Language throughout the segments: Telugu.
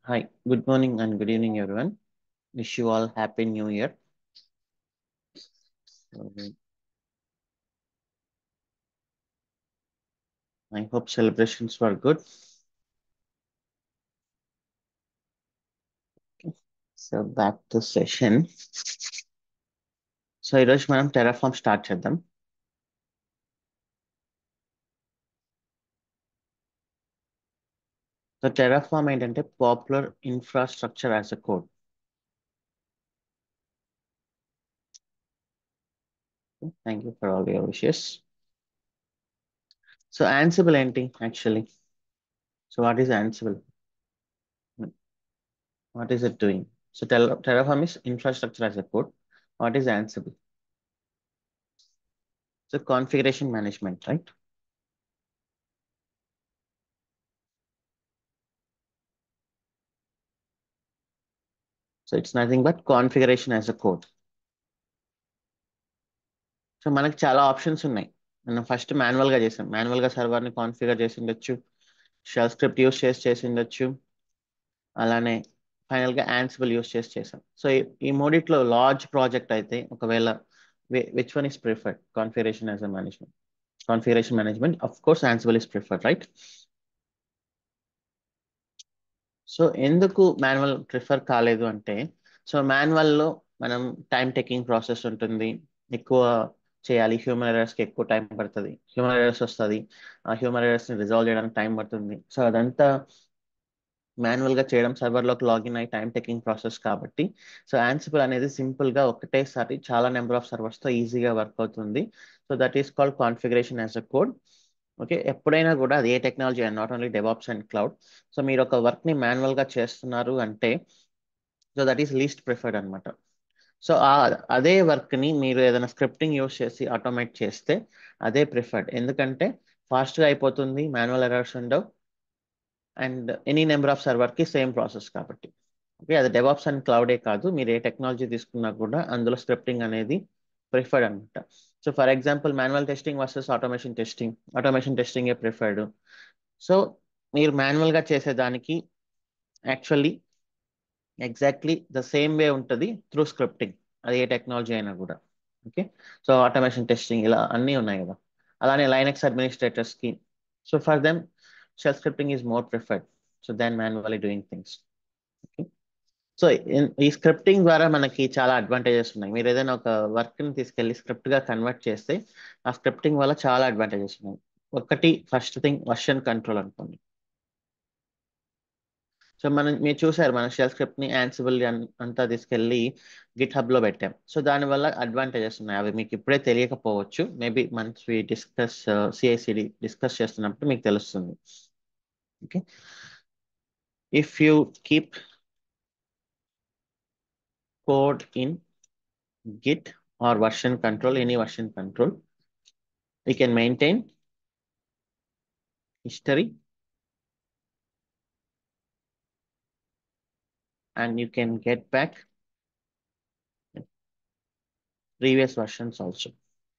Hi, good morning and good evening, everyone. Wish you all happy new year. Um, I hope celebrations were good. So back to session so ఈరోజు మనం టెరాఫామ్ స్టార్ట్ చేద్దాం సో టెరాఫామ్ ఏంటంటే popular infrastructure as a code thank you for all your wishes so Ansible ఏంటి actually so what is Ansible what is it doing so Terraform is infrastructure as a code what is Ansible so configuration management right so it's nothing but configuration as a code so మనకి చాలా ఆప్షన్స్ ఉన్నాయి మనం ఫస్ట్ మాన్యువల్గా చేసాం మాన్యువల్గా సర్వర్ని కాన్ఫిగర్ చేసి ఉండొచ్చు షెల్ స్క్రిప్ట్ యూస్ చేసి చేసి ఉండొచ్చు అలానే ఫైనల్గా యాన్సిబుల్ యూస్ చేసి చేసాం సో ఈ మూడిట్లో లార్జ్ ప్రాజెక్ట్ అయితే ఒకవేళ which one is preferred configuration as a management configuration management of course Ansible is preferred right so ఎందుకు మాన్యువల్ ప్రిఫర్ కాలేదు అంటే సో మాన్యువల్లో మనం టైం టేకింగ్ ప్రాసెస్ ఉంటుంది ఎక్కువ చేయాలి హ్యూమన్ ఎరర్స్కి ఎక్కువ టైం పడుతుంది హ్యూమన్ ఎరర్స్ వస్తుంది ఆ హ్యూమన్ ఎరర్స్ని రిజాల్వ్ చేయడానికి టైం పడుతుంది సో అదంతా మాన్యువల్గా చేయడం సర్వర్లోకి లాగిన్ అయ్యి టైం టేకింగ్ ప్రాసెస్ కాబట్టి సో యాన్సిబుల్ అనేది సింపుల్గా ఒకటేసారి చాలా నెంబర్ ఆఫ్ సర్వర్స్తో ఈజీగా వర్క్ అవుతుంది so that is called configuration as a code okay ఎప్పుడైనా కూడా అది ఏ technology and not only DevOps and cloud so మీరు ఒక వర్క్ని మాన్యువల్గా చేస్తున్నారు అంటే so that is least preferred అనమాట సో అదే వర్క్ని మీరు ఏదైనా స్క్రిప్టింగ్ యూస్ చేసి ఆటోమేట్ చేస్తే అదే ప్రిఫర్డ్ ఎందుకంటే ఫాస్ట్గా అయిపోతుంది మాన్యువల్ ఎరర్స్ ఉండవు అండ్ ఎనీ నెంబర్ ఆఫ్ సర్వర్కి సేమ్ ప్రాసెస్ కాబట్టి ఓకే అది డెవాప్స్ అండ్ క్లౌడే కాదు మీరు ఏ టెక్నాలజీ తీసుకున్నా కూడా అందులో స్క్రిప్టింగ్ అనేది ప్రిఫర్డ్ అనమాట so for example manual testing versus automation testing automation testing ఏ ప్రిఫర్డ్ సో మీరు మాన్యువల్గా చేసేదానికి actually exactly the same way ఉంటుంది త్రూ స్క్రిప్టింగ్ అది ఏ టెక్నాలజీ అయినా కూడా ఓకే సో ఆటోమేషన్ టెస్టింగ్ ఇలా అన్నీ ఉన్నాయి కదా అలానే లైనెక్స్ అడ్మినిస్ట్రేటర్స్కి so for them shell scripting is more preferred so than manually doing things okay so ఈ స్క్రిప్టింగ్ ద్వారా మనకి చాలా అడ్వాంటేజెస్ ఉన్నాయి మీరు ఏదైనా ఒక వర్క్ని తీసుకెళ్ళి స్క్రిప్ట్గా కన్వర్ట్ చేస్తే ఆ స్క్రిప్టింగ్ వల్ల చాలా అడ్వాంటేజెస్ ఉన్నాయి ఒకటి ఫస్ట్ థింగ్ వర్షన్ కంట్రోల్ అనుకోండి సో మనం మీరు చూసారు మన షెల్ స్క్రిప్ట్ని యాన్సిబుల్ అంతా తీసుకెళ్ళి గిట్ హబ్లో పెట్టాం సో దానివల్ల అడ్వాంటేజెస్ ఉన్నాయి అవి మీకు ఇప్పుడే తెలియకపోవచ్చు maybe months discuss CICD discuss చేస్తున్నప్పుడు మీకు తెలుస్తుంది okay if you keep code in git or version control, any version control. We can maintain history and you can get back previous versions also.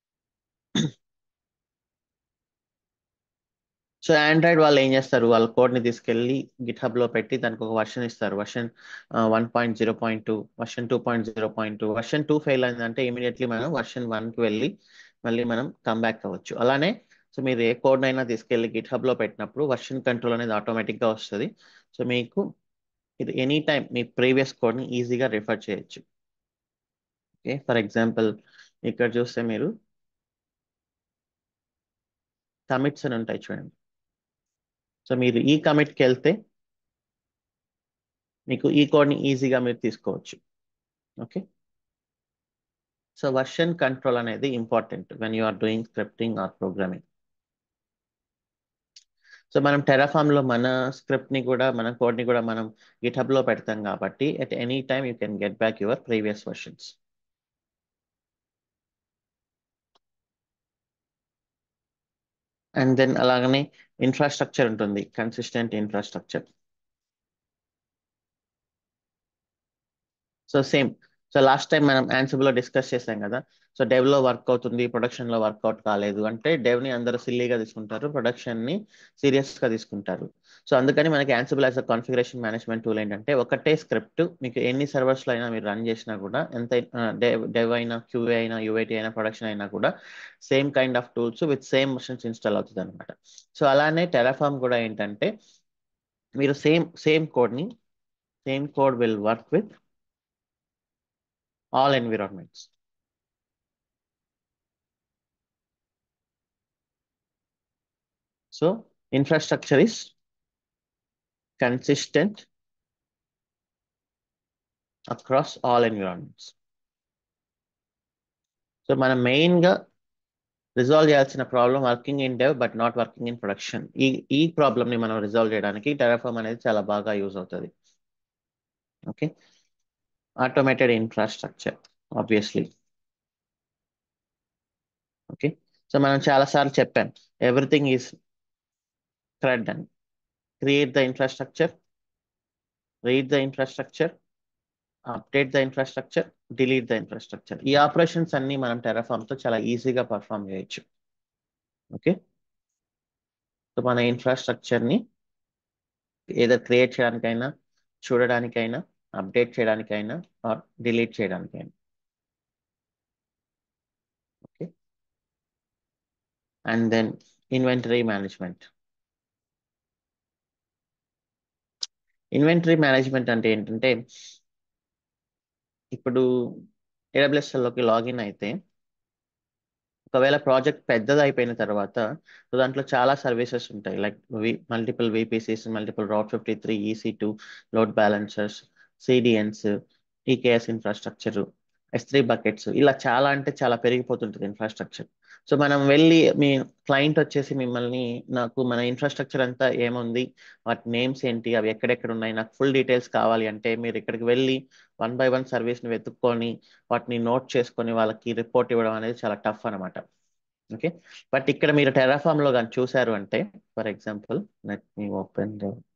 So Android వాళ్ళు ఏం చేస్తారు వాళ్ళ కోడ్ని తీసుకెళ్ళి గిట్ హబ్లో పెట్టి దానికి ఒక వర్షన్ ఇస్తారు version one point zero point two version two point zero point two version two fail అయిందంటే ఇమీడియట్లీ మనం వర్షన్ వన్కి వెళ్ళి మళ్ళీ మనం కమ్బ్యాక్ అవ్వచ్చు అలానే సో మీరు ఏ కోడ్ అయినా తీసుకెళ్ళి గిట్ హబ్లో పెట్టినప్పుడు వర్షన్ కంట్రోల్ అనేది ఆటోమేటిక్గా వస్తుంది సో మీకు ఇది ఎనీ టైం మీ ప్రీవియస్ కోడ్ని ఈజీగా రిఫర్ చేయొచ్చు ఓకే ఫర్ ఎగ్జాంపుల్ ఇక్కడ చూస్తే మీరు కమిట్స్ అని ఉంటాయి చూడండి సో మీరు ఈ కమిట్కి వెళ్తే మీకు ఈ కోడ్ని ఈజీగా మీరు తీసుకోవచ్చు ఓకే సో వర్షన్ కంట్రోల్ అనేది important when you are doing scripting or programming so మనం టెరాఫామ్లో మన స్క్రిప్ట్ని కూడా మన కోడ్ని కూడా మనం గిటబ్లో పెడతాం కాబట్టి at any time you can get back your previous versions and then అలాగనే ఇన్ఫ్రాస్ట్రక్చర్ ఉంటుంది consistent infrastructure so same so last time మనం Ansible లో డిస్కస్ చేసాం కదా సో డెవ్ లో వర్క్ అవుతుంది ప్రొడక్షన్ లో వర్కౌట్ కాలేదు అంటే డెవ్ ని అందరూ సిల్లీగా తీసుకుంటారు ప్రొడక్షన్ ని సీరియస్ గా తీసుకుంటారు సో అందుకని మనకి Ansible as a configuration management tool ఏంటంటే ఒకటే స్క్రిప్ట్ మీకు ఎన్ని సర్వర్స్ లో అయినా మీరు రన్ చేసినా కూడా ఎంత డెవ్ డెవ్ అయినా క్యూఏ అయినా యూఐటీ అయినా ప్రొడక్షన్ అయినా కూడా same kind of tools with same machines install అవుతుంది అనమాట సో అలానే టెరాఫామ్ కూడా ఏంటంటే మీరు సేమ్ సేమ్ కోడ్ ని same code will work with all environments. So infrastructure is consistent across all environments. So మనం మెయిన్గా రిజాల్వ్ చేయాల్సిన problem working in dev but not working in production ఈ ఈ ప్రాబ్లమ్ని మనం రిజాల్వ్ చేయడానికి టెరాఫామ్ అనేది చాలా బాగా యూజ్ అవుతుంది okay automated infrastructure obviously okay so మనం చాలాసార్లు చెప్పాం ఎవ్రీథింగ్ ఈజ్ థ్రెడ్ అని create the infrastructure read the infrastructure update the infrastructure delete the infrastructure ఈ ఆపరేషన్స్ అన్ని మనం టెరాఫామ్ తో చాలా ఈజీగా పర్ఫామ్ చేయొచ్చు ఓకే సో మన ఇన్ఫ్రాస్ట్రక్చర్ ని ఏదో క్రియేట్ చేయడానికైనా చూడడానికైనా అప్డేట్ చేయడానికైనా ఆర్ డిలీట్ చేయడానికైనా okay and then inventory management inventory management అంటే ఏంటంటే ఇప్పుడు AWS లోకి లాగిన్ అయితే ఒకవేళ ప్రాజెక్ట్ పెద్దది అయిపోయిన తర్వాత సో దాంట్లో చాలా సర్వీసెస్ ఉంటాయి like multiple VPCs multiple route fifty three EC two load balancers CDNs EKS infrastructure S three buckets ఇలా చాలా అంటే చాలా పెరిగిపోతుంటుంది ఇన్ఫ్రాస్ట్రక్చర్ సో మనం వెళ్ళి మీ క్లయింట్ వచ్చేసి మిమ్మల్ని నాకు మన ఇన్ఫ్రాస్ట్రక్చర్ అంతా ఏముంది వాటి నేమ్స్ ఏంటి అవి ఎక్కడెక్కడ ఉన్నాయి నాకు ఫుల్ డీటెయిల్స్ కావాలి అంటే మీరు ఇక్కడికి వెళ్ళి వన్ బై వన్ సర్వీస్ని వెతుక్కొని వాటిని నోట్ చేసుకొని వాళ్ళకి రిపోర్ట్ ఇవ్వడం అనేది చాలా టఫ్ అనమాట ఓకే బట్ ఇక్కడ మీరు టెరాఫామ్ లో కానీ చూసారు అంటే for example let me open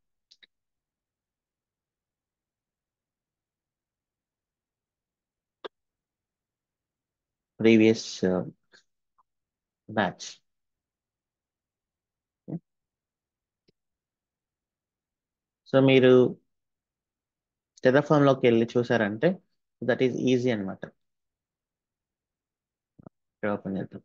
previous batch so మీరు టెరాఫామ్ లోకి వెళ్ళి చూసారంటే దట్ ఈస్ ఈజీ అనమాట ఇక్కడ ఓపెన్ చేద్దాం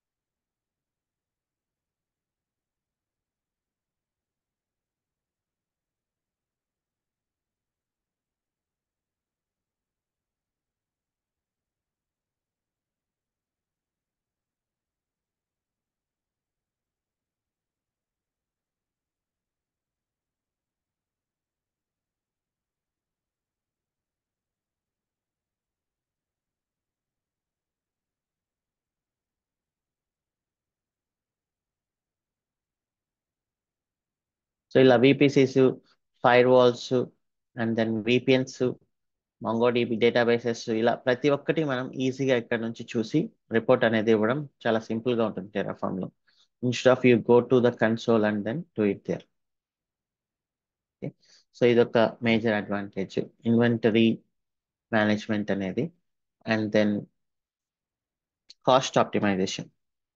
సో ఇలా VPCs firewalls and then VPNs MongoDB databases ఇలా ప్రతి ఒక్కటి మనం ఈజీగా ఇక్కడ నుంచి చూసి రిపోర్ట్ అనేది ఇవ్వడం చాలా సింపుల్ గా ఉంటుంది టెరాఫామ్ లో instead of you go to the console and then to it there so ఇదొక మేజర్ అడ్వాంటేజ్ ఇన్వెంటరీ మేనేజ్మెంట్ అనేది and then cost optimization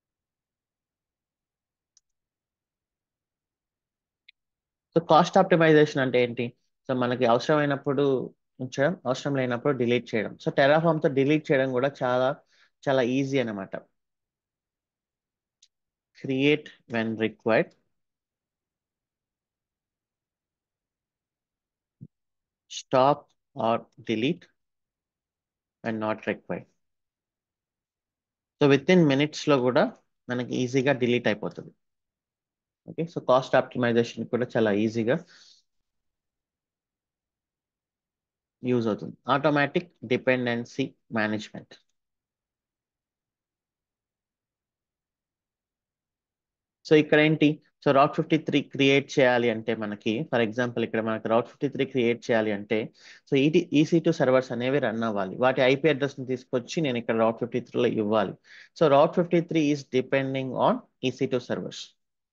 so cost optimization అంటే ఏంటి సో మనకి అవసరమైనప్పుడు ఉంచడం అవసరం లేనప్పుడు డిలీట్ చేయడం సో టెరాఫామ్ తో డిలీట్ చేయడం కూడా చాలా చాలా ఈజీ అనమాట create when required stop or delete and not required so within minutes లో కూడా మనకి ఈజీగా డిలీట్ అయిపోతుంది ఓకే సో కాస్ట్ ఆప్టిమైజేషన్ కూడా చాలా ఈజీగా యూజ్ అవుతుంది ఆటోమేటిక్ డిపెండెన్సీ మేనేజ్మెంట్ సో ఇక్కడ ఏంటి so Route fifty three create చేయాలి అంటే మనకి ఫర్ ఎగ్జాంపుల్ ఇక్కడ మనకి రౌట్ ఫిఫ్టీ త్రీ క్రియేట్ చేయాలి అంటే so ET EC two servers అనేవి రన్ అవ్వాలి వాటి ఐపీ అడ్రస్ ని తీసుకొచ్చి నేను ఇక్కడ రౌట్ ఫిఫ్టీ త్రీలో ఇవ్వాలి so Route fifty three is depending on EC two servers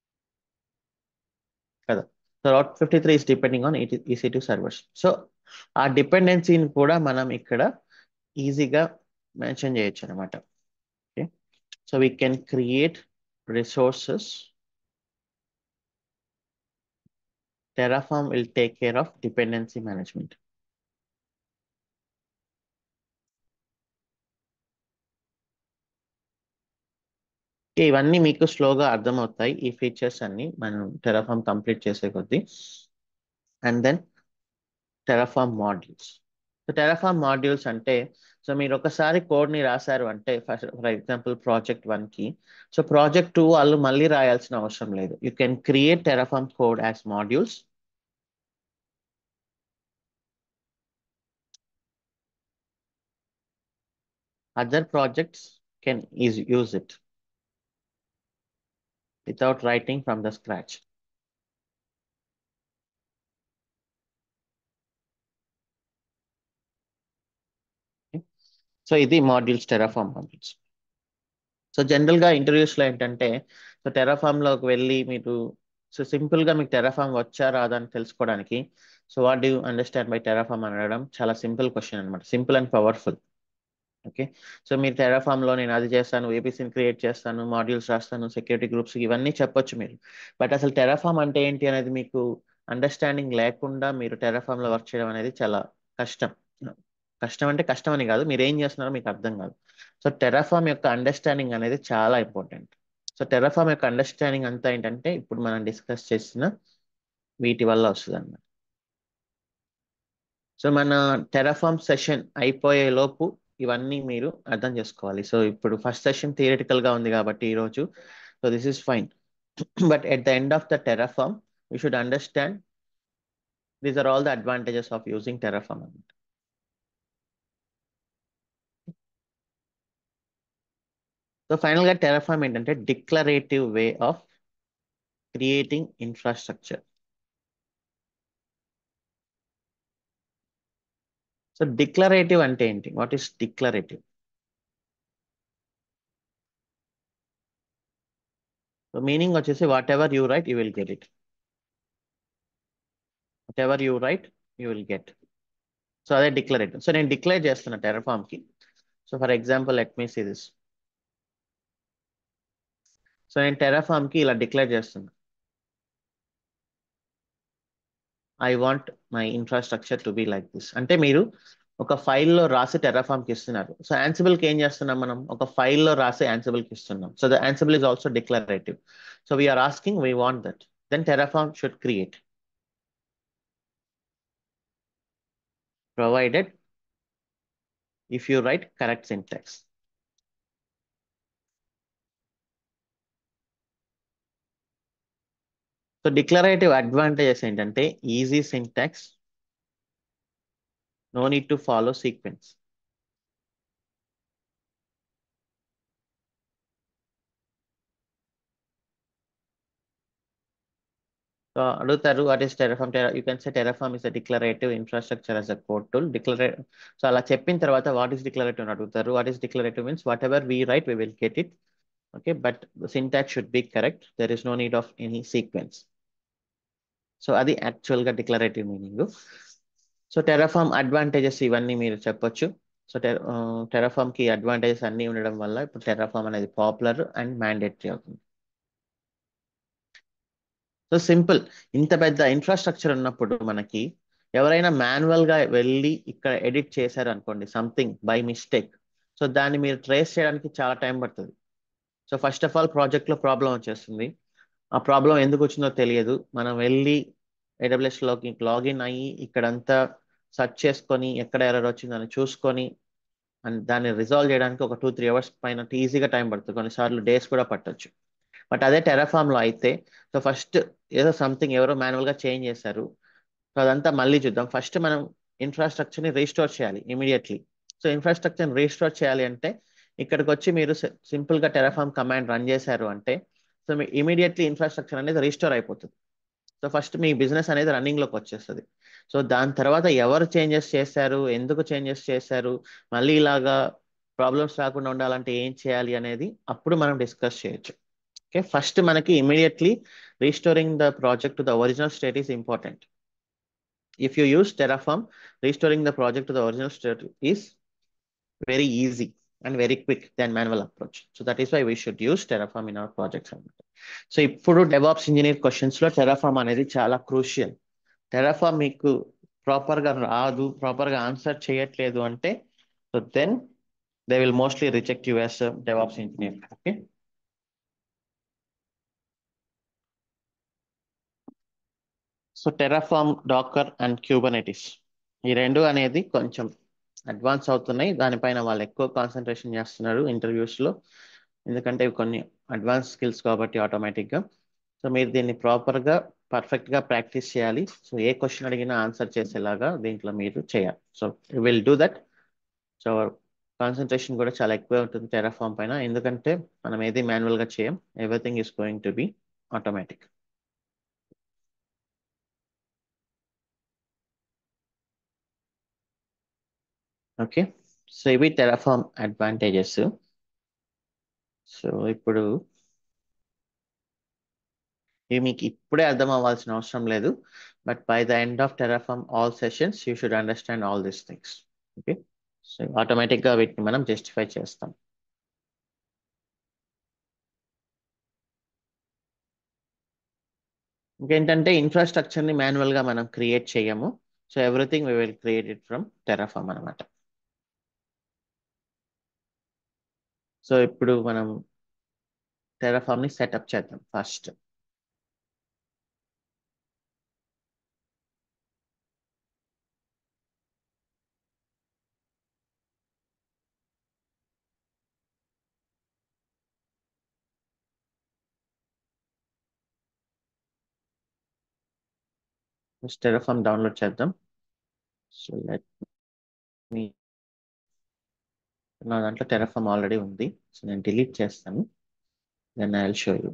కదా so Route fifty three is depending on EC two servers so ఆ డిపెండెన్సీని కూడా మనం ఇక్కడ ఈజీగా మెన్షన్ చేయొచ్చు అనమాట okay so we can create resources Terraform will take care of dependency management. ఇవన్నీ మీకు స్లోగా అర్థమవుతాయి ఈ ఫీచర్స్ అన్ని మనం టెరాఫామ్ కంప్లీట్ చేసే కొద్దీ and then Terraform modules so Terraform modules అంటే సో మీరు ఒకసారి కోడ్ని రాశారు అంటే ఫర్ ఎగ్జాంపుల్ ప్రాజెక్ట్ వన్కి సో ప్రాజెక్ట్ టూ వాళ్ళు మళ్ళీ రాయాల్సిన అవసరం లేదు you can create Terraform code as modules other projects can is, use it without writing from the scratch. So ఇది మాడ్యూల్స్ టెరాఫామ్ మాడ్యూల్స్ సో జనరల్గా ఇంటర్వ్యూస్లో ఏంటంటే సో టెరాఫామ్లోకి వెళ్ళి మీరు సో సింపుల్గా మీకు టెరాఫామ్ వచ్చా రాదా అని తెలుసుకోవడానికి so what do understand by Terraform అనడం చాలా సింపుల్ క్వశ్చన్ అనమాట simple and powerful okay so మీరు టెరాఫామ్లో నేను అది చేస్తాను ఏబీసీని క్రియేట్ చేస్తాను మాడ్యూల్స్ రాస్తాను సెక్యూరిటీ గ్రూప్స్ ఇవన్నీ చెప్పొచ్చు మీరు బట్ అసలు టెరాఫామ్ అంటే ఏంటి అనేది మీకు అండర్స్టాండింగ్ లేకుండా మీరు టెరాఫామ్లో వర్క్ చేయడం అనేది చాలా కష్టం కష్టం అంటే కష్టం అని కాదు మీరు ఏం చేస్తున్నారో మీకు అర్థం కాదు సో టెరాఫామ్ యొక్క అండర్స్టాండింగ్ అనేది చాలా ఇంపార్టెంట్ సో టెరాఫామ్ యొక్క అండర్స్టాండింగ్ అంతా ఏంటంటే ఇప్పుడు మనం డిస్కస్ చేసిన వీటి వల్ల వస్తుంది అన్నమాట సో మన టెరాఫామ్ సెషన్ అయిపోయే లోపు ఇవన్నీ మీరు అర్థం చేసుకోవాలి సో ఇప్పుడు ఫస్ట్ సెషన్ థియరిటికల్ గా ఉంది కాబట్టి ఈరోజు so this is fine but at the end of the Terraform you should understand these are all the advantages of using Terraform అన్నమాట సో ఫైనల్ గా టెరాఫామ్ ఏంటంటే declarative way of creating infrastructure so declarative అంటే ఏంటి what is declarative so meaning వచ్చేసి whatever you write you will get it whatever you write you will get so అదే డిక్లరేటివ్ సో నేను డిక్లేర్ చేస్తున్నా టెరఫామ్ కి so for example let me see this so నేను టెరాఫామ్ కి ఇలా డిక్లేర్ చేస్తున్నా I want my infrastructure to be like this అంటే మీరు ఒక ఫైల్లో రాసి టెరాఫామ్ కి ఇస్తున్నారు సో యాన్సిబుల్ కి ఏం చేస్తున్నాం మనం ఒక ఫైల్లో రాసి యాన్సిబుల్ కి ఇస్తున్నాం so the Ansible is also declarative so we're asking we want that then Terraform should create provided if you write correct syntax so declarative advantages ఏంటంటే easy syntax no need to follow sequence so అడుగుతారు what is Terraform you can say Terraform is a declarative infrastructure as a code tool declare so అలా చెప్పిన తర్వాత వాట్ ఈస్ డిక్లరేటివ్ అని అడుగుతారు what is declarative means what ever we write we will get it okay but syntax should be correct there is no need of any sequence so అది యాక్చువల్గా declarative meaning so Terraform advantages ఇవన్నీ మీరు చెప్పొచ్చు సో టెరాఫామ్ కి అడ్వాంటేజెస్ అన్నీ ఉండడం వల్ల ఇప్పుడు టెరాఫామ్ అనేది పాపులర్ అండ్ మ్యాండేటరీ అవుతుంది సో సింపుల్ ఇంత పెద్ద ఇన్ఫ్రాస్ట్రక్చర్ ఉన్నప్పుడు మనకి ఎవరైనా మాన్యువల్ గా వెళ్ళి ఇక్కడ ఎడిట్ చేశారు అనుకోండి సంథింగ్ బై మిస్టేక్ సో దాన్ని మీరు ట్రేస్ చేయడానికి చాలా టైం పడుతుంది so first of all project లో ప్రాబ్లం వచ్చేస్తుంది ఆ ప్రాబ్లం ఎందుకు వచ్చిందో తెలియదు మనం వెళ్ళి AWS లోకి లాగిన్ అయ్యి ఇక్కడంతా సెర్చ్ చేసుకొని ఎక్కడ ఎర్రర్ వచ్చిందని చూసుకొని అండ్ దాన్ని రిజాల్వ్ చేయడానికి ఒక టూ త్రీ అవర్స్ పైన ఈజీగా టైం పడుతుంది కొన్నిసార్లు డేస్ కూడా పట్టొచ్చు బట్ అదే టెరాఫామ్ లో అయితే సో ఫస్ట్ ఏదో సంథింగ్ ఎవరో మాన్యువల్ గా చేంజ్ చేశారు సో అదంతా మళ్ళీ చూద్దాం ఫస్ట్ మనం ఇన్ఫ్రాస్ట్రక్చర్ ని రీస్టోర్ చేయాలి ఇమీడియట్లీ సో ఇన్ఫ్రాస్ట్రక్చర్ రీస్టోర్ చేయాలి అంటే ఇక్కడికి వచ్చి మీరు సింపుల్ గా టెరాఫామ్ కమాండ్ రన్ చేశారు అంటే సో మీ ఇమీడియట్లీ ఇన్ఫ్రాస్ట్రక్చర్ అనేది రీస్టోర్ అయిపోతుంది సో ఫస్ట్ మీ బిజినెస్ అనేది రన్నింగ్ లోకి వచ్చేస్తుంది సో దాని తర్వాత ఎవరు చేంజెస్ చేశారు ఎందుకు చేంజెస్ చేశారు మళ్ళీ ఇలాగా ప్రాబ్లమ్స్ రాకుండా ఉండాలంటే ఏం చేయాలి అనేది అప్పుడు మనం డిస్కస్ చేయొచ్చు ఓకే ఫస్ట్ మనకి immediately restoring the project to the original state is important if you use Terraform restoring the project to the original state is very easy and very quick than manual approach. So that is why we should use Terraform in our projects. అన్నమాట సో ఇప్పుడు డెవాప్స్ ఇంజనీర్ క్వశ్చన్స్ లో టెరాఫామ్ అనేది చాలా క్రూషియల్ టెరాఫామ్ మీకు ప్రాపర్ గా రాదు ప్రాపర్ గా ఆన్సర్ చేయట్లేదు అంటే so then they will mostly reject you as DevOps engineer okay so Terraform Docker and Kubernetes ఈ రెండు అనేది కొంచెం అడ్వాన్స్ అవుతున్నాయి దానిపైన వాళ్ళు ఎక్కువ కాన్సన్ట్రేషన్ చేస్తున్నారు ఇంటర్వ్యూస్ లో ఎందుకంటే ఇవి కొన్ని అడ్వాన్స్ స్కిల్స్ కాబట్టి ఆటోమేటిక్ గా సో మీరు దీన్ని ప్రాపర్ గా పర్ఫెక్ట్ గా ప్రాక్టీస్ చేయాలి సో ఏ క్వశ్చన్ అడిగినా ఆన్సర్ చేసేలాగా దీంట్లో మీరు చేయాలి so will do that so concentration కూడా చాలా ఎక్కువ ఉంటుంది టెరాఫామ్ పైన ఎందుకంటే మనం ఏది మాన్యువల్ గా చేయం everything is going to be automatic okay so ఇవి టెరాఫామ్ అడ్వాంటేజెస్ సో ఇప్పుడు ఇవి మీకు ఇప్పుడే అర్థం అవ్వాల్సిన అవసరం లేదు but by the end of Terraform all sessions you should understand all these things okay so ఆటోమేటిక్గా వీటిని మనం జస్టిఫై చేస్తాం ఇంకేంటంటే ఇన్ఫ్రాస్ట్రక్చర్ని మాన్యువల్గా మనం క్రియేట్ చేయము so everything we will create it from Terraform అనమాట సో ఇప్పుడు మనం టెరాఫామ్ని సెటప్ చేద్దాం ఫస్ట్ టెరాఫామ్ డౌన్లోడ్ చేద్దాం సో లెట్ మీ నా దాంట్లో టెరాఫామ్ ఆల్రెడీ ఉంది సో నేను డిలీట్ చేస్తాను then I will show you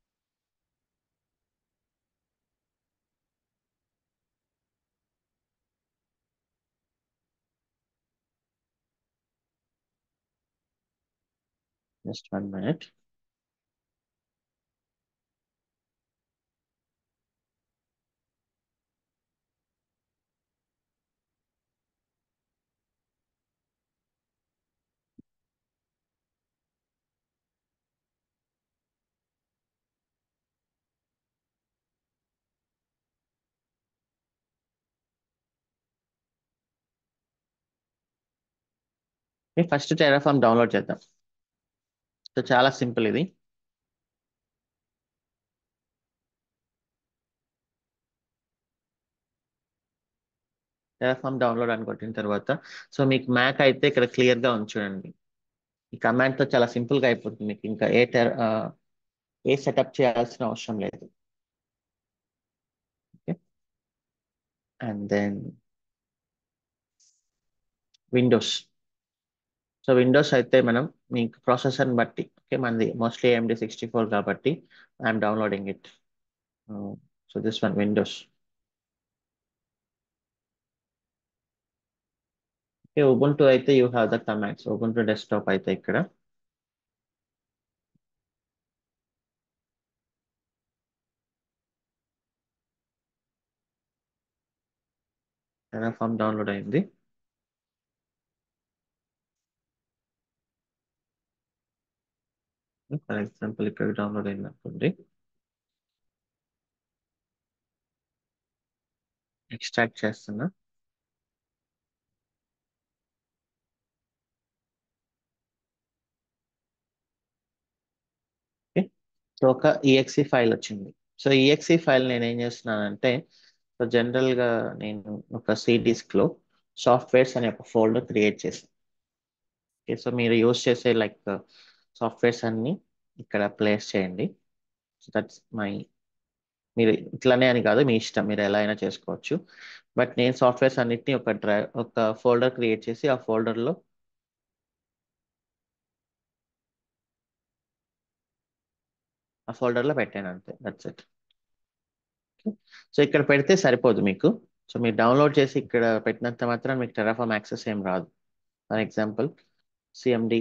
just one minute first Terraform download చేద్దాం సో చాలా సింపుల్ ఇది టెరాఫామ్ డౌన్లోడ్ అని కొట్టిన తర్వాత సో మీకు మ్యాక్ అయితే ఇక్కడ క్లియర్ గా ఉంచండి ఈ కమాండ్ తో చాలా సింపుల్ గా అయిపోతుంది మీకు ఇంకా ఏ టెర ఏ సెటప్ చేయాల్సిన అవసరం లేదు okay and then Windows so Windows అయితే మనం మీకు ప్రాసెసర్ని బట్టి ఓకే మనది మోస్ట్లీ ఏఎండి సిక్స్టీ ఫోర్ కాబట్టి I'm downloading it so this one Windows okay Ubuntu అయితే you have the commands Ubuntu desktop అయితే ఇక్కడ టెరాఫామ్ డౌన్లోడ్ అయింది ఫర్ ఎగ్జాంపుల్ ఇక్కడ డౌన్లోడ్ అయింది అనుకోండి ఎక్స్ట్రాక్ట్ చేస్తున్నా సో ఒక ఈఎక్సి ఫైల్ వచ్చింది సో ఈఎక్సి ఫైల్ నేను ఏం చేస్తున్నానంటే సో జనరల్గా నేను ఒక సి డిస్క్లో సాఫ్ట్వేర్స్ అనే ఒక ఫోల్డర్ క్రియేట్ చేశాను ఓకే సో మీరు యూస్ చేసే లైక్ సాఫ్ట్వేర్స్ అన్ని ఇక్కడ ప్లేస్ చేయండి సో దట్స్ మై మీరు ఇట్లానే అని కాదు మీ ఇష్టం మీరు ఎలా అయినా చేసుకోవచ్చు బట్ నేను సాఫ్ట్వేర్స్ అన్నిటిని ఒక డ్రైవ్ ఒక ఫోల్డర్ క్రియేట్ చేసి ఆ ఫోల్డర్లో ఆ ఫోల్డర్లో పెట్టాను అంతే దట్స్ ఇట్ సో ఇక్కడ పెడితే సరిపోదు మీకు సో మీరు డౌన్లోడ్ చేసి ఇక్కడ పెట్టినంత మాత్రం మీకు టెరాఫామ్ యాక్సెస్ ఏం రాదు ఫర్ ఎగ్జాంపుల్ సిఎండి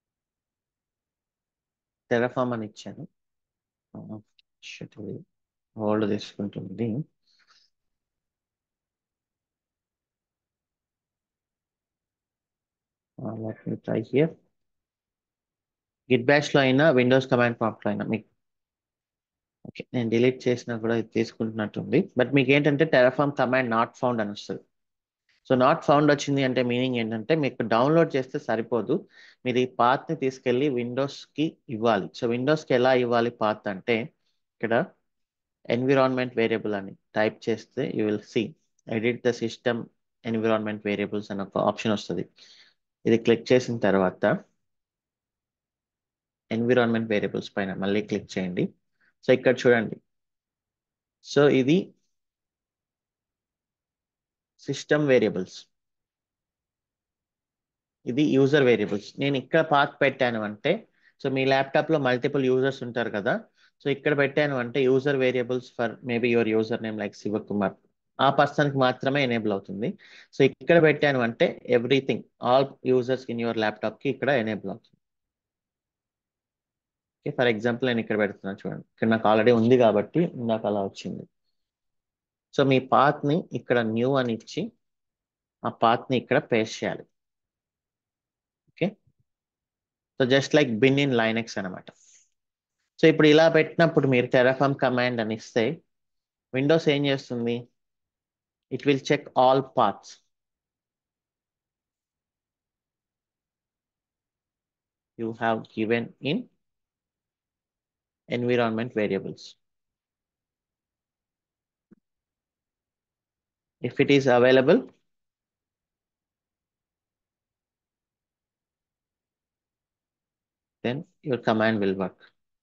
టెరాఫామ్ అని ఇచ్చాను హోల్డ్ తీసుకుంటుంది let me try here Git Bash లో అయినా విండోస్ కమాండ్ ప్రాంప్ట్ లో అయినా మీకు ఓకే నేను డిలీట్ చేసినా కూడా ఇది తీసుకుంటున్నట్టుంది బట్ మీకు ఏంటంటే టెరాఫామ్ కమాండ్ నాట్ ఫౌండ్ అని వస్తుంది సో నాట్ ఫౌండ్ వచ్చింది అంటే మీనింగ్ ఏంటంటే మీకు డౌన్లోడ్ చేస్తే సరిపోదు మీరు ఈ పాత్ ని తీసుకెళ్ళి విండోస్ కి ఇవ్వాలి సో విండోస్ కి ఎలా ఇవ్వాలి పాత్ అంటే ఇక్కడ ఎన్విరాన్మెంట్ వేరియబుల్ అని టైప్ చేస్తే you will see edit the system environment variables అని ఒక ఆప్షన్ వస్తుంది ఇది క్లిక్ చేసిన తర్వాత ఎన్విరాన్మెంట్ వేరియబుల్స్ పైన మళ్ళీ క్లిక్ చేయండి సో ఇక్కడ చూడండి సో ఇది సిస్టమ్ వేరియబుల్స్ ఇది యూజర్ వేరియబుల్స్ నేను ఇక్కడ పాత్ పెట్టాను అంటే సో మీ ల్యాప్టాప్లో మల్టిపుల్ యూజర్స్ ఉంటారు కదా సో ఇక్కడ పెట్టాను అంటే user variables for maybe your user name like Shivakumar ఆ పర్సన్కి మాత్రమే ఎనేబుల్ అవుతుంది సో ఇక్కడ పెట్టాను అంటే everything all users in your ల్యాప్టాప్కి ఇక్కడ ఎనేబుల్ అవుతుంది ఓకే ఫర్ ఎగ్జాంపుల్ నేను ఇక్కడ పెడుతున్నాను చూడండి ఇక్కడ నాకు ఆల్రెడీ ఉంది కాబట్టి ఇందాక అలా వచ్చింది సో మీ పాత్ని ఇక్కడ న్యూ అని ఇచ్చి ఆ పాత్ని ఇక్కడ పేస్ట్ చేయాలి okay so just like bin in Linux అనమాట సో ఇప్పుడు ఇలా పెట్టినప్పుడు మీరు టెరాఫామ్ కమాండ్ అని ఇస్తే విండోస్ ఏం చేస్తుంది it will check all paths you have given in environment variables if it is available then your command will work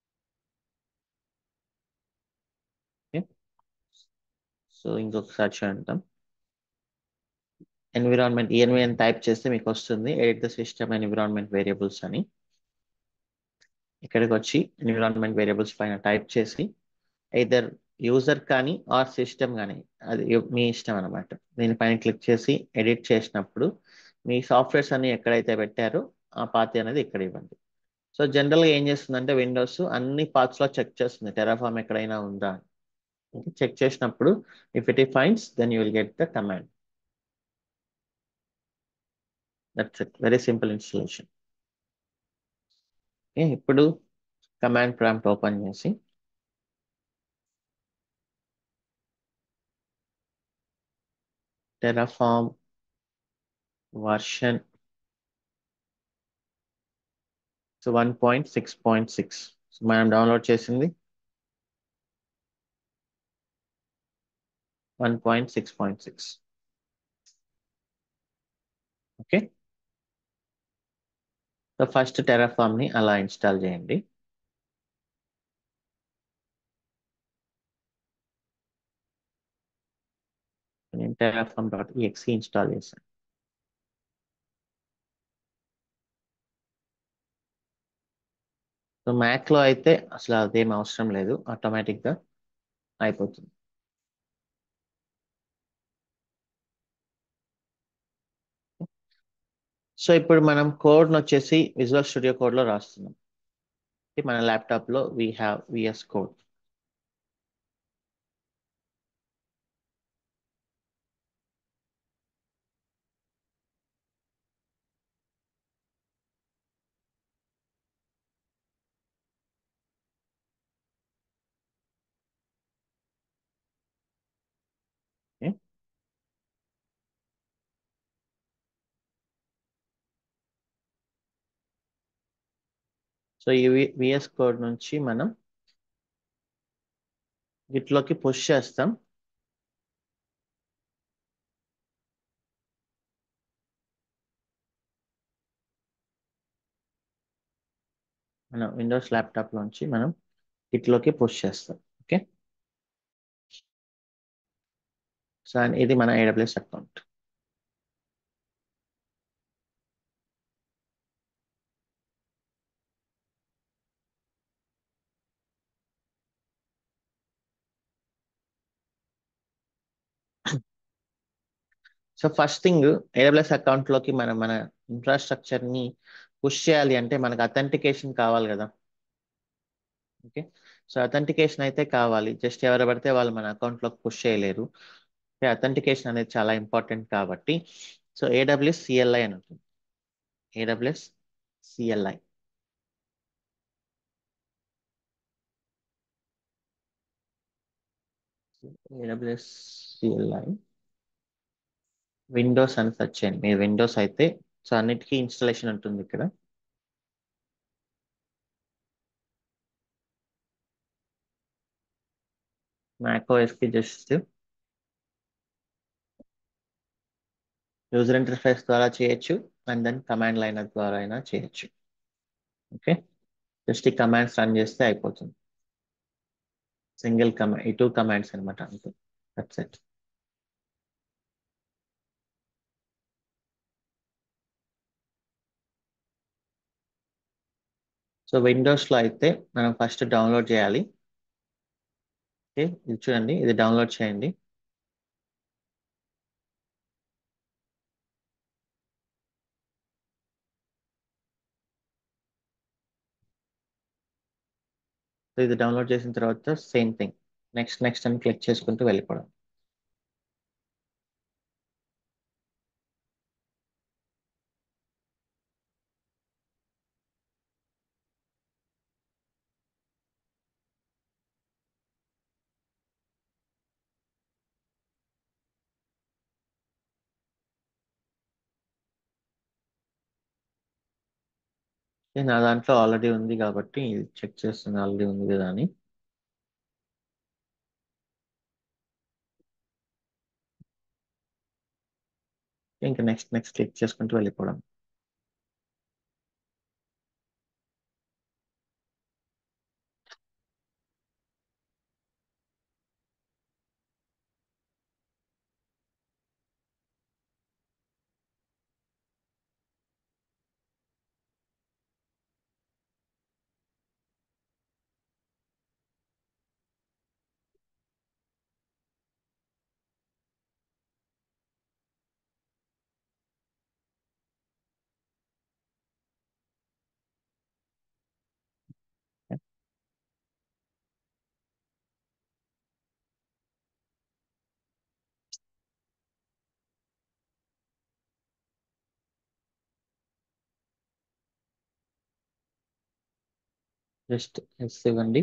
okay so ఇంకొకసారి చూద్దాం ఎన్విరాన్మెంట్ ఈఎన్వి అని టైప్ చేస్తే మీకు వస్తుంది edit the system environment variables అని ఇక్కడికి వచ్చి ఎన్విరాన్మెంట్ వేరియబుల్స్ పైన టైప్ చేసి ఐదర్ యూజర్ కానీ ఆర్ సిస్టమ్ కానీ అది మీ ఇష్టం అనమాట దీనిపైన క్లిక్ చేసి ఎడిట్ చేసినప్పుడు మీ సాఫ్ట్వేర్స్ అన్ని ఎక్కడైతే పెట్టారో ఆ పాతి అనేది ఇక్కడ ఇవ్వండి సో జనరల్గా ఏం చేస్తుందంటే విండోస్ అన్ని పార్ట్స్లో చెక్ చేస్తుంది టెరాఫామ్ ఎక్కడైనా ఉందా చెక్ చేసినప్పుడు if it finds then you will get the command that's it very simple installation ఇప్పుడు కమాండ్ ప్రాంప్ట్ ఓపెన్ చేసి Terraform version so one point six point six so మనం డౌన్లోడ్ చేసింది one point six point six okay so first Terraform ని అలా ఇన్స్టాల్ చేయండి నేను టెరాఫామ్ డాట్ ఈఎక్సీ ఇన్స్టాల్ చేశాను సో మ్యాక్లో అయితే అసలు అదేం అవసరం లేదు ఆటోమేటిక్గా అయిపోతుంది సో ఇప్పుడు మనం కోడ్ను వచ్చేసి విజువల్ స్టూడియో కోడ్లో రాస్తున్నాం మన ల్యాప్టాప్లో we have VS Code so ఈ విఎస్ కోడ్ నుంచి మనం గిట్లోకి పుష్ చేస్తాం మన విండోస్ ల్యాప్టాప్ నుంచి మనం గిట్లోకి పుష్ చేస్తాం ఓకే సో ఇది మన AWS account so first thing AWS అకౌంట్లోకి మనం మన ఇన్ఫ్రాస్ట్రక్చర్ని పుష్ చేయాలి అంటే మనకు అథెంటికేషన్ కావాలి కదా ఓకే సో అథెంటికేషన్ అయితే కావాలి జస్ట్ ఎవరు పడితే వాళ్ళు మన అకౌంట్లోకి పుష్ చేయలేరు అథెంటికేషన్ అనేది చాలా ఇంపార్టెంట్ కాబట్టి సో ఏడబ్ల్యూఎస్ సిఎల్ఐ అని ఉంటుంది AWS CLI AWS CLI Windows అని సెర్చ్ చేయండి మీరు విండోస్ అయితే సో అన్నిటికీ ఇన్స్టలేషన్ ఉంటుంది ఇక్కడ మ్యాక్ కి జస్ట్ యూజర్ ఇంటర్ఫేస్ ద్వారా చేయొచ్చు అండ్ దెన్ కమాండ్ లైనర్ ద్వారా అయినా చేయొచ్చు ఓకే జస్ట్ ఈ కమాండ్స్ రన్ చేస్తే అయిపోతుంది సింగిల్ కమాండ్ ఈ టూ కమాండ్స్ అనమాట అంతే దట్స్ ఇట్ సో విండోస్లో అయితే మనం ఫస్ట్ డౌన్లోడ్ చేయాలి ఓకే ఇది చూడండి ఇది డౌన్లోడ్ చేయండి సో ఇది డౌన్లోడ్ చేసిన తర్వాత సేమ్ థింగ్ నెక్స్ట్ నెక్స్ట్ అని క్లిక్ చేసుకుంటూ వెళ్ళిపోవడం ఓకే, నా దాంట్లో ఆల్రెడీ ఉంది కాబట్టి చెక్ చేస్తుంది ఆల్రెడీ ఉంది కదా అని ఇంకా నెక్స్ట్ నెక్స్ట్ క్లిక్ చేసుకుంటూ వెళ్ళిపోవడం జస్ట్ ఎస్ ఇవ్వండి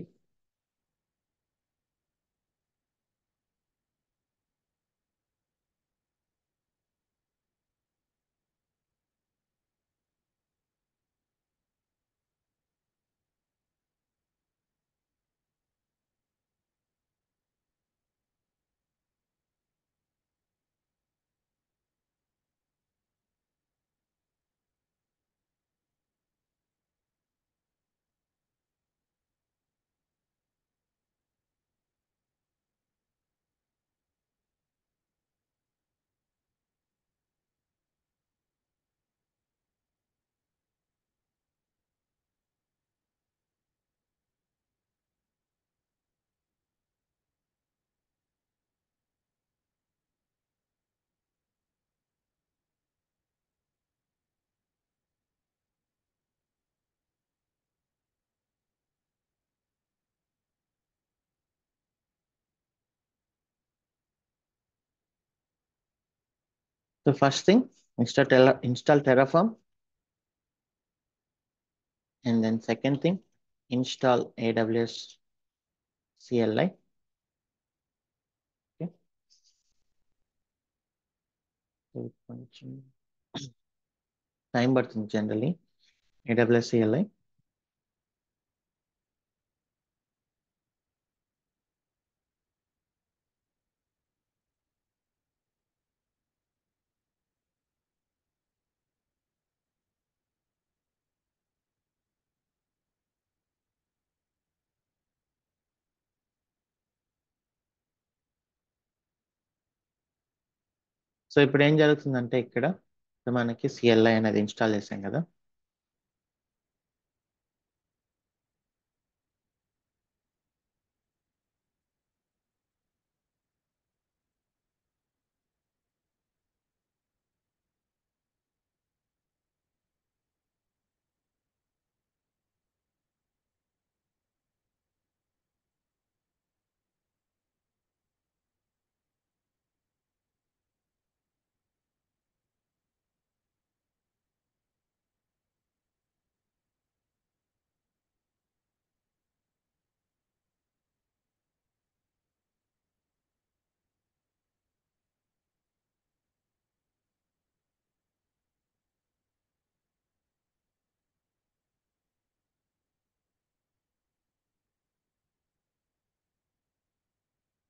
సో ఫస్ట్ థింగ్ ఇన్స్టాల్ టెల install Terraform and then second thing install AWS CLI కొంచెం టైం పడుతుంది జనరలీ ఏడబ్ల్యూఎస్ సిఎల్ఐ సో ఇప్పుడు ఏం జరుగుతుందంటే ఇక్కడ మనకి సిఎల్ఐ అనేది ఇన్స్టాల్ చేసాం కదా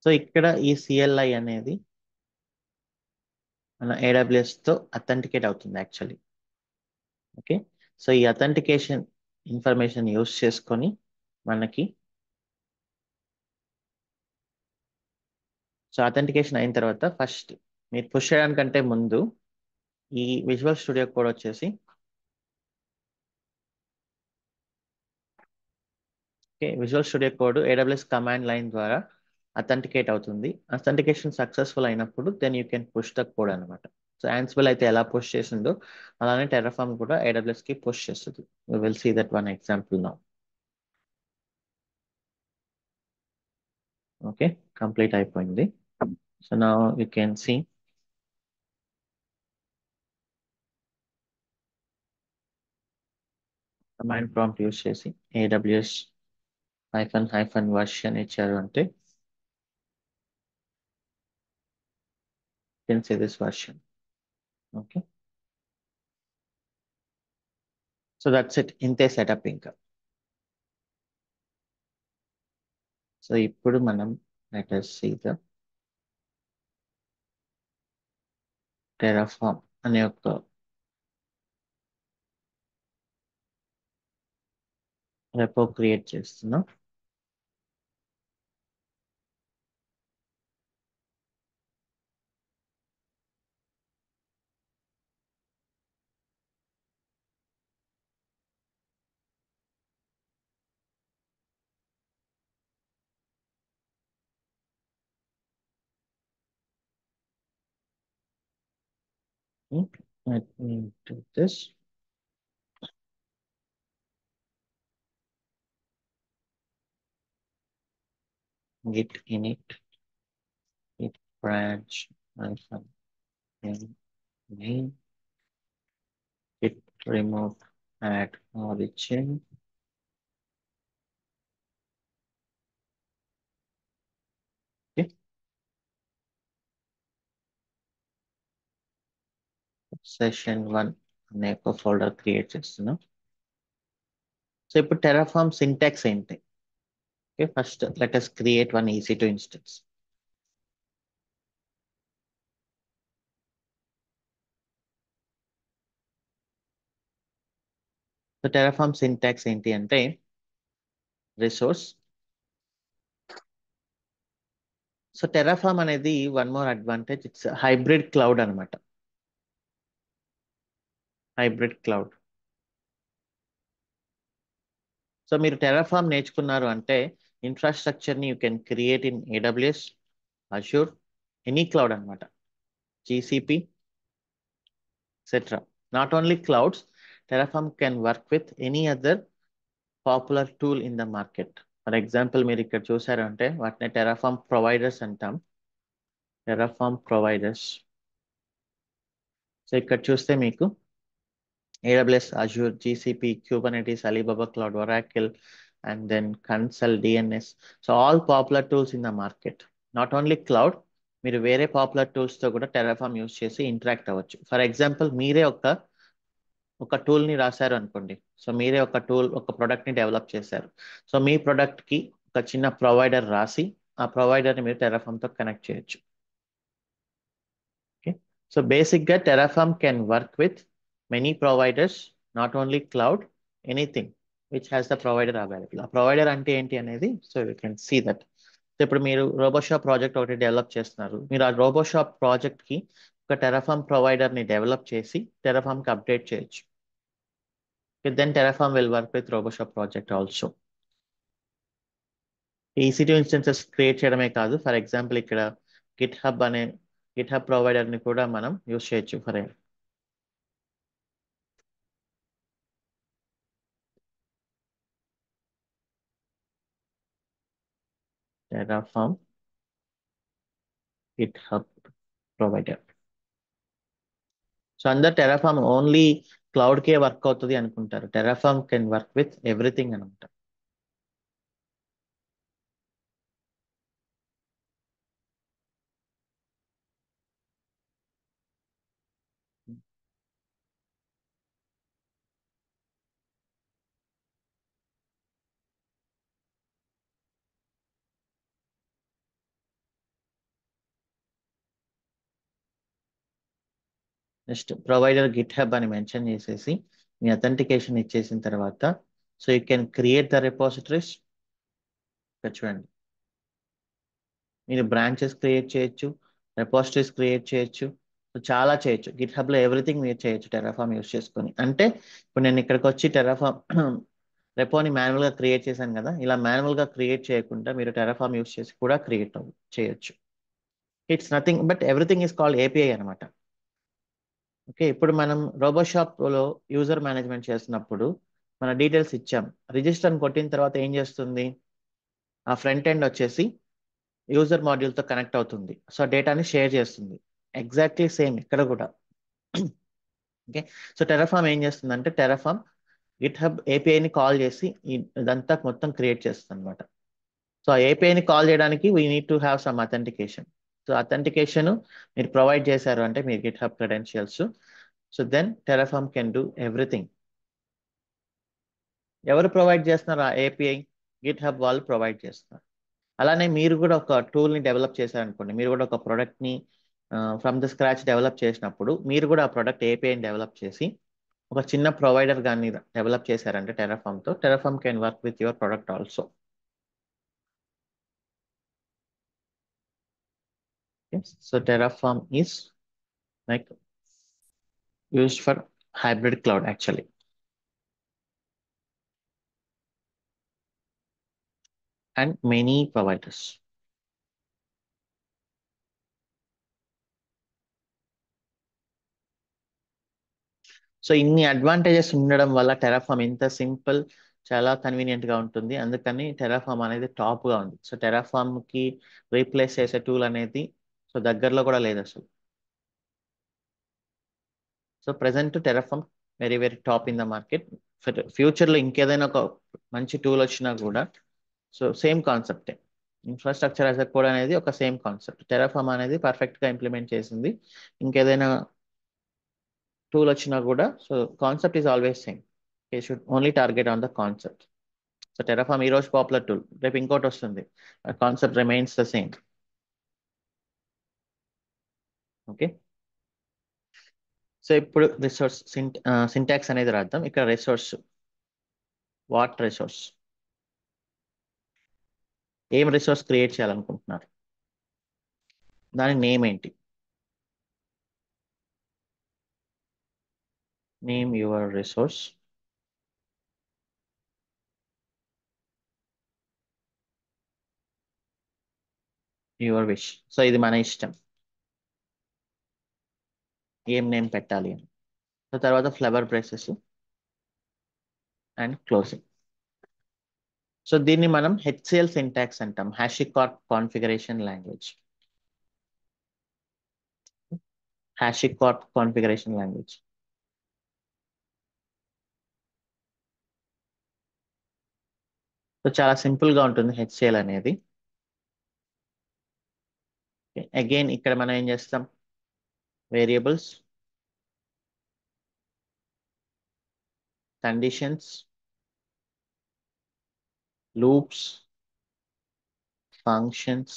సో ఇక్కడ ఈ సిఎల్ఐ అనేది మన AWS తో అథెంటికేట్ అవుతుంది యాక్చువల్లీ ఓకే సో ఈ అథెంటికేషన్ ఇన్ఫర్మేషన్ యూస్ చేసుకొని మనకి సో అథెంటికేషన్ అయిన తర్వాత ఫస్ట్ మీరు పుష్ చేయడానికంటే ముందు ఈ విజువల్ స్టూడియో కోడ్ వచ్చేసి okay visual studio Code AWS command line ద్వారా అథెంటికేట్ అవుతుంది అథెంటికేషన్ సక్సెస్ఫుల్ అయినప్పుడు then you can push the code అనమాట సో యాన్సిబుల్ అయితే ఎలా పుష్ చేసిందో అలానే టెర్రఫామ్ కూడా AWS కి పుష్ చేస్తుంది will see that one example now okay complete అయిపోయింది సో నా you can see command prompt use చేసి ఏడబ్ల్యూఎస్ హైఫన్ హైఫన్ వర్షన్ ఇచ్చారు అంటే can see this version okay so that's it ఇంతే సెటప్ ఇంకా సో ఇప్పుడు మనం let us see the Terraform అనే ఒక రెపో క్రియేట్ చేస్తున్నాం let me do this git init git branch hyphen n name git remote add origin okay session 1 అనే ఒక ఫోల్డర్ క్రియేట్ చేస్తున్నాం సో ఇప్పుడు టెరాఫామ్ సింటాక్స్ ఏంటి okay first let us create one EC two instance so Terraform syntax ఏంటి అంటే రిసోర్స్ సో టెరాఫామ్ అనేది one more advantage it's hybrid cloud అనమాట హైబ్రిడ్ క్లౌడ్ సో మీరు టెరాఫామ్ నేర్చుకున్నారు అంటే ఇన్ఫ్రాస్ట్రక్చర్ని you can create in AWS Azure any cloud అనమాట GCP etcetera not only clouds Terraform can work with any other popular tool in the market for example మీరు ఇక్కడ చూసారంటే వాటిని టెరాఫామ్ ప్రొవైడర్స్ అంటాం టెరాఫామ్ ప్రొవైడర్స్ సో ఇక్కడ చూస్తే మీకు AWS, Azure, GCP, Kubernetes, Alibaba Cloud, Oracle, and then Console, DNS. So all popular tools in the market. Not only cloud, మీరు వేరే పాపులర్ టూల్స్తో కూడా టెరాఫామ్ యూస్ చేసి ఇంటరాక్ట్ అవ్వచ్చు ఫర్ ఎగ్జాంపుల్ మీరే ఒక ఒక టూల్ని రాశారు అనుకోండి సో మీరే ఒక టూల్ ఒక ప్రోడక్ట్ని డెవలప్ చేశారు సో మీ ప్రోడక్ట్కి ఒక చిన్న ప్రొవైడర్ రాసి ఆ ప్రొవైడర్ని మీరు టెరాఫామ్తో కనెక్ట్ చేయొచ్చు ఓకే సో బేసిక్గా Terraform can work with many providers, not only cloud, anything which has the provider available. ఆ ప్రొవైడర్ అంటే ఏంటి అనేది so you can see that so ఇప్పుడు మీరు రోబోషాప్ ప్రాజెక్ట్ ఒకటి డెవలప్ చేస్తున్నారు మీరు ఆ రోబోషాప్ ప్రాజెక్ట్కి ఒక టెరాఫామ్ ప్రొవైడర్ని డెవలప్ చేసి టెరాఫామ్కి అప్డేట్ చేయొచ్చు then Terraform will work with RoboShop project also EC two instances create చేయడమే కాదు ఫర్ ఎగ్జాంపుల్ ఇక్కడ గిట్ హబ్ అనే గిట్ హబ్ ప్రొవైడర్ని కూడా మనం యూస్ చేయొచ్చు for Terraform GitHub provider so అందరు టెరాఫామ్ ఓన్లీ క్లౌడ్కే వర్క్ అవుతుంది అనుకుంటారు Terraform can work with everything అనమాట నెక్స్ట్ ప్రొవైడర్ గిట్ హబ్ అని మెన్షన్ చేసేసి మీ అథెంటికేషన్ ఇచ్చేసిన తర్వాత so you can create the repositories ఇక్కడ చూడండి మీరు బ్రాంచెస్ క్రియేట్ చేయొచ్చు రెపాజిటరీస్ క్రియేట్ చేయొచ్చు సో చాలా చేయొచ్చు గిట్ హబ్లో ఎవ్రీథింగ్ మీరు చేయొచ్చు టెరాఫామ్ యూస్ చేసుకొని అంటే ఇప్పుడు నేను ఇక్కడికి వచ్చి టెరాఫామ్ రెపోని మాన్యువల్గా క్రియేట్ చేశాను కదా ఇలా మాన్యువల్గా క్రియేట్ చేయకుండా మీరు టెరాఫామ్ యూస్ చేసి కూడా క్రియేట్ చేయొచ్చు it's nothing but everything is called API అనమాట ఓకే ఇప్పుడు మనం రోబోషాప్లో యూజర్ మేనేజ్మెంట్ చేస్తున్నప్పుడు మన డీటెయిల్స్ ఇచ్చాం రిజిస్టర్ అని కొట్టిన తర్వాత ఏం చేస్తుంది ఆ ఫ్రంట్ ఎండ్ వచ్చేసి యూజర్ మాడ్యూల్తో కనెక్ట్ అవుతుంది సో డేటాని షేర్ చేస్తుంది ఎగ్జాక్ట్లీ సేమ్ ఇక్కడ కూడా ఓకే సో టెరాఫామ్ ఏం చేస్తుంది అంటే టెరాఫామ్ గిట్ హబ్ ఏపీఐని కాల్ చేసి ఇదంతా మొత్తం క్రియేట్ చేస్తుంది అనమాట సో ఆ ఏపీఐని కాల్ చేయడానికి we need to have some authentication so authentication మీరు ప్రొవైడ్ చేశారు అంటే మీరు GitHub credentials so then Terraform can do everything ఎవరు ప్రొవైడ్ చేస్తున్నారు ఆ ఏపీఐ గిట్ హబ్ వాళ్ళు ప్రొవైడ్ చేస్తున్నారు అలానే మీరు కూడా ఒక టూల్ని డెవలప్ చేశారనుకోండి మీరు కూడా ఒక ప్రోడక్ట్ని ఫ్రమ్ ద స్క్రాచ్ డెవలప్ చేసినప్పుడు మీరు కూడా ఆ ప్రోడక్ట్ ఏపీఐని డెవలప్ చేసి ఒక చిన్న ప్రొవైడర్ కానీ డెవలప్ చేశారంటే టెరాఫామ్తో Terraform can work with your product also so Terraform is like used for hybrid cloud actually. And many providers. So ఇన్ని అడ్వాంటేజెస్ ఉండడం వల్ల టెరాఫామ్ ఎంత సింపుల్ చాలా కన్వీనియంట్ గా ఉంటుంది అందుకని టెరాఫామ్ అనేది టాప్ గా ఉంది సో టెరాఫామ్ కి రీప్లేస్ చేసే టూల్ అనేది సో దగ్గరలో కూడా లేదు అసలు so present Terraform very very top in the market ఫ్యూచర్లో ఇంకేదైనా ఒక మంచి టూల్ వచ్చినా కూడా సో సేమ్ కాన్సెప్టే ఇన్ఫ్రాస్ట్రక్చర్ యాజ్ కోడ్ అనేది ఒక సేమ్ కాన్సెప్ట్ టెరాఫామ్ అనేది పర్ఫెక్ట్గా ఇంప్లిమెంట్ చేసింది ఇంకేదైనా టూల్ వచ్చినా కూడా so concept is always same you should only target on the concept so Terraform ఈ రోజు పాపులర్ టూల్ రేపు ఇంకోటి వస్తుంది concept remains the same okay so ఇప్పుడు రిసోర్స్ సింటాక్స్ అనేది రాద్దాం ఇక్కడ రిసోర్స్ వాట్ రిసోర్స్ ఏం రిసోర్స్ క్రియేట్ చేయాలనుకుంటున్నారు దాని నేమ్ ఏంటి name your resource your wish so ఇది మన ఇష్టం ఏం నేమ్ పెట్టాలి అని సో తర్వాత flower braces and closing so దీన్ని మనం హెచ్సిఎల్ సింటాక్స్ అంటాం HashiCorp configuration language HashiCorp configuration language so చాలా సింపుల్ గా ఉంటుంది హెచ్సిఎల్ అనేది అగైన్ ఇక్కడ మనం ఏం చేస్తాం variables conditions loops, functions,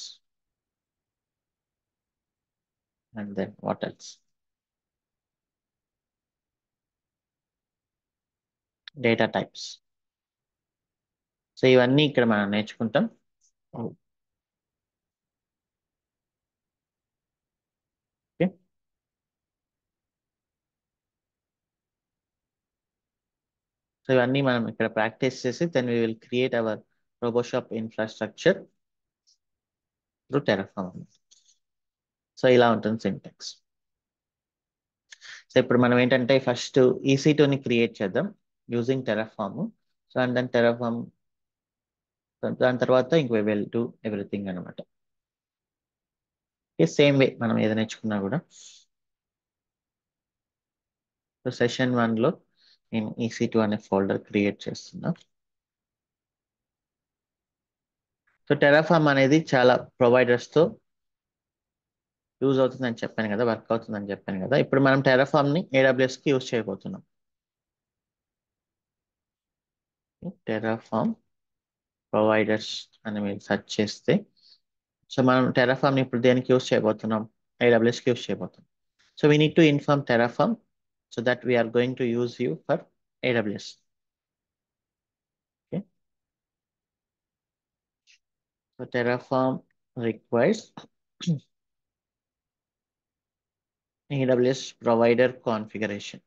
and then what else? Data types. So ఇవన్నీ ఇక్కడ మనం నేర్చుకుంటాం ఓకే సో ఇవన్నీ మనం ఇక్కడ ప్రాక్టీస్ చేసి then we will create our RoboShop infrastructure through Terraform so ఇలా ఉంటుంది సింటాక్స్ సో ఇప్పుడు మనం ఏంటంటే ఫస్ట్ ఈసీ టూని క్రియేట్ చేద్దాం using Terraform so and then Terraform దాని తర్వాత ఇంక వెల్ టు ఎవ్రీథింగ్ అనమాట సేమ్ వే మనం ఏది నేర్చుకున్నా కూడా సో సెషన్ వన్లో నేను ఈసీ టూ అనే ఫోల్డర్ క్రియేట్ చేస్తున్నా సో టెరాఫామ్ అనేది చాలా ప్రొవైడర్స్తో యూజ్ అవుతుందని చెప్పాను కదా వర్క్ అవుతుందని చెప్పాను కదా ఇప్పుడు మనం టెరాఫామ్ని ఏడబ్ల్యూఎస్కి యూజ్ చేయబోతున్నాం టెరాఫామ్ ప్రొవైడర్స్ అని మీరు సెర్చ్ చేస్తే సో మనం టెరాఫామ్ని ఇప్పుడు దేనికి యూజ్ చేయబోతున్నాం ఏడబ్ల్యూఎస్కి యూజ్ చేయబోతున్నాం So we need to inform Terraform so that we are going to use you for AWS. Okay. So Terraform requires AWS provider configuration.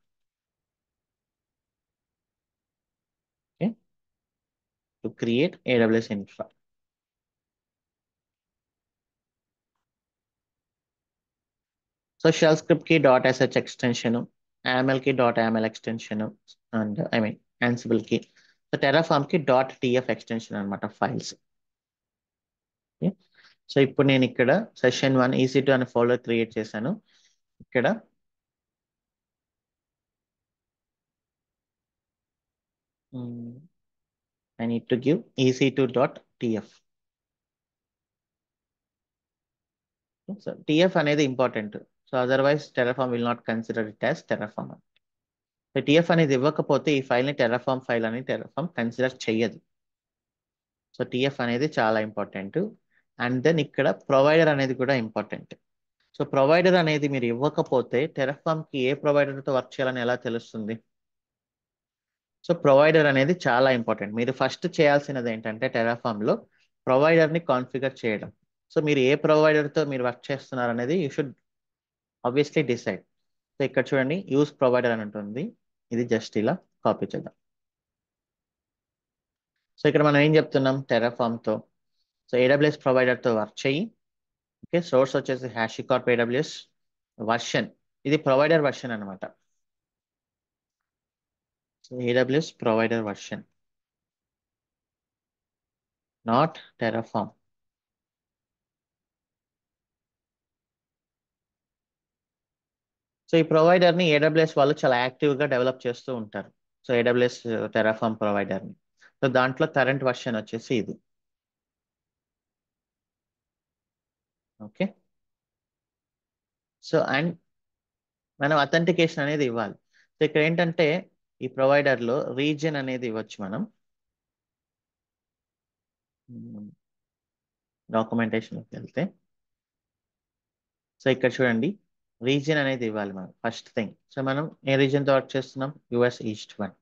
Okay. To create AWS infra. So shell script key dot sh extension, AML key dot AML extension, and I mean Ansible key. So Terraform కి డాట్ టిఎఫ్ ఎక్స్టెన్షన్ అనమాట ఫైల్స్ సో ఇప్పుడు నేను ఇక్కడ సెషన్ వన్ ఈసీ టూ అనే ఫోల్డర్ క్రియేట్ చేశాను ఇక్కడ I need to give EC two dot TF so TF అనేది important so otherwise Terraform will not consider it as Terraform so TF అనేది ఇవ్వకపోతే ఈ ఫైల్ని టెరఫామ్ ఫైల్ అని టెరఫామ్ కన్సిడర్ చెయ్యదు సో టిఎఫ్ అనేది చాలా ఇంపార్టెంట్ అండ్ దెన్ ఇక్కడ ప్రొవైడర్ అనేది కూడా ఇంపార్టెంట్ సో ప్రొవైడర్ అనేది మీరు ఇవ్వకపోతే టెరఫామ్కి ఏ ప్రొవైడర్తో వర్క్ చేయాలని ఎలా తెలుస్తుంది సో ప్రొవైడర్ అనేది చాలా ఇంపార్టెంట్ మీరు ఫస్ట్ చేయాల్సినది ఏంటంటే టెరాఫామ్లో ప్రొవైడర్ని కాన్ఫిగర్ చేయడం సో మీరు ఏ ప్రొవైడర్తో మీరు వర్క్ చేస్తున్నారు అనేది you should obviously decide so ఇక్కడ చూడండి యూస్ ప్రొవైడర్ అని ఉంటుంది ఇది జస్ట్ ఇలా కాపీ చేద్దాం సో ఇక్కడ మనం ఏం చెప్తున్నాం టెరాఫామ్తో సో ఏడబ్ల్యూఎస్ ప్రొవైడర్తో వర్క్ చేయి ఓకే సోర్స్ వచ్చేసి హ్యాషికార్ప్ ఏడబ్ల్యూఎస్ వర్షన్ ఇది ప్రొవైడర్ వర్షన్ అనమాట so AWS provider version not Terraform so ఈ ప్రొవైడర్ని ఏడబ్ల్యూఎస్ వాళ్ళు చాలా యాక్టివ్గా డెవలప్ చేస్తూ ఉంటారు సో ఏడబ్ల్యూఎస్ టెరాఫామ్ ప్రొవైడర్ని సో దాంట్లో కరెంట్ వర్షన్ వచ్చేసి ఇది ఓకే సో అండ్ మనం అథెంటికేషన్ అనేది ఇవ్వాలి సో ఇక్కడ ఏంటంటే ఈ ప్రొవైడర్లో రీజియన్ అనేది ఇవ్వచ్చు మనం డాక్యుమెంటేషన్కి వెళ్తే సో ఇక్కడ చూడండి రీజియన్ అనేది ఇవ్వాలి మనం ఫస్ట్ థింగ్ సో మనం ఏ రీజియన్తో వర్క్ చేస్తున్నాం US east one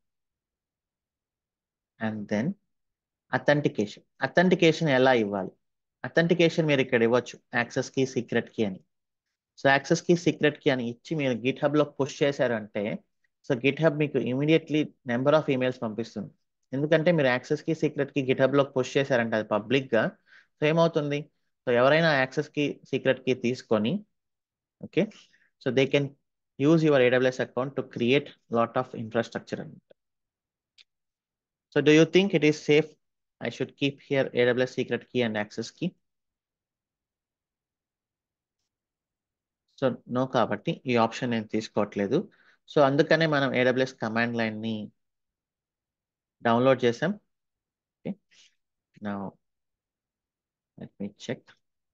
and then authentication authentication ఎలా ఇవ్వాలి అథెంటికేషన్ మీరు ఇక్కడ ఇవ్వచ్చు యాక్సెస్ కీ సీక్రెట్ కీ అని so access key secret key అని ఇచ్చి మీరు గిట్ హబ్లో పుష్ చేశారంటే సో గిట్ హబ్ మీకు ఇమీడియట్లీ నెంబర్ ఆఫ్ ఈమెయిల్స్ పంపిస్తుంది ఎందుకంటే మీరు యాక్సెస్ కీ సీక్రెట్ కీ గిట్ హబ్లో పుష్ చేశారంటే అది పబ్లిక్గా సో ఏమవుతుంది సో ఎవరైనా యాక్సెస్ కీ సీక్రెట్ కీ తీసుకొని okay so they can use your AWS account to create lot of infrastructure అనమాట so do you think it is safe I should keep here AWS secret key and access key. So no కాబట్టి ఈ ఆప్షన్ నేను తీసుకోవట్లేదు సో అందుకనే మనం ఏడబ్ల్యూఎస్ కమాండ్ లైన్ని డౌన్లోడ్ చేసాం ఓకే నా let me check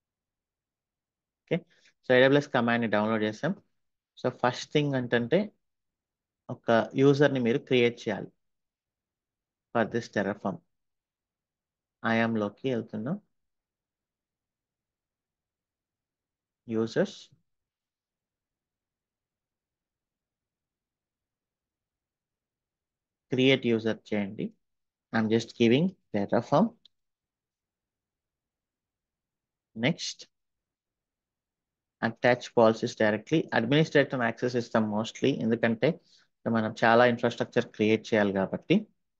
okay so AWS కమాండ్ని డౌన్లోడ్ చేసాం సో ఫస్ట్ థింగ్ ఏంటంటే ఒక యూజర్ని మీరు క్రియేట్ చేయాలి ఫర్ దిస్ టెరఫామ్ ఐఎంలోకి వెళ్తున్నాం యూజర్స్ క్రియేట్ యూజర్ చేయండి I'm just giving Terraform next attach policies directly administrator access ఇస్తాం మోస్ట్లీ ఎందుకంటే మనం చాలా ఇన్ఫ్రాస్ట్రక్చర్ క్రియేట్ చేయాలి కాబట్టి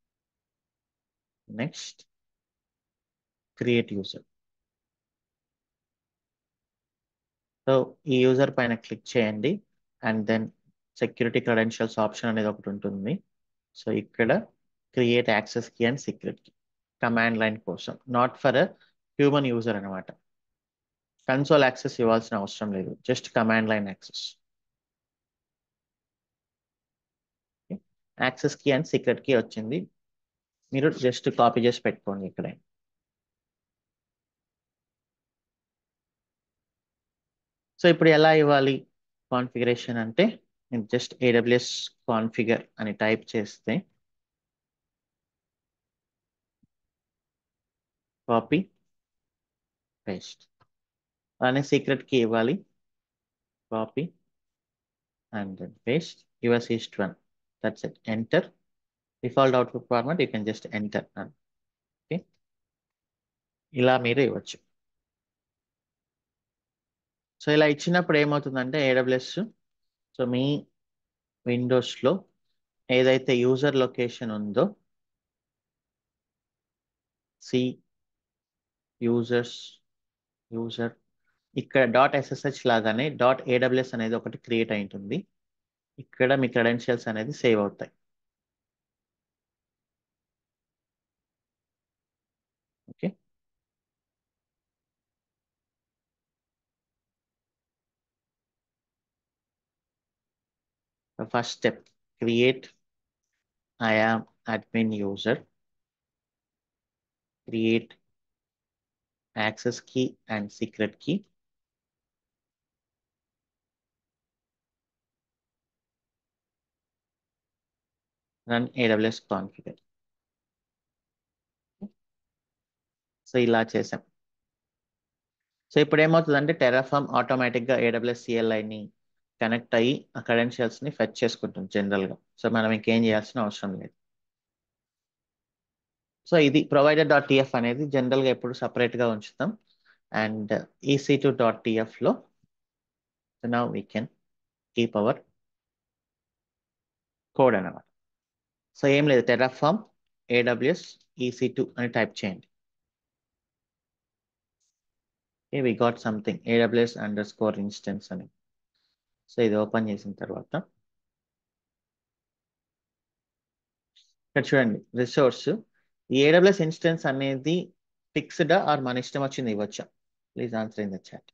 నెక్స్ట్ క్రియేట్ యూజర్ సో ఈ యూజర్ పైన క్లిక్ చేయండి and then security credentials option అనేది ఒకటి ఉంటుంది సో ఇక్కడ create access key and secret key command line కోసం నాట్ ఫర్ హ్యూమన్ యూజర్ అనమాట కన్సోల్ యాక్సెస్ ఇవ్వాల్సిన అవసరం లేదు just command line access access key and secret key వచ్చింది మీరు జస్ట్ కాపీ చేసి పెట్టుకోండి ఇక్కడ సో ఇప్పుడు ఎలా ఇవ్వాలి కాన్ఫిగరేషన్ అంటే నేను జస్ట్ ఏడబ్ల్యూఎస్ కాన్ఫిగర్ అని టైప్ చేస్తే కాపీ పేస్ట్ అలానే సీక్రెట్ కీ ఇవ్వాలి copy and then paste yours is 1 that's it enter default output format you can just enter none. okay ఇలా మీరు ఇవ్వచ్చు సో ఇలా ఇచ్చినప్పుడు ఏమవుతుందంటే ఏడబ్ల్యూఎస్ సో మీ విండోస్లో ఏదైతే యూజర్ లొకేషన్ ఉందో సి యూజర్స్ యూజర్ ఇక్కడ డాట్ ఎస్ఎస్హెచ్ లాగానే డాట్ ఏడబ్ల్యూఎస్ అనేది ఒకటి క్రియేట్ అయి ఉంటుంది ఇక్కడ మీ క్రెడెన్షియల్స్ అనేది సేవ్ అవుతాయి okay first step create I am admin user create access key and secret key run AWS configure so ఇలా చేసాం సో ఇప్పుడు ఏమవుతుందంటే టెరాఫామ్ ఆటోమేటిక్గా ఏడబ్ల్యూఎస్ సిఎల్ఐని కనెక్ట్ అయ్యి ఆ క్రెడెన్షియల్స్ని ఫెచ్ చేసుకుంటుంది జనరల్గా సో మనం ఇంకేం చేయాల్సిన అవసరం లేదు సో ఇది ప్రొవైడర్ డాట్ టిఎఫ్ అనేది జనరల్గా ఎప్పుడు సపరేట్గా ఉంచుతాం అండ్ ఈసీ టు డాట్ టిఎఫ్లో now we can keep our code అనమాట సో ఏం లేదు టెరాఫామ్ ఏడబ్ల్యూఎస్ ఈసీ టూ అని టైప్ చేయండి okay we got something AWS underscore instance అని సో ఇది ఓపెన్ చేసిన తర్వాత ఇక్కడ చూడండి రిసోర్స్ ఈ ఏడబ్ల్యూఎస్ ఇన్స్టెన్స్ అనేది ఫిక్స్డ్ ఆర్ మన ఇష్టం వచ్చింది ఇవ్వచ్చా please answer in the chat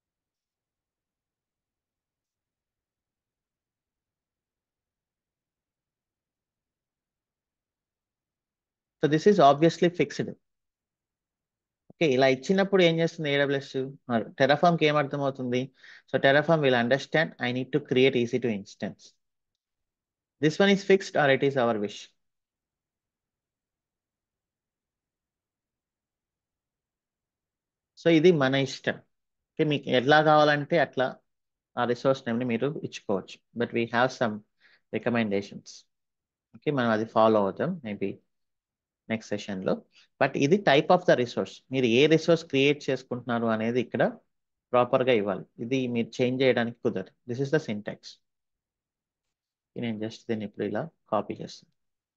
so this is obviously fixed okay ఇలా ఇచ్చినప్పుడు ఏం చేస్తుంది ఏడబ్ల్యూఎస్ టెరాఫామ్కి ఏం అర్థమవుతుంది so Terraform will understand I need to create EC two instance this one is fixed or it is our wish so ఇది మన ఇష్టం ఓకే మీకు ఎట్లా కావాలంటే అట్లా ఆ రిసోర్స్ నేమ్ని మీరు ఇచ్చుకోవచ్చు but we have some recommendations okay మనం అది ఫాలో అవుతాం మేబీ నెక్స్ట్ సెషన్లో బట్ ఇది టైప్ ఆఫ్ ద రిసోర్స్ మీరు ఏ రిసోర్స్ క్రియేట్ చేసుకుంటున్నారు అనేది ఇక్కడ ప్రాపర్గా ఇవ్వాలి ఇది మీరు చేంజ్ చేయడానికి కుదరదు దిస్ ఇస్ ద సింటాక్స్ నేను జస్ట్ దీన్ని ఇప్పుడు ఇలా కాపీ చేస్తాను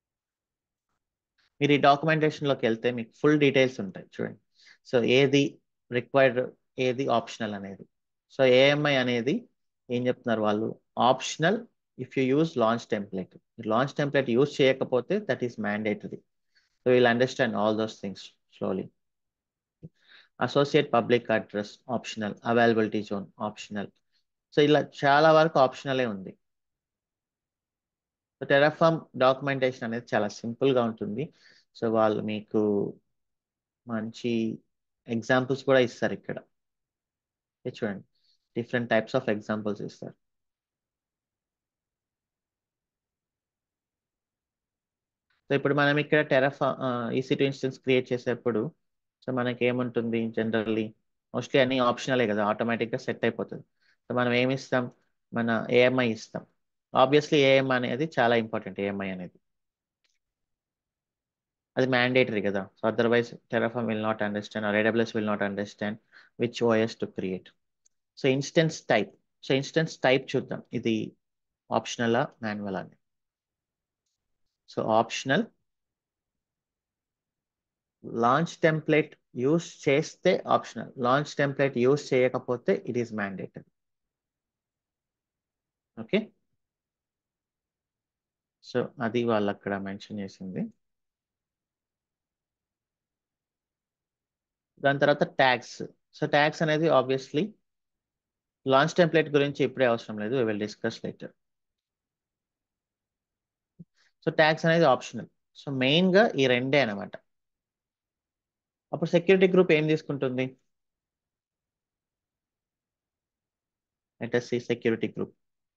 మీరు ఈ డాక్యుమెంటేషన్లోకి వెళ్తే మీకు ఫుల్ డీటెయిల్స్ ఉంటాయి చూడండి సో ఏది రిక్వైర్డ్ ఏది ఆప్షనల్ అనేది సో ఏఎంఐ అనేది ఏం చెప్తున్నారు వాళ్ళు optional if you use launch template launch template use చేయకపోతే that is mandatory so will understand all those things slowly associate public address optional availability zone optional so ఇలా చాలా వరకు ఆప్షనలే ఉంది సో టెరాఫామ్ డాక్యుమెంటేషన్ అనేది చాలా సింపుల్గా ఉంటుంది సో వాళ్ళు మీకు మంచి ఎగ్జాంపుల్స్ కూడా ఇస్తారు ఇక్కడ చూడండి డిఫరెంట్ టైప్స్ ఆఫ్ ఎగ్జాంపుల్స్ ఇస్తారు సో ఇప్పుడు మనం ఇక్కడ Terraform EC two instance create చేసేప్పుడు సో మనకి ఏముంటుంది జనరల్లీ మోస్ట్లీ అన్ని ఆప్షనలే కదా ఆటోమేటిక్గా సెట్ అయిపోతుంది సో మనం ఏమి ఇస్తాం మన ఏఎంఐ ఇస్తాం ఆబ్వియస్లీ ఏఎం అనేది చాలా ఇంపార్టెంట్ ఏఎంఐ అనేది అది మ్యాండేటరీ కదా so otherwise Terraform will not understand or AWS will not understand which OS to create so instance type so instance type చూద్దాం ఇది ఆప్షనలా మాన్యువల్ అని so optional launch template use చేస్తే ఆప్షనల్ లాంచ్ టెంప్లెట్ యూస్ చేయకపోతే it is mandatory okay so అది వాళ్ళు అక్కడ మెన్షన్ చేసింది దాని తర్వాత ట్యాగ్స్ సో ట్యాగ్స్ అనేది ఆబ్వియస్లీ లాంచ్ టెంప్లెట్ గురించి ఇప్పుడే అవసరం లేదు we will discuss later so tags అనేది ఆప్షనల్ సో మెయిన్గా ఈ రెండే అనమాట అప్పుడు సెక్యూరిటీ గ్రూప్ ఏం తీసుకుంటుంది let's see security group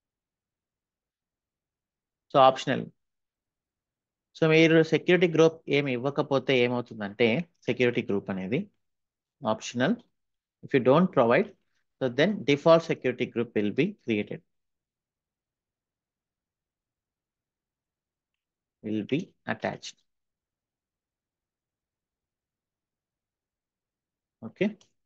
so optional so మీరు సెక్యూరిటీ గ్రూప్ ఏమి ఇవ్వకపోతే ఏమవుతుందంటే సెక్యూరిటీ గ్రూప్ అనేది optional if you don't provide so then default security group will be created will be attached. Okay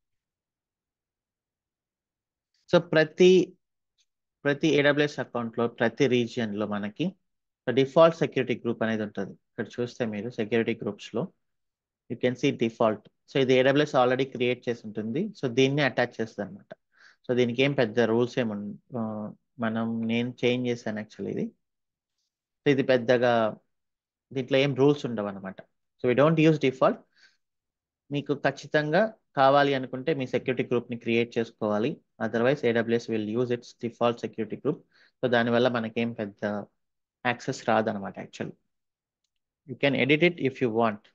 so ప్రతి ప్రతి ఏడబ్ల్యూఎస్ అకౌంట్లో ప్రతి రీజియన్లో మనకి డిఫాల్ట్ సెక్యూరిటీ గ్రూప్ అనేది ఉంటుంది ఇక్కడ చూస్తే మీరు సెక్యూరిటీ గ్రూప్స్లో you can see default so ఇది ఏడబ్ల్యూఎస్ ఆల్రెడీ క్రియేట్ చేసి ఉంటుంది సో దీన్ని అటాచ్ చేస్తుంది అనమాట సో దీనికి ఏం పెద్ద రూల్స్ ఏమి మనం నేను చేంజ్ చేశాను యాక్చువల్లీ ఇది సో ఇది పెద్దగా దీంట్లో ఏం రూల్స్ ఉండవు అనమాట so we don't use default మీకు ఖచ్చితంగా కావాలి అనుకుంటే మీ సెక్యూరిటీ గ్రూప్ని క్రియేట్ చేసుకోవాలి otherwise AWS will use its default security group so దానివల్ల మనకేం పెద్ద యాక్సెస్ రాదనమాట actually you can edit it if you want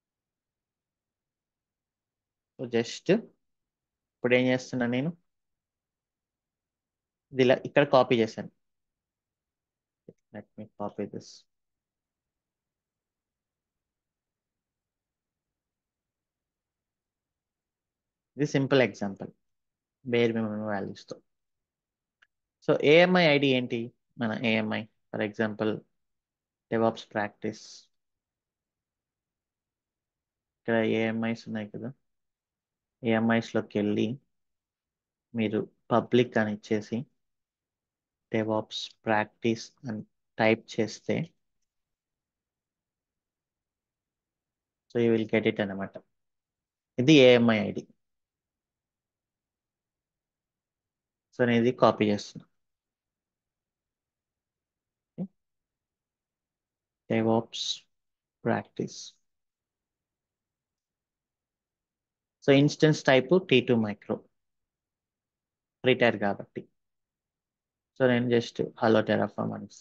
so just ఇప్పుడు ఏం చేస్తున్నా నేను ఇది ఇలా ఇక్కడ కాపీ చేశాను లెట్ మీ కాపీ దిస్ ఇది సింపుల్ ఎగ్జాంపుల్ బేర్ మినిమం వాల్యూస్తో సో ఏఎంఐ ఐడి ఏంటి మన AMI for example DevOps practice ఇక్కడ ఏఎంఐస్ ఉన్నాయి కదా ఏఎంఐస్లోకి వెళ్ళి మీరు పబ్లిక్ అని ఇచ్చేసి డెవాప్స్ ప్రాక్టీస్ అని టైప్ చేస్తే so you will get it అనమాట ఇది ఏఎంఐ ఐడి సో నేను ఇది కాపీ చేస్తున్నా DevOps practice so instance type T two micro రిటైర్ కాబట్టి సో నేను జస్ట్ హలో టెరాఫామ్ అని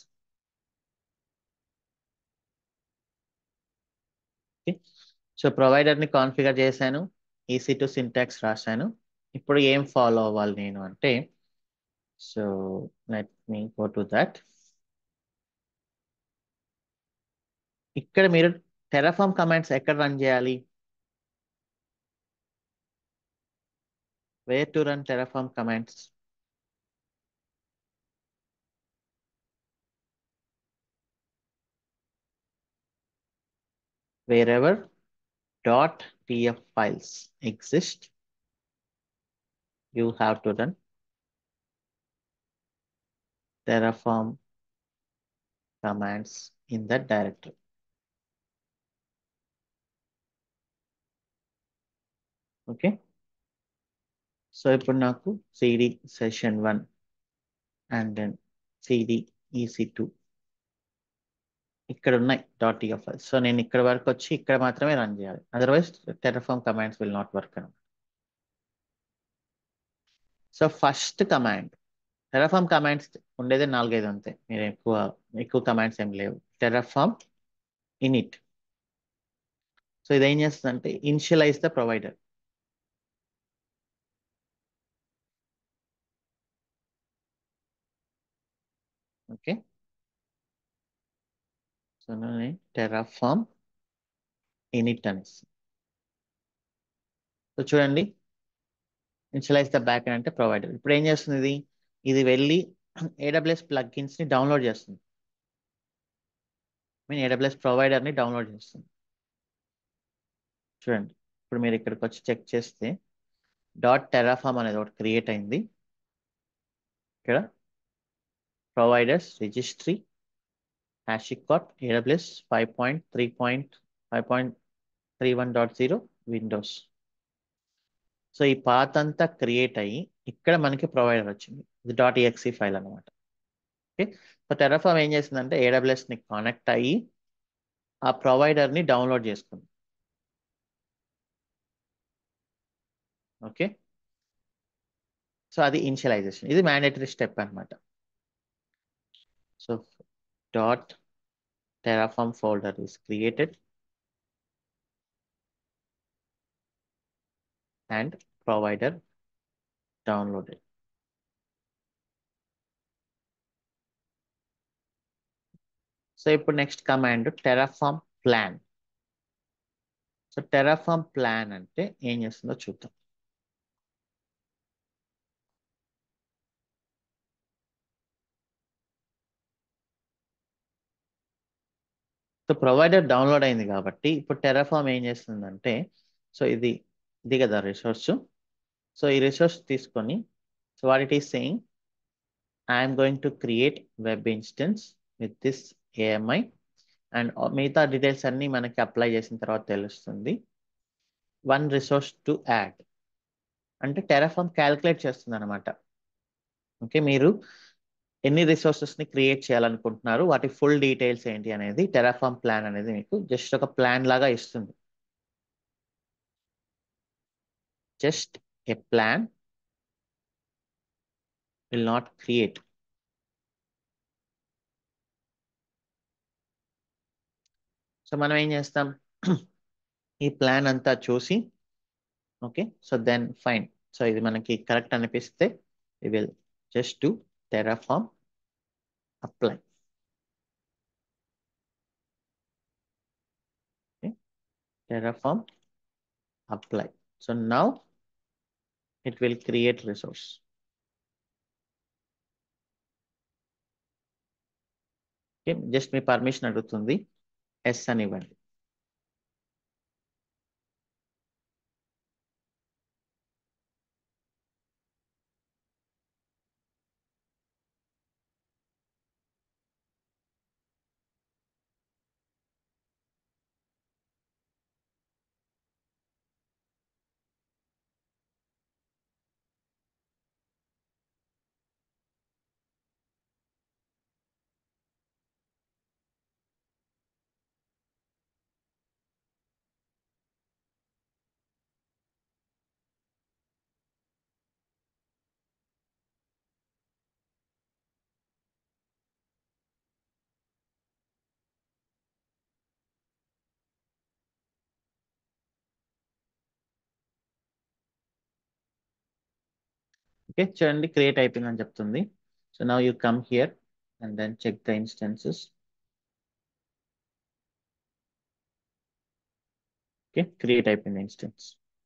సో ప్రొవైడర్ని కాన్ఫిగర్ చేశాను ఈసీ టు సింటాక్స్ రాశాను ఇప్పుడు ఏం ఫాలో అవ్వాలి నేను అంటే so let me go to that ఇక్కడ మీరు టెరాఫామ్ కమాండ్స్ ఎక్కడ రన్ చేయాలి where to run Terraform commands wherever .tf files exist, you have to run Terraform commands in that directory. Okay. So ఇప్పుడు నాకు CD session one and then CD EC two ఇక్కడ ఉన్నాయి డాట్ టీఎఫ్ ఫైల్స్ సో నేను ఇక్కడ వరకు వచ్చి ఇక్కడ మాత్రమే రన్ చేయాలి otherwise Terraform commands will not work అనమాట so first command Terraform commands ఉండేదే నాలుగైదు అంతే మీరు ఎక్కువ ఎక్కువ కమాండ్స్ ఏం లేవు టెరఫామ్ ఇనిట్ సో ఇది ఏం చేస్తుందంటే initialize the provider okay so Terraform init అనేసి సో చూడండి ఇన్షియలైజ్ ద బ్యాక్ అంటే ప్రొవైడర్ ఇప్పుడు ఏం చేస్తుంది ఇది ఇది వెళ్ళి ఏడబ్ల్యూఎస్ ప్లగ్గిన్స్ని డౌన్లోడ్ చేస్తుంది మీన్ ఏడబ్ల్యూఎస్ ప్రొవైడర్ని డౌన్లోడ్ చేస్తుంది చూడండి ఇప్పుడు మీరు ఇక్కడికి వచ్చి చెక్ చేస్తే డాట్ టెరాఫామ్ అనేది ఒకటి క్రియేట్ అయింది ఇక్కడ providers registry HashiCorp AWS 5.3.5.31.0 Windows so ఈ పాత్ అంతా క్రియేట్ అయ్యి ఇక్కడ మనకి ప్రొవైడర్ వచ్చింది ఇది డాట్ ఎక్సీ ఫైల్ అనమాట ఓకే సో టెరాఫామ్ ఏం చేసిందంటే ఏడబ్ల్యూఎస్ని కనెక్ట్ అయ్యి ఆ ప్రొవైడర్ని డౌన్లోడ్ చేసుకుంది ఓకే సో అది ఇనిషియలైజేషన్ ఇది మ్యాండేటరీ స్టెప్ అనమాట so dot terraform folder is created and provider downloaded. So ఇప్పుడు next command Terraform plan so Terraform plan అంటే ఏం చేస్తుందో చూద్దాం సో ప్రొవైడర్ డౌన్లోడ్ అయింది కాబట్టి ఇప్పుడు టెరాఫామ్ ఏం చేస్తుందంటే సో ఇది ఇది కదా రిసోర్స్ సో ఈ రిసోర్స్ తీసుకొని so what it is saying I'm going to create web instance with this AMI and మిగతా డీటెయిల్స్ అన్నీ మనకి అప్లై చేసిన తర్వాత తెలుస్తుంది వన్ రిసోర్స్ టు యాడ్ అంటే టెరాఫామ్ క్యాల్కులేట్ చేస్తుంది అనమాట ఓకే మీరు ఎన్ని రిసోర్సెస్ని క్రియేట్ చేయాలనుకుంటున్నారు వాటి ఫుల్ డీటెయిల్స్ ఏంటి అనేది టెరాఫామ్ ప్లాన్ అనేది మీకు జస్ట్ ఒక ప్లాన్ లాగా ఇస్తుంది just a plan will not create so మనం ఏం చేస్తాం ఈ ప్లాన్ అంతా చూసి okay so then fine so ఇది మనకి కరెక్ట్ అనిపిస్తే we will just do Terraform apply terraform apply so now it will create resource okay just మీ పర్మిషన్ అడుగుతుంది ఎస్ అని ఇవ్వండి ఓకే చూడండి క్రియేట్ అయిపోయిందని చెప్తుంది so now you come here and then check the instances okay create అయిపోయింది ఇన్స్టెన్స్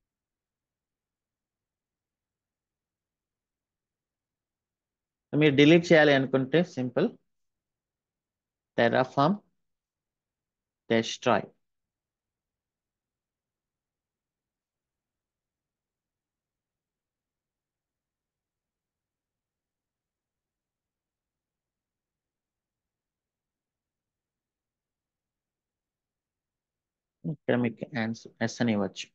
మీరు డిలీట్ చేయాలి అనుకుంటే సింపుల్ టెరాఫామ్ destroy ఇక్కడ మీకు ఆన్సర్ ఎస్ అని ఇవ్వచ్చు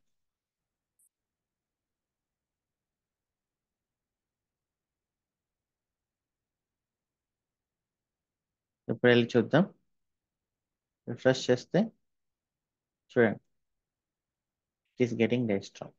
ఇప్పుడు వెళ్ళి చూద్దాం రిఫ్రెష్ చేస్తే చూడండి it is getting destroy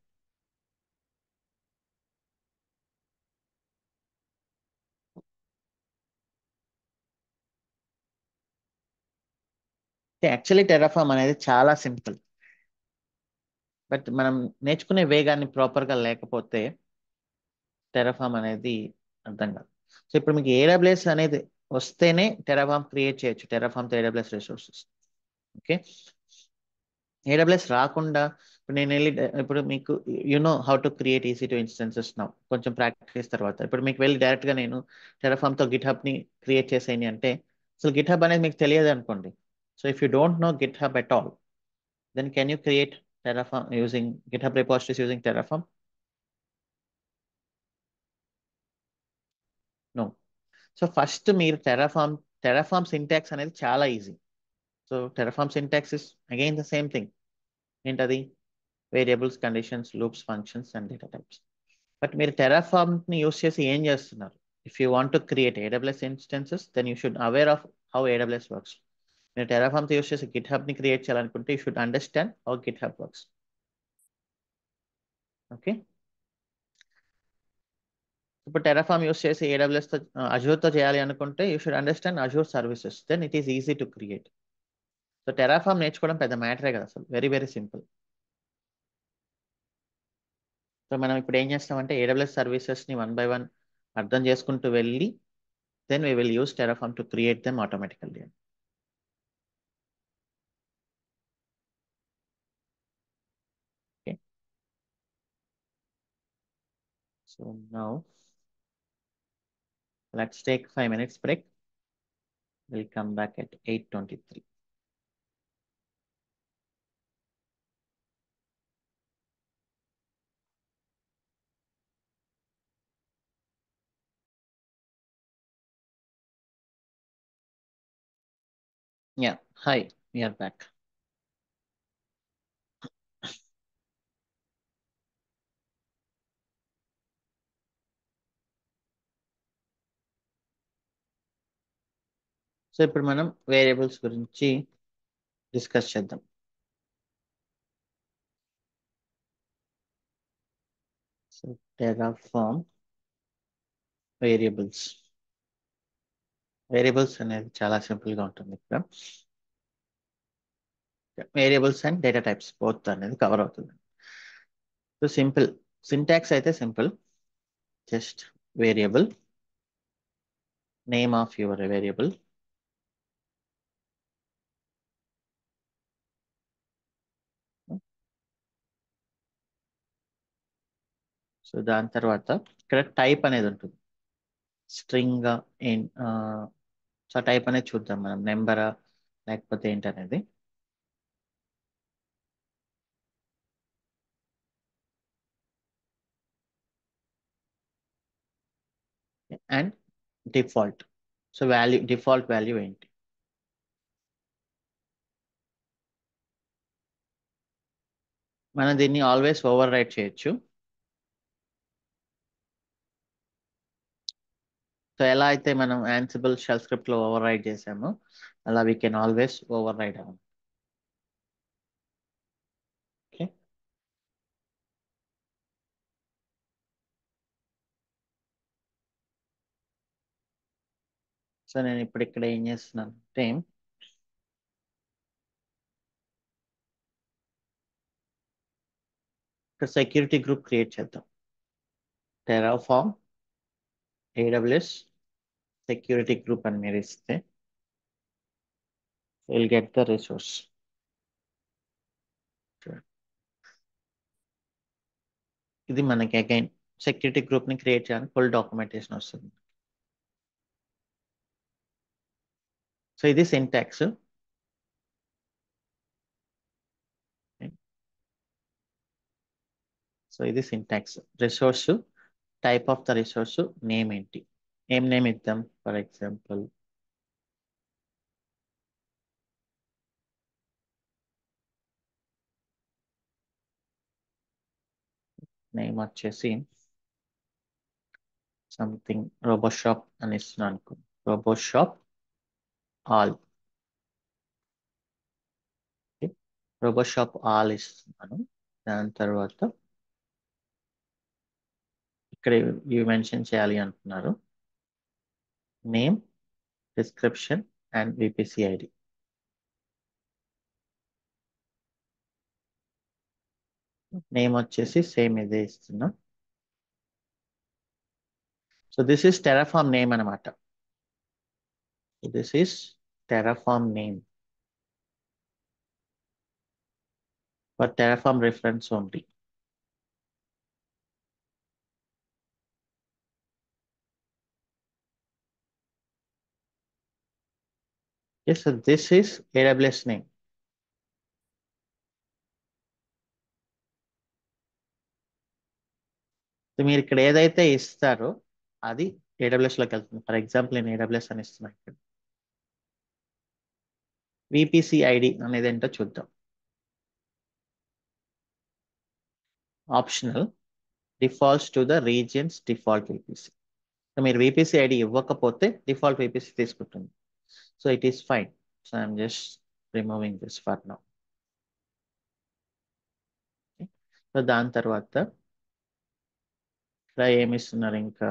actually Terraform అనేది చాలా సింపుల్ బట్ మనం నేర్చుకునే వేగాన్ని ప్రాపర్గా లేకపోతే టెరాఫామ్ అనేది అర్థం కాదు సో ఇప్పుడు మీకు ఏడబ్ల్యూఎస్ అనేది వస్తేనే టెరాఫామ్ క్రియేట్ చేయొచ్చు టెరాఫామ్తో ఏడబ్ల్యూఎస్ రిసోర్సెస్ ఓకే ఏడబ్ల్యూఎస్ రాకుండా ఇప్పుడు నేను వెళ్ళి ఇప్పుడు మీకు you know how to create EC two instances now కొంచెం ప్రాక్టీస్ తర్వాత ఇప్పుడు మీకు వెళ్ళి డైరెక్ట్గా నేను టెరాఫామ్తో గిట్ హబ్ని క్రియేట్ చేసేయని అంటే అసలు గిట్ హబ్ అనేది మీకు తెలియదు అనుకోండి so if you don't know GitHub at all then can you create Terraform using GitHub repositories using Terraform no so first మీరు టెరాఫామ్ టెరాఫామ్ సింటాక్స్ అనేది చాలా easy so Terraform syntax is again the same thing ఏంటది variables conditions loops functions and data types but మీరు టెరాఫామ్ని యూస్ చేసి ఏం చేస్తున్నారు if you want to create AWS instances then you should aware of how AWS works మీరు టెరాఫామ్తో యూస్ చేసి గిట్ హబ్ని క్రియేట్ చేయాలనుకుంటే you should understand how GitHub works okay ఇప్పుడు టెరాఫామ్ యూస్ చేసి ఏడబ్ల్యూఎస్తో అజూర్తో చేయాలి అనుకుంటే you should understand Azure services then it is easy to create so Terraform నేర్చుకోవడం పెద్ద మ్యాటరే కదా అసలు వెరీ వెరీ సింపుల్ సో మనం ఇప్పుడు ఏం చేస్తామంటే ఏడబ్ల్యూఎస్ సర్వీసెస్ని వన్ బై వన్ అర్థం చేసుకుంటూ వెళ్ళి then we will use Terraform to create them automatically Okay. So now let's take five minutes break. We'll come back at 8.23. Yeah. Hi, we are back. So ఇప్పుడు మనం వేరియబుల్స్ గురించి డిస్కస్ చేద్దాం సో టెరాఫామ్ వేరియబుల్స్ వేరియబుల్స్ అనేది చాలా సింపుల్ గా ఉంటుంది ఇక్కడ variables and data types both అనేది కవర్ అవుతుంది సో సింపుల్ సింటాక్స్ అయితే simple just variable name of your variable so దాని తర్వాత ఇక్కడ టైప్ అనేది ఉంటుంది స్ట్రింగ్ ఏం సో టైప్ అనేది చూద్దాం మనం నెంబరా లేకపోతే ఏంటనేది and default so value default value ఏంటి మనం దీన్ని ఆల్వేస్ ఓవర్ రైట్ చేయొచ్చు సో ఎలా అయితే మనం యాన్సిబుల్ షెల్ స్క్రిప్ట్ లో ఓవర్ రైడ్ చేసామో అలా we can always override అవ్వం ఓకే సో నేను ఇప్పుడు ఇక్కడ ఏం చేస్తున్నాను అంటే ఇక్కడ సెక్యూరిటీ గ్రూప్ క్రియేట్ చేద్దాం టెరాఫామ్ ఏడబ్ల్యూఎస్ సెక్యూరిటీ గ్రూప్ అని మీరు ఇస్తే విల్ గెట్ ద రిసోర్స్ ఇది మనకి అగైన్ సెక్యూరిటీ గ్రూప్ ని క్రియేట్ చేయడానికి ఫుల్ డాక్యుమెంటేషన్ వస్తుంది సో ఇది సింటాక్స్ సో ఇది syntax resource type of the resource name ఏంటి ఏం నేమ్ ఇద్దాం ఫర్ ఎగ్జాంపుల్ నేమ్ వచ్చేసి సంథింగ్ రోబోషాప్ అని ఇస్తున్నాను అనుకో రోబోషాప్ ఆల్ రోబోషాప్ ఆల్ ఇస్తున్నాను దాని తర్వాత ఇక్కడ ఇవి మెన్షన్ చేయాలి అంటున్నారు name description and VPC ID name వచ్చేసి సేమ్ ఇదే ఇస్తున్నా so this is Terraform name అనమాట this is Terraform name for Terraform reference only Yes, so this is AWS name. So మీరు ఇక్కడ ఏదైతే ఇస్తారో అది AWS లోకి వెళ్తుంది ఫర్ ఎగ్జాంపుల్ నేను ఏడబ్ల్యూఎస్ అని ఇస్తున్నాను ఇక్కడ విపిసి ఐడి అనేది ఏంటో చూద్దాం optional defaults to the regions default VPC so మీరు విపిసి ఐడి ఇవ్వకపోతే డిఫాల్ట్ విపిసి తీసుకుంటుంది so it is fine so I'm just removing this for now so దాని తర్వాత ఇక్కడ ఏమి ఇస్తున్నారు ఇంకా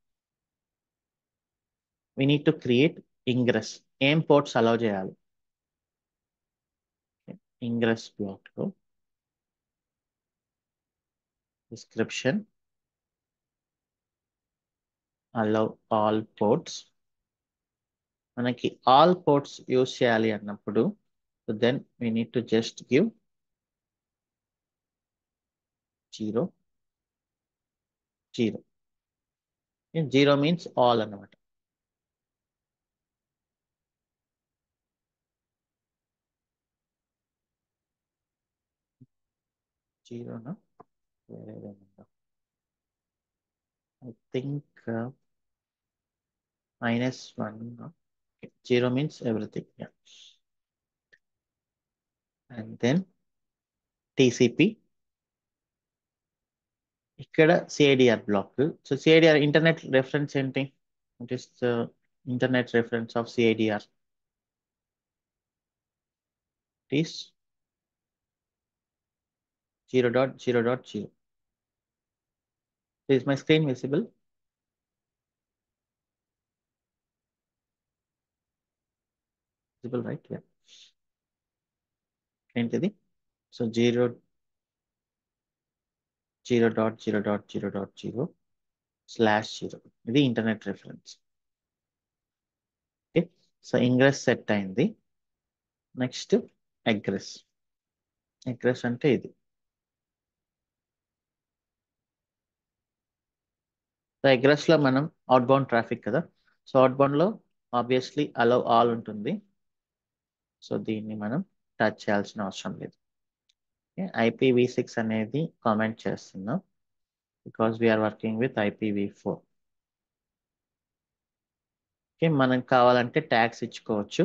we need to create ingress ఏం పోర్ట్స్ అలౌ చేయాలి ఇంగ్రెస్ బ్లాక్ లో డిస్క్రిప్షన్ అలౌ ఆల్ పోర్ట్స్ మనకి ఆల్ పోర్ట్స్ యూస్ చేయాలి అన్నప్పుడు then we need to just give zero zero zero means all అన్నమాట జీరోనా వేరేదేముందా I think minus one zero means everything and then TCP ఇక్కడ CIDR block so CIDR internet reference ఏంటి it is internet reference of CIDR is 0 dot 0 dot 0. Is my screen visible? Visible, right? Yeah. ఏంటిది so zero zero dot zero dot zero dot zero slash zero ఇది internet reference okay so ingress set అయింది నెక్స్ట్ అగ్రెస్ అగ్రెస్ అంటే ఇది సో అగ్రెస్ లో మనం అవుట్ బౌండ్ ట్రాఫిక్ కదా సో అవుట్ బౌండ్ లో ఆబ్వియస్లీ అలౌ ఆల్ ఉంటుంది సో దీన్ని మనం టచ్ చేయాల్సిన అవసరం లేదు ఐపీవీ సిక్స్ అనేది కామెంట్ చేస్తున్నాం because we're working with IPv four okay మనం కావాలంటే ట్యాక్స్ ఇచ్చుకోవచ్చు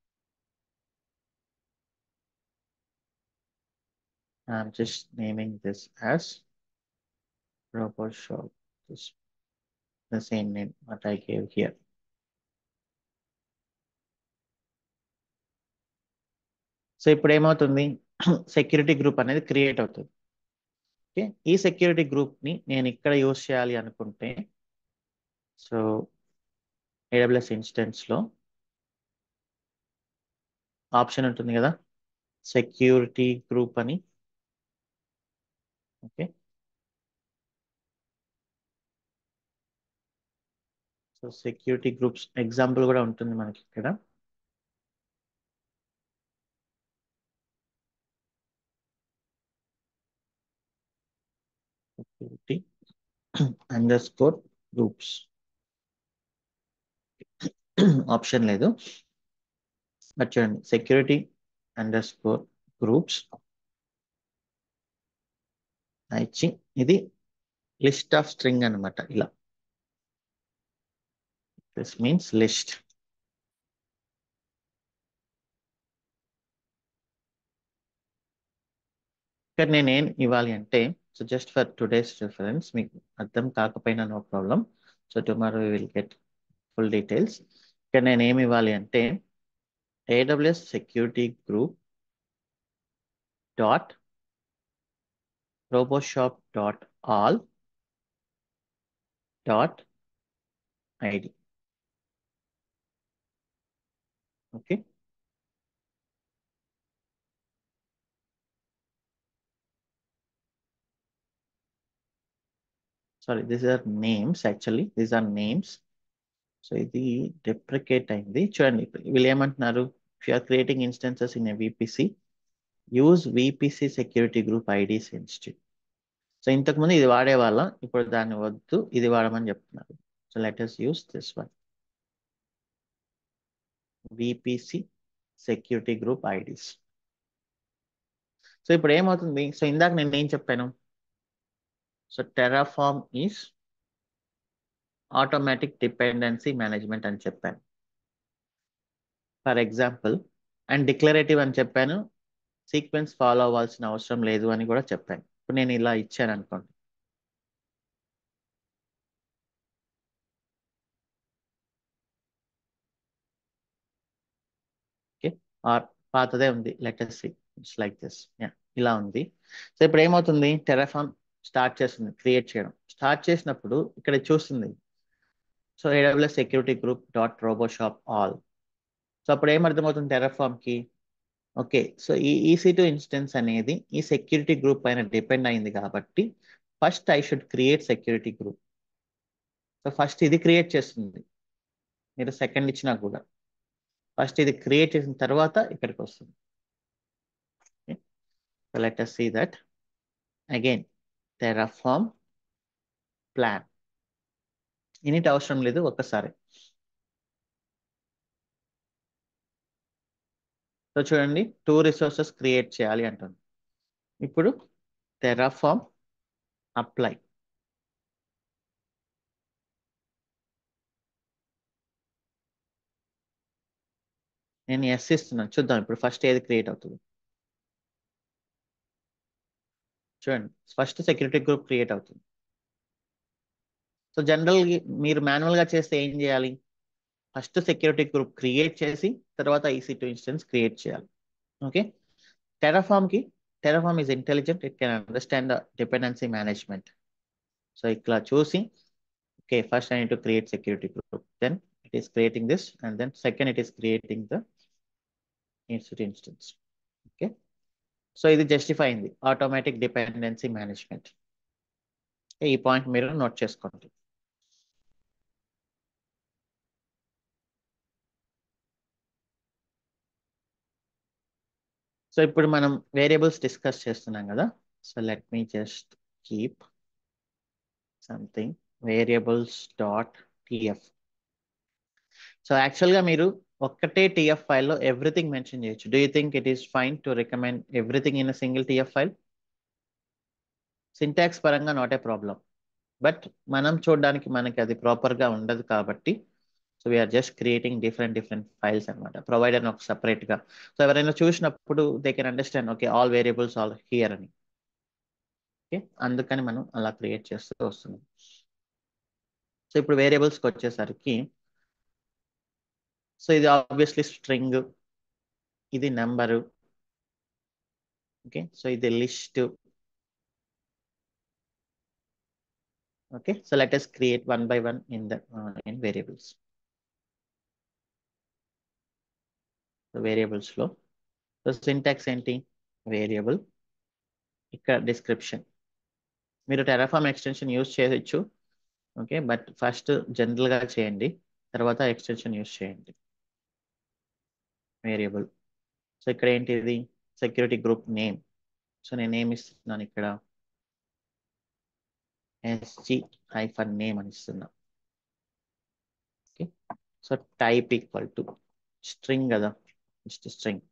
I'm just naming this as RoboShop. This the same name what I gave here. So ఇప్పుడు ఏమవుతుంది సెక్యూరిటీ గ్రూప్ అనేది క్రియేట్ అవుతుంది ఓకే ఈ సెక్యూరిటీ గ్రూప్ని నేను ఇక్కడ యూస్ చేయాలి అనుకుంటే సో ఏడబ్ల్యూఎస్ ఇన్స్టెన్స్లో ఆప్షన్ ఉంటుంది కదా సెక్యూరిటీ గ్రూప్ అని okay so security groups example కూడా ఉంటుంది మనకి ఇక్కడ security underscore groups option లేదు బట్ చూడండి సెక్యూరిటీ అండర్ స్కోర్ గ్రూప్స్ ఇచ్చి ఇది లిస్ట్ ఆఫ్ స్ట్రింగ్ అనమాట ఇలా దిస్ మీన్స్ లిస్ట్ ఇక్కడ నేనేం ఇవ్వాలి అంటే so just for today's reference మీకు అర్థం కాకపోయినా no problem so tomorrow will get full details ఇక్కడ నేను ఏమి ఇవ్వాలి అంటే AWS security group dot roboshop dot all dot id okay sorry these are names actually these are names so ఇది డెప్రికేట్ అయింది చూడండి వీళ్ళు ఏమంటున్నారు if you are creating instances in a VPC use VPC security group ID sensitive so ఇంతకుముందు ఇది వాడేవాళ్ళం ఇప్పుడు దాన్ని వద్దు ఇది వాడమని చెప్తున్నారు so let us use this one VPC security group IDs so ఇప్పుడు ఏమవుతుంది సో ఇందాక నేను ఏం చెప్పాను so Terraform is automatic dependency management అని చెప్పాను ఫర్ ఎగ్జాంపుల్ అండ్ డిక్లరేటివ్ అని చెప్పాను సీక్వెన్స్ ఫాలో అవ్వాల్సిన అవసరం లేదు అని కూడా చెప్పాను ఇప్పుడు నేను ఇలా ఇచ్చాను అనుకోండి ఓకే ఆర్ పాతదే ఉంది latest see it's like this ఇలా ఉంది సో ఇప్పుడు ఏమవుతుంది టెరాఫామ్ స్టార్ట్ చేస్తుంది క్రియేట్ చేయడం స్టార్ట్ చేసినప్పుడు ఇక్కడ చూస్తుంది so AWS security group dot roboshop all so అప్పుడు ఏమర్థమవుతుంది టెరాఫామ్కి ఓకే సో ఈ ఈసీ టు ఇన్స్టెన్స్ అనేది ఈ సెక్యూరిటీ గ్రూప్ పైన డిపెండ్ అయింది కాబట్టి first I should create security group so first ఇది క్రియేట్ చేస్తుంది మీరు సెకండ్ ఇచ్చినా కూడా ఫస్ట్ ఇది క్రియేట్ చేసిన తర్వాత ఇక్కడికి వస్తుంది let us see that again Terraform plan init అవసరం లేదు ఒక్కసారి సో చూడండి టూ రిసోర్సెస్ క్రియేట్ చేయాలి అంటుంది ఇప్పుడు టెరాఫామ్ అప్లై నేను ఎస్ ఇస్తున్నాను చూద్దాం ఇప్పుడు ఫస్ట్ ఏది క్రియేట్ అవుతుంది చూడండి ఫస్ట్ సెక్యూరిటీ గ్రూప్ క్రియేట్ అవుతుంది సో జనరల్ మీరు మాన్యువల్ గా చేస్తే ఏం చేయాలి ఫస్ట్ సెక్యూరిటీ గ్రూప్ క్రియేట్ చేసి తర్వాత ఈసీ టూ ఇన్స్టెన్స్ క్రియేట్ చేయాలి ఓకే టెరాఫామ్ కి Terraform is intelligent it can understand dependency management so ఇట్లా చూసి okay first I need to create security group then it is creating this and then second it is creating the institute instance okay so ఇది జస్టిఫై అయింది ఆటోమేటిక్ డిపెండెన్సీ మేనేజ్మెంట్ ఈ పాయింట్ మీరు నోట్ చేసుకోండి సో ఇప్పుడు మనం వేరియబుల్స్ డిస్కస్ చేస్తున్నాం కదా so let me just keep something variables dot TF so యాక్చువల్గా మీరు ఒక్కటే టిఎఫ్ ఫైల్లో ఎవ్రీథింగ్ మెన్షన్ చేయొచ్చు do you think it is fine to recommend everything in a single TF file syntax పరంగా నాట్ ఏ ప్రాబ్లం బట్ మనం చూడడానికి మనకి అది ప్రాపర్గా ఉండదు కాబట్టి so we're just creating different different files అనమాట ప్రొవైడర్ ఒక సపరేట్గా సో ఎవరైనా చూసినప్పుడు they can understand okay all variables all here అని ఓకే అందుకని మనం అలా క్రియేట్ చేస్తూ వస్తున్నాం సో ఇప్పుడు వేరియబుల్స్కి వచ్చేసరికి సో ఇది ఆబ్వియస్లీ స్ట్రింగ్ ఇది నెంబరు ఓకే సో ఇది list okay so let us create one by one in the in variables వేరియబుల్స్లో సో సింటాక్స్ ఏంటి వేరియబుల్ ఇక్కడ డిస్క్రిప్షన్ మీరు టెరాఫామ్ ఎక్స్టెన్షన్ యూజ్ చేయొచ్చు ఓకే బట్ ఫస్ట్ జనరల్గా చేయండి తర్వాత ఎక్స్టెన్షన్ యూజ్ చేయండి వేరియబుల్ సో ఇక్కడ ఏంటిది సెక్యూరిటీ గ్రూప్ నేమ్ సో నేను ఏమి ఇస్తున్నాను ఇక్కడ ఎస్జి హైఫన్ నేమ్ అని ఇస్తున్నా okay so type equal to string కదా జస్ట్ స్ట్రింగ్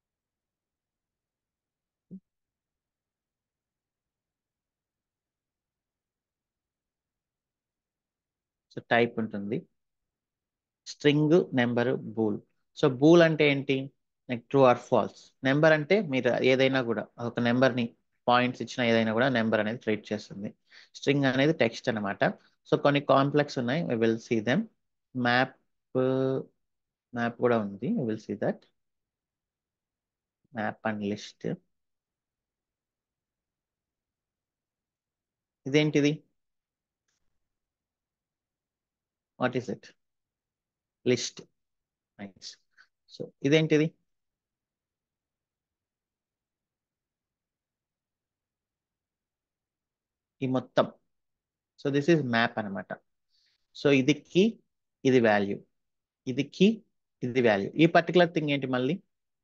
సో టైప్ ఉంటుంది string number bool so bool అంటే ఏంటి like true or false number అంటే మీరు ఏదైనా కూడా ఒక నెంబర్ని పాయింట్స్ ఇచ్చిన ఏదైనా కూడా నెంబర్ అనేది ట్రీట్ చేస్తుంది స్ట్రింగ్ అనేది టెక్స్ట్ అనమాట సో కొన్ని కాంప్లెక్స్ ఉన్నాయి we will see them map map కూడా ఉంది we will see that map and list ఇదేంటిది what is it list nice so ఇదేంటిది ఈ మొత్తం సో దిస్ ఈజ్ మ్యాప్ అనమాట సో ఇది కీ ఇది వాల్యూ ఇది కీ ఇది వాల్యూ ఈ పర్టికులర్ థింగ్ ఏంటి మళ్ళీ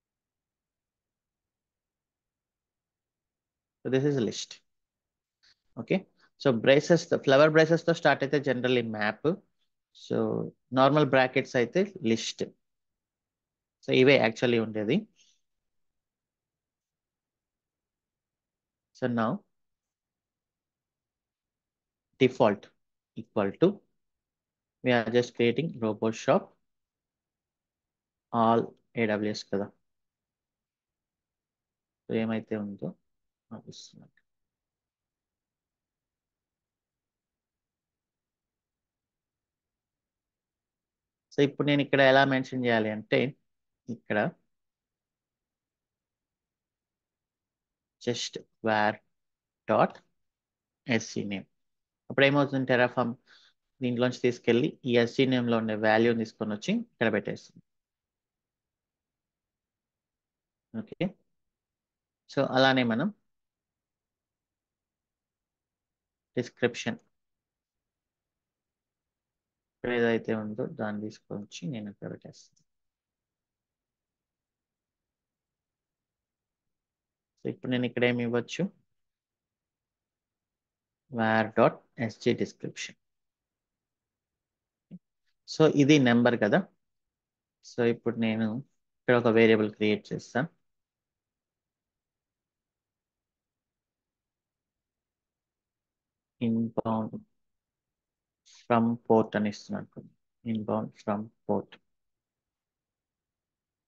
so this is list okay so braces flower braces తో స్టార్ట్ అయితే generally map so normal brackets అయితే లిస్ట్ సో ఇవే యాక్చువల్లీ ఉండేది సో నా default equal to we are just creating robot shop all AWS కదా సో ఏమైతే ఉందో ఆపిస్తున్నాను సో ఇప్పుడు నేను ఇక్కడ ఎలా మెన్షన్ చేయాలి అంటే ఇక్కడ just var dot SC name అప్పుడు ఏమవుతుంది టెరాఫామ్ దీంట్లోంచి తీసుకెళ్ళి ఈ ఎస్సీ నేమ్లో ఉండే వాల్యూని తీసుకొని వచ్చి ఇక్కడ పెట్టేస్తుంది ఓకే సో అలానే మనం డిస్క్రిప్షన్ ఇక్కడ ఏదైతే ఉందో దాన్ని తీసుకొని వచ్చి నేను ఇక్కడ పెట్టేస్తాను సో ఇప్పుడు నేను ఇక్కడ ఏమి ఇవ్వచ్చు var dot SG description so ఇది నెంబర్ కదా సో ఇప్పుడు నేను ఇక్కడ ఒక వేరియబుల్ క్రియేట్ చేస్తాను ఇన్బౌండ్ ఫ్రమ్ పోర్ట్ అని ఇస్తున్నాను ఇన్బౌండ్ ఫ్రమ్ పోర్ట్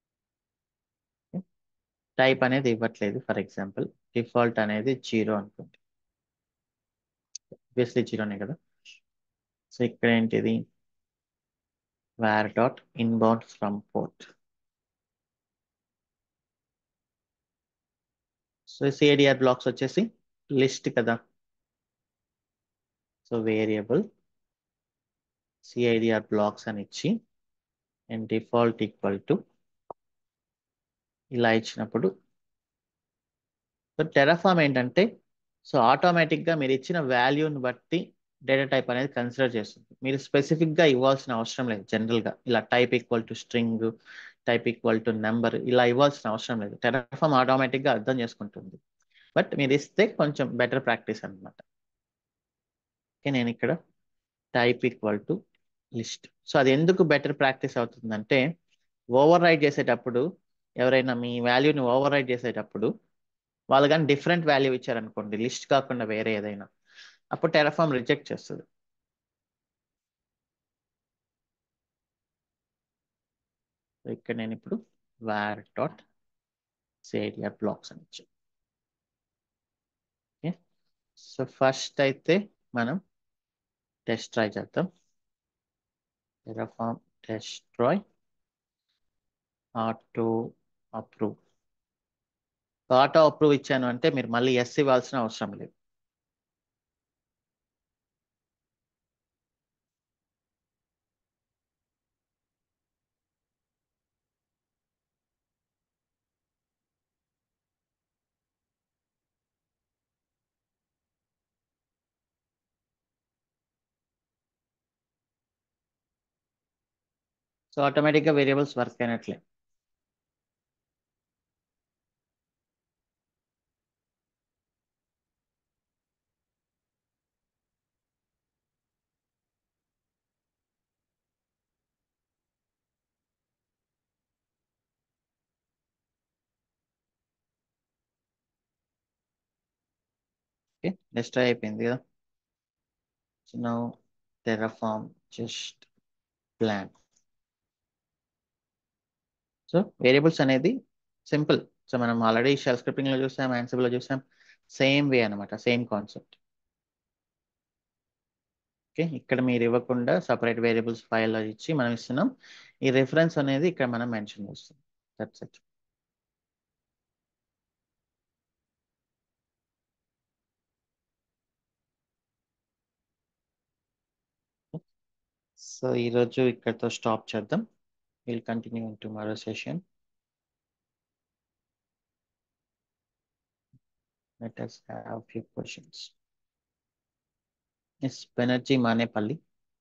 టైప్ అనేది ఇవ్వట్లేదు ఫర్ ఎగ్జాంపుల్ డిఫాల్ట్ అనేది జీరో అనుకోండి ఆబ్వియస్లీ జీరోనే కదా సో ఇక్కడ ఏంటిది var dot inbound from port so CIDR blocks వచ్చేసి లిస్ట్ కదా సో వేరియబుల్ సిఐడిఆర్ బ్లాక్స్ అని ఇచ్చి అండ్ డిఫాల్ట్ ఈక్వల్ టు ఇలా ఇచ్చినప్పుడు సో టెరాఫామ్ ఏంటంటే సో ఆటోమేటిక్గా మీరు ఇచ్చిన వాల్యూని బట్టి డేటా టైప్ అనేది కన్సిడర్ చేస్తుంది మీరు స్పెసిఫిక్గా ఇవ్వాల్సిన అవసరం లేదు జనరల్గా ఇలా type equal to string type equal to number ఇలా ఇవ్వాల్సిన అవసరం లేదు టెరాఫామ్ ఆటోమేటిక్గా అర్థం చేసుకుంటుంది బట్ మీరు ఇస్తే కొంచెం బెటర్ ప్రాక్టీస్ అనమాట ఓకే నేను ఇక్కడ type equal to list so అది ఎందుకు బెటర్ ప్రాక్టీస్ అవుతుందంటే ఓవర్ రైడ్ చేసేటప్పుడు ఎవరైనా మీ వాల్యూని ఓవర్ రైడ్ చేసేటప్పుడు వాళ్ళు కానీ డిఫరెంట్ వాల్యూ ఇచ్చారనుకోండి లిస్ట్ కాకుండా వేరే ఏదైనా అప్పుడు టెరాఫామ్ రిజెక్ట్ చేస్తుంది ఇక్కడ నేను ఇప్పుడు వార్ డాట్ సేరియా బ్లాక్స్ అని ఇచ్చాను ఓకే సో ఫస్ట్ అయితే మనం టెస్ట్ ట్రై చేద్దాం Terraform destroy auto approve auto approve ఇచ్చాను అంటే మీరు మళ్ళీ ఎస్ ఇవ్వాల్సిన అవసరం లేదు సో ఆటోమేటిక్గా వేరియబుల్స్ వర్క్ అయినట్లే ఓకే నెక్స్ట్ అయిపోయింది కదా so now Terraform just plan so variables అనేది సింపుల్ సో మనం ఆల్రెడీ షెల్ స్క్రిప్టింగ్ లో చూసాం యాన్సిబుల్ లో చూసాం సేమ్ వే అనమాట సేమ్ కాన్సెప్ట్ ఓకే ఇక్కడ మీరు ఇవ్వకుండా సపరేట్ వేరియబుల్స్ ఫైల్ ఇచ్చి మనం ఇస్తున్నాం ఈ రిఫరెన్స్ అనేది ఇక్కడ మనం మెన్షన్ చేస్తాం దట్స్ ఇట్ సో ఈరోజు ఇక్కడతో స్టాప్ చేద్దాం will continue in tomorrow session let us have few questions. Yes, Banerjee Manepalli.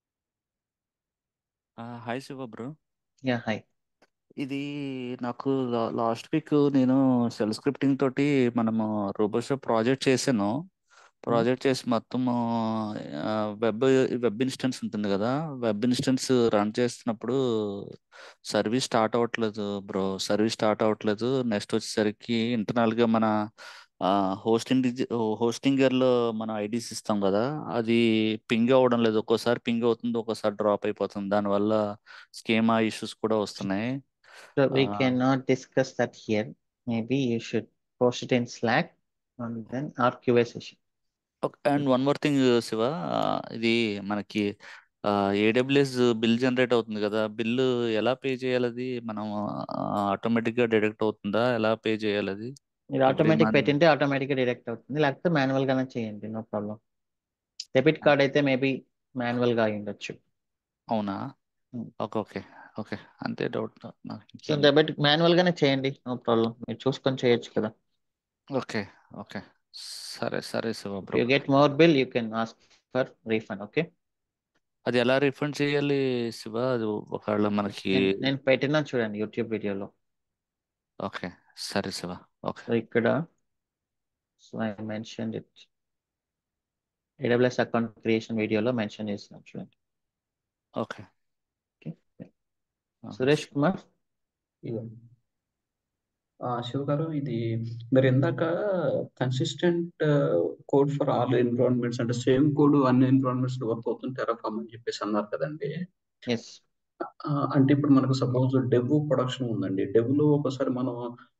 Hi Shiva bro Yeah, hi. ఇది నాకు లాస్ట్ వీక్ నేను సెల్ స్క్రిప్టింగ్ తోటి మనము రోబోషో ప్రాజెక్ట్ చేశాను ప్రాజెక్ట్ చేసి మొత్తం వెబ్ వెబ్ ఇన్స్టెన్స్ ఉంటుంది కదా వెబ్ ఇన్స్టెన్స్ రన్ చేస్తున్నప్పుడు సర్వీస్ స్టార్ట్ అవ్వట్లేదు బ్రో సర్వీస్ స్టార్ట్ అవ్వట్లేదు నెక్స్ట్ వచ్చేసరికి ఇంటర్నల్ గా మన హోస్టింగ్ హోస్టింగర్ లో మనం ఐడీస్ ఇస్తాం కదా అది పింగ్ అవ్వడం లేదు ఒక్కోసారి పింగ్ అవుతుంది ఒక్కోసారి డ్రాప్ అయిపోతుంది దానివల్ల స్కీమా ఇష్యూస్ కూడా వస్తున్నాయి So we Uh, cannot discuss that here. Maybe you should post it in Slack and then our QA session. And one more thing Shiva ఆ, ఇది మనకి ఏడబ్ల్యూఎస్ బిల్ జనరేట్ అవుతుంది కదా బిల్లు ఎలా పే చేయాలి అది మనం ఆటోమేటిక్ గా డిడక్ట్ అవుతుందా ఎలా పే చేయాలి అది మీరు ఎవ్రీ ఆటోమేటిక్ మంత్ పెట్టింటే ఆటోమేటిక్గా డిడక్ట్ అవుతుంది లేకపోతే మాన్యువల్ గానే చేయండి నో ప్రాబ్లం డెబిట్ కార్డ్ అయితే మేబీ మాన్యువల్ గా అయి ఉండొచ్చు అవునా ఓకే ఓకే ఓకే అంతే డౌట్ నాకు సో ఇంకేం డెబిట్ మాన్యువల్ గానే చేయండి నో ప్రాబ్లం మీరు చూసుకొని చేయొచ్చు కదా ఓకే ఓకే సరే సరే Shiva if bro you get more bill you can ask for refund okay అది ఎలా రిఫండ్ చేయాలి శివ అది ఒకవేళ మనకి నేను నేను పెట్టినా చూడండి యూట్యూబ్ వీడియోలో ఓకే సరే శివ ఓకే సో ఇక్కడ so I mention it AWS account creation వీడియోలో మెన్షన్ చేస్తున్నాను చూడండి ఓకే ఓకే సురేష్ కుమార్ ఇవ్వండి ఆ, శివ గారు ఇది మీరు ఇందాక consistent code for all environments అంటే సేమ్ కోడ్ అన్ని ఎన్విరాన్మెంట్స్ వర్క్ అవుతుంది టెరాఫామ్ అని చెప్పేసి అన్నారు కదండి ఎస్ ఆ, అంటే ఇప్పుడు మనకు సపోజ్ డెవ్ ప్రొడక్షన్ ఉందండి డెవ్ లో ఒకసారి మనం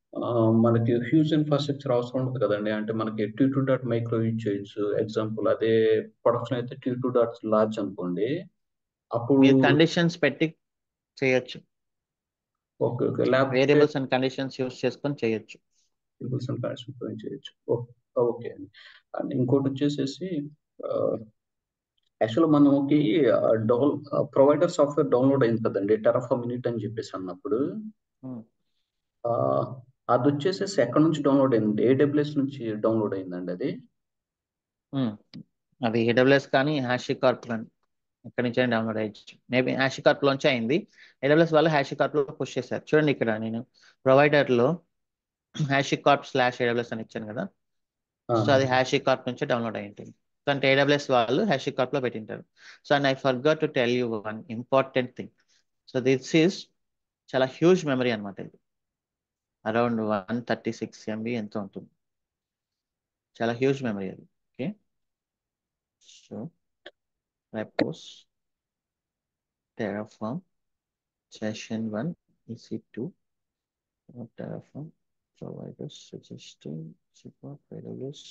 మనకి హ్యూజ్ ఇన్ఫ్రాస్ట్రక్చర్ అవసరం ఉంటుంది కదండి అంటే మనకి T two dot micro use చేయొచ్చు ఎగ్జాంపుల్ అదే ప్రొడక్షన్ అయితే టీ టూ డాట్ లార్జ్ అనుకోండి అప్పుడు మీరు కండిషన్స్ పెట్టి చేయొచ్చు okay okay lab variables and conditions use చేసుకొని చేయొచ్చు టేబుల్స్ అండ్ ట్రాన్స్ఫర్ చేయొచ్చు ఓకే అండి అండ్ ఇంకోటి వచ్చేసేసి యాక్చువల్ మనకి డౌన్ ప్రొవైడర్ సాఫ్ట్వేర్ డౌన్లోడ్ అయింది కదండి టెరాఫామ్ యూనిట్ అని చెప్పేసి అన్నప్పుడు Hmm. ఆ, అది వచ్చేసేసి ఎక్కడ నుంచి డౌన్లోడ్ అయింది ఏడబ్ల్యూఎస్ నుంచి డౌన్లోడ్ అయిందండి అది Hmm. అది ఏడబ్ల్యూఎస్ కానీ హ్యాషీ కార్ప్ కానీ ఎక్కడి నుంచి డౌన్లోడ్ అయ్యచ్చు మేబీ హ్యాషీ కార్ప్ లోంచి అయింది ఏడబ్ల్యూఎస్ వాళ్ళు హ్యాషీ కార్ప్ లో పుష్ చేశారు చూడండి ఇక్కడ నేను ప్రొవైడర్ లో హ్యాషీ కార్ప్ స్లాష్ ఏడబ్ల్యూఎస్ అని ఇచ్చాను కదా ఆ, సో అది హ్యాషీ కార్ప్ నుంచి డౌన్లోడ్ అయ్యి ఉంటుంది సో అంటే ఏడబ్ల్యూఎస్ వాళ్ళు హ్యాషీ కార్ప్ లో పెట్టింటారు so and I forgot to tell you one important thing so this is చాలా హ్యూజ్ మెమరీ అనమాట ఇది around one thirty six MB ఎంత ఉంటుంది చాలా హ్యూజ్ మెమరీ అది okay so repos terraform session 1 ec2 uh, terraform providers suggesting support AWS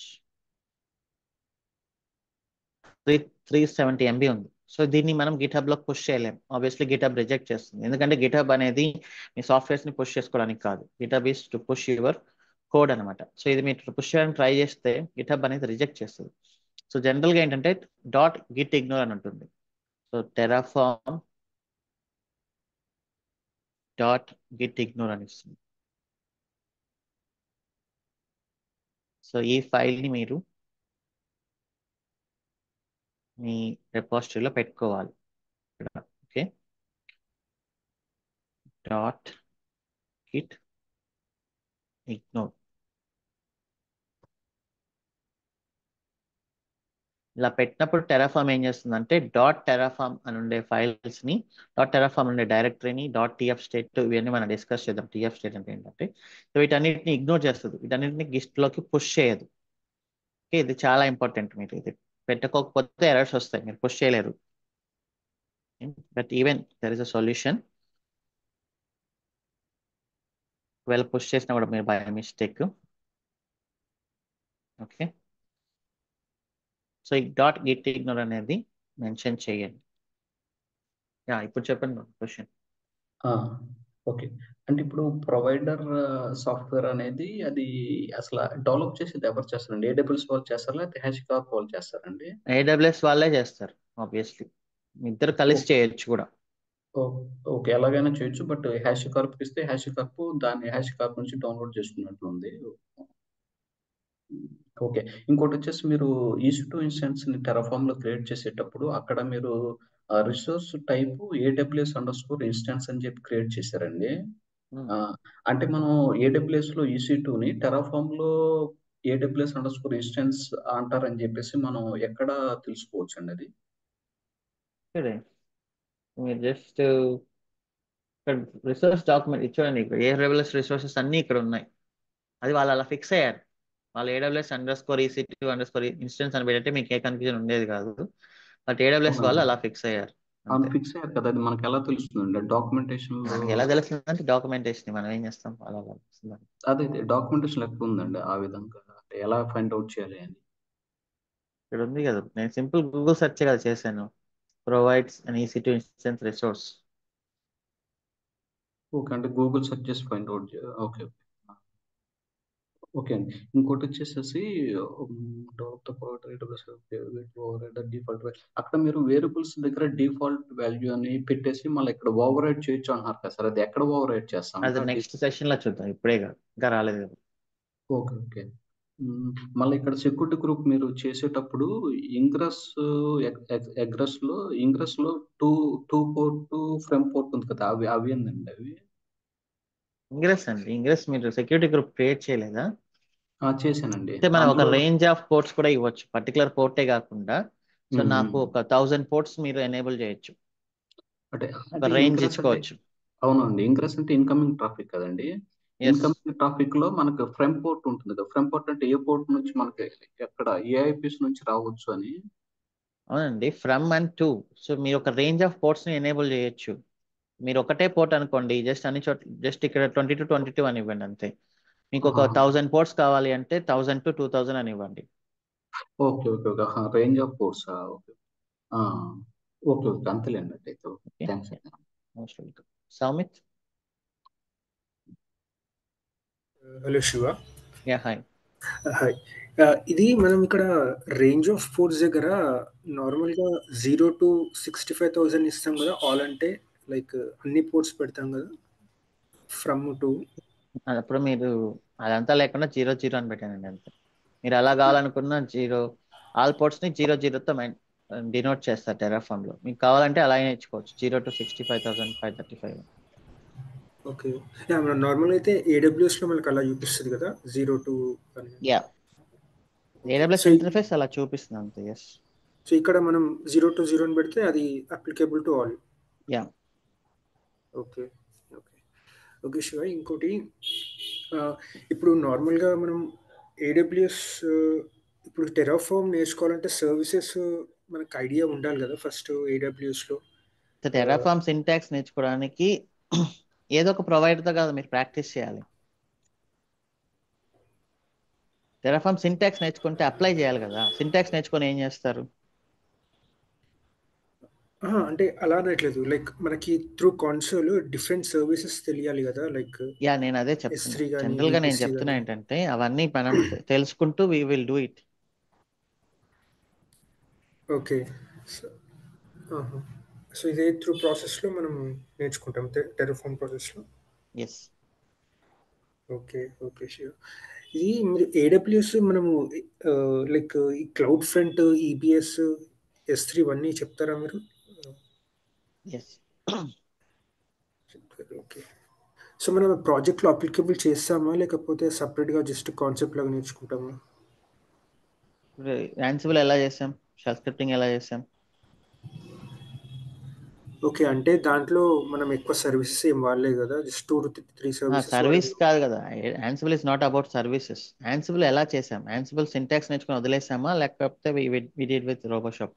three three seventy MB ఉంది సో దీన్ని మనం గిటబ్ లో పుష్ చేయలేం ఆబ్వియస్లీ గిటబ్ రిజెక్ట్ చేస్తుంది ఎందుకంటే గిటబ్ అనేది మీ సాఫ్ట్వేర్స్ ని పుష్ చేసుకోవడానికి కాదు GitHub is to push your code అనమాట సో ఇది మీరు పుష్ చేయడానికి ట్రై చేస్తే గిటబ్ అనేది రిజెక్ట్ చేస్తుంది సో జనరల్ గా ఏంటంటే డాట్ గిట్ ఇగ్నోర్ అని ఉంటుంది so Terraform dot git ignore అని ఇస్తుంది సో ఈ ఫైల్ ని మీరు మీ రెపాజిటరీలో పెట్టుకోవాలి ఇక్కడ ఓకే డాట్ గిట్ ఇగ్నోర్ ఇలా పెట్టినప్పుడు టెరాఫామ్ ఏం చేస్తుందంటే డాట్ టెరాఫామ్ అని ఉండే ఫైల్స్ ని డాట్ టెరాఫామ్ ఉండే డైరెక్టరీని డాట్ టీఎఫ్ స్టేట్ ఇవన్నీ మనం డిస్కస్ చేద్దాం టీఎఫ్ స్టేట్ అంటే ఏంటంటే సో వీటన్నిటిని ఇగ్నోర్ చేస్తుంది వీటన్నిటిని గిస్ట్ లోకి పుష్ చేయదు ఓకే ఇది చాలా ఇంపార్టెంట్ మీరు ఇది పెట్టుకోకపోతే ఎర్రర్స్ వస్తాయి మీరు పుష్ చేయలేరు but even there is a solution ఒకవేళ పుష్ చేసినా కూడా మీరు బై మిస్టేక్ ఓకే సో ఈ డాట్ గిట్ ఇగ్నోర్ అనేది మెన్షన్ చేయండి యా ఇప్పుడు చెప్పండి క్వశ్చన్ ఆ, ఓకే అంటే ఇప్పుడు ప్రొవైడర్ సాఫ్ట్వేర్ అనేది అది అసలు డెవలప్ చేసేది ఎవరు చేస్తారండి ఏడబ్ల్యూఎస్ వాళ్ళు చేస్తారా లేకపోతే హ్యాష్ కార్ప్ వాళ్ళు చేస్తారండి ఏడబ్ల్యూఎస్ వాళ్ళే చేస్తారు ఆబ్వియస్లీ ఇద్దరు కలిసి చేయొచ్చు కూడా ఓ- ఓకే ఎలాగైనా చేయొచ్చు బట్ హ్యాష్ కార్ప్ ఇస్తే హ్యాష్ కార్ప్ దాన్ని హ్యాష్ కార్ప్ నుంచి డౌన్లోడ్ చేసుకున్నట్లు ఉంది ఓకే ఇంకోటి వచ్చేసి మీరు ఈసీ టూ ఇన్స్టెన్స్ ని టెరాఫామ్ లో క్రియేట్ చేసేటప్పుడు అక్కడ మీరు resource type AWS underscore instance అని చెప్పి క్రియేట్ చేశారండి Hmm. ఆ, అంటే మనం ఏడబ్ల్యూఎస్ లో ఈసీ టూ ని టెరాఫామ్ లో ఏడబ్ల్యూఎస్ అండర్ స్కోర్ ఇన్స్టెన్స్ అంటారని చెప్పేసి మనం ఎక్కడ తెలుసుకోవచ్చు అండి అది సరే మీరు జస్ట్ ఇక్కడ రిసోర్స్ డాక్యుమెంట్ చూడండి ఇక్కడ ఏడబ్ల్యూఎస్ రిసోర్సెస్ అన్నీ ఇక్కడ ఉన్నాయి అది వాళ్ళు అలా ఫిక్స్ అయ్యారు వాళ్ళు AWS underscore EC two underscore instance అని పెడితే మీకు ఏ కన్ఫ్యూజన్ ఉండేది కాదు బట్ ఏడబ్ల్యూఎస్ వాళ్ళు అలా ఫిక్స్ అయ్యారు అవును అంతే ఫిక్స్ అయ్యారు కదా అది మనకి ఎలా తెలుస్తుందండి డాక్యుమెంటేషన్ లో మనకి ఎలా తెలుస్తుందంటే డాక్యుమెంటేషన్ మనం ఏం చేస్తాం అలా తెలుస్తుంది అదే డాక్యుమెంటేషన్ ఎక్కడ ఉందండి ఆ విధంగా అంటే ఎలా ఫైండ్ అవుట్ చేయాలి అని ఇక్కడ ఉంది కదా నేను సింపుల్ గూగుల్ సెర్చ్ కదా చేశాను provides an EC two instance resource okay అంటే గూగుల్ సెర్చ్ చేసి ఫైండ్ అవుట్ ఓకే ఓకే అండి ఇంకోటి వచ్చేసేసి డెవలప్ ద ప్రొవైడర్ డిఫాల్ట్ అక్కడ మీరు వేరియబుల్స్ దగ్గర డిఫాల్ట్ వాల్యూ అని పెట్టేసి మళ్ళీ ఇక్కడ ఓవర్ రైడ్ చేయొచ్చు అన్నారు కదా సార్ అది ఎక్కడ ఓవర్ రైడ్ చేస్తాం అది నెక్స్ట్ సెషన్ లో చూద్దాం ఇప్పుడే కాదు ఇంకా రాలేదు కదా ఓకే ఓకే మ్మ్. మళ్ళీ ఇక్కడ సెక్యూరిటీ గ్రూప్ మీరు చేసేటప్పుడు ఇంగ్రెస్ ఎగ్రెస్ లో ఇంగ్రెస్ లో to to port from port ఉంది కదా అవి అవి ఏందండి అవి ఇంగ్రెస్ అండి ఇంగ్రెస్ మీరు సెక్యూరిటీ గ్రూప్ క్రియేట్ చేయలేదా ఆ, చేశానండి అయితే మనం ఒక అందులో రేంజ్ ఆఫ్ పోర్ట్స్ కూడా ఇవ్వచ్చు పర్టికులర్ పోర్టే కాకుండా సో మ్మ్. నాకు ఒక థౌజండ్ పోర్ట్స్ మీరు ఎనేబుల్ చేయొచ్చు అంటే ఒక అంటే రేంజ్ ఇంగ్రెస్ అంటే ఇచ్చుకోవచ్చు అవునండి ఇంగ్రెస్ అంటే ఇన్కమింగ్ ట్రాఫిక్ కదండి ఎస్ ఇన్కమింగ్ ట్రాఫిక్ లో మనకు ఫ్రమ్ పోర్ట్ ఉంటుంది కదా ఫ్రమ్ పోర్ట్ అంటే ఏ పోర్ట్ నుంచి మనకి ఎక్కడ ఏ ఐపీస్ నుంచి రావచ్చు అని అవునండి ఫ్రమ్ అండ్ టు సో మీరు ఒక రేంజ్ ఆఫ్ పోర్ట్స్ ని ఎనేబుల్ చేయొచ్చు మీరు ఒకటే పోర్ట్ అనుకోండి జస్ట్ అన్ని చోట్ల జస్ట్ ఇక్కడ ట్వంటీ టు ట్వంటీ టూ అని ఇవ్వండి అంతే మీకు ఒక ఆహా. థౌజండ్ పోర్ట్స్ కావాలి అంటే థౌజండ్ టు టూ థౌజండ్ అని ఇవ్వండి okay okay okay range of course okay ఆ, ఓకే ఓకే అంతలేండి అట్టయితే okay thanks most welcome Soumith hello Shiva yeah hi hi ఇది మనం ఇక్కడ రేంజ్ ఆఫ్ పోర్ట్స్ దగ్గర నార్మల్గా zero to sixty five thousand ఇస్తాం కదా ఆల్ అంటే లైక్ అన్ని పోర్ట్స్ పెడతాం కదా ఫ్రమ్ టు అప్పుడు మీరు అదంతా లేకుండా జీరో జీరో అని పెట్టానండి అంతే మీరు అలా కావాలనుకున్న జీరో ఆల్ పోర్ట్స్ ని జీరో జీరోతో డినోట్ చేస్తారు టెరాఫామ్ లో మీకు కావాలంటే అలాగే ఇచ్చుకోవచ్చు zero to sixty five thousand five thirty five okay మనం నార్మల్ అయితే ఏడబ్ల్యూఎస్లో మనకు అలా చూపిస్తుంది కదా జీరో టు అని యా ఏడబ్ల్యూఎస్ So- ఇంటర్ఫేస్ అలా చూపిస్తుంది అంతే ఎస్ సో ఇక్కడ మనం జీరో టు జీరో అని పెడితే అది applicable to all yeah okay okay okay Shiva ఇంకోటి ఆ, ఇప్పుడు నార్మల్గా మనం ఏడబ్ల్యూఎస్ ఇప్పుడు టెరాఫామ్ నేర్చుకోవాలంటే సర్వీసెస్ మనకు ఐడియా ఉండాలి కదా ఫస్ట్ ఏడబ్ల్యూఎస్లో టెరాఫామ్ సింటాక్స్ నేర్చుకోవడానికి ఏదో ఒక provider తో కాదు మీరు ప్రాక్టీస్ చేయాలి టెరాఫామ్ సింటాక్స్ నేర్చుకుంటే అప్లై చేయాలి కదా సింటాక్స్ నేర్చుకొని ఏం చేస్తారు అంటే అలా అనట్లేదు లైక్ మనకి త్రూ కాన్సోల్ డిఫరెంట్ సర్వీసెస్ తెలియాలి కదా లైక్ యా నేను అదే S3 చెప్తున్నా గానీ, జనరల్ గా నేను VPC చెప్తున్నా గానీ. ఏంటంటే అవన్నీ మనం తెలుసుకుంటూ we will do it okay so ఇదే త్రూ ప్రాసెస్లో మనం నేర్చుకుంటాం టెరఫామ్ ప్రాసెస్లో ఎస్ ఓకే ఓకే షూర్ ఇది మీరు ఏడబ్ల్యూఎస్ మనము లైక్ ఈ cloud front EBS S three ఇవన్నీ చెప్తారా మీరు ఎస్ చెప్తారు ఓకే సో మనం ప్రాజెక్ట్లో అప్లికబుల్ చేస్తామా లేకపోతే సపరేట్గా జస్ట్ కాన్సెప్ట్ లాగా నేర్చుకుంటామా యాన్సిబుల్ ఎలా చేసాం షెల్ స్క్రిప్టింగ్ ఎలా చేసాం ఓకే అంటే దాంట్లో మనం ఎక్కువ సర్వీసెస్ ఏం వాడలేదు కదా just two three services service కాదు కదా Ansible is not about services Ansible ఎలా చేసాం యాన్సిబుల్ సింటాక్స్ నేర్చుకుని వదిలేసామా లేకపోతే we did with Roboshop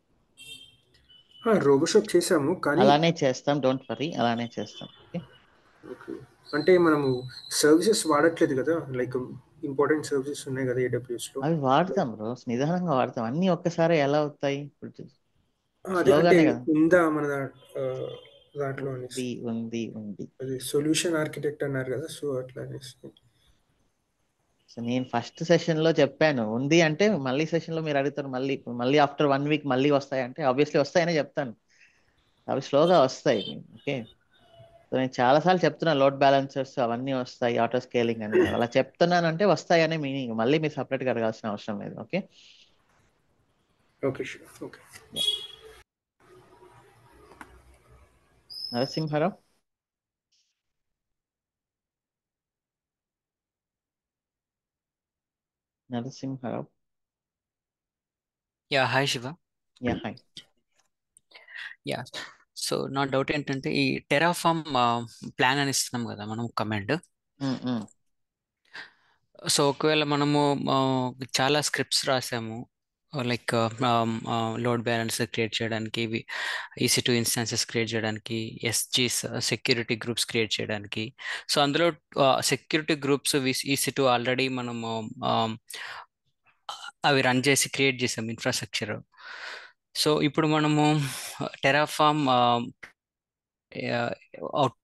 Roboshop చేసాము కానీ అలానే చేస్తాం డోంట్ వరీ అలానే చేస్తాం ఓకే ఓకే అంటే మనము సర్వీసెస్ వాడట్లేదు కదా లైక్ ఇంపార్టెంట్ సర్వీసెస్ ఉన్నాయి కదా AWS లో అవి వాడతాం బ్రో నిదానంగా వాడతాం అన్ని ఒక్కసారి ఎలా అవుతాయి ఇప్పుడు ఆ, అదే అంటే స్లోగానే కదా ఉందా మన దా- ఆ, దాంట్లో అనేసి ఉంది ఉంది ఉంది అది సొల్యూషన్ ఆర్కిటెక్ట్ అన్నారు కదా సో అట్లా అనేసి సో నేను ఫస్ట్ సెషన్ లో చెప్పాను ఉంది అంటే మళ్ళీ సెషన్ లో మీరు అడుగుతారు మళ్ళీ మళ్ళీ ఆఫ్టర్ వన్ వీక్ మళ్ళీ వస్తాయి అంటే ఆబ్వియస్లీ వస్తాయనే చెప్తాను అవి స్లోగా వస్తాయి ఓకే సో నేను చాలా సార్లు చెప్తున్నా లోడ్ బ్యాలెన్సర్స్ అవన్నీ వస్తాయి ఆటో స్కేలింగ్ అని అలా చెప్తున్నాను అంటే వస్తాయి అనే మీనింగ్ మళ్ళీ మీరు సపరేట్ గా అడగాల్సిన అవసరం లేదు okay okay sure okay Narasimharao Narasimharao yeah hi Shiva yeah hi yeah so నా డౌట్ ఏంటంటే ఈ టెరాఫామ్ ప్లాన్ అని ఇస్తున్నాం కదా మనం కమాండ్ సో ఒకవేళ మనము ఆ, చాలా స్క్రిప్ట్స్ రాసాము లైక్ లోడ్ బ్యాలెన్స్ క్రియేట్ చేయడానికి ఈసీ టూ ఇన్స్టాన్సెస్ క్రియేట్ చేయడానికి ఎస్జీస్ సెక్యూరిటీ గ్రూప్స్ క్రియేట్ చేయడానికి సో అందులో security groups EC two already మనము ఆ, అవి రన్ చేసి క్రియేట్ చేసాం ఇన్ఫ్రాస్ట్రక్చర్ సో ఇప్పుడు మనము టెరాఫామ్ అవుట్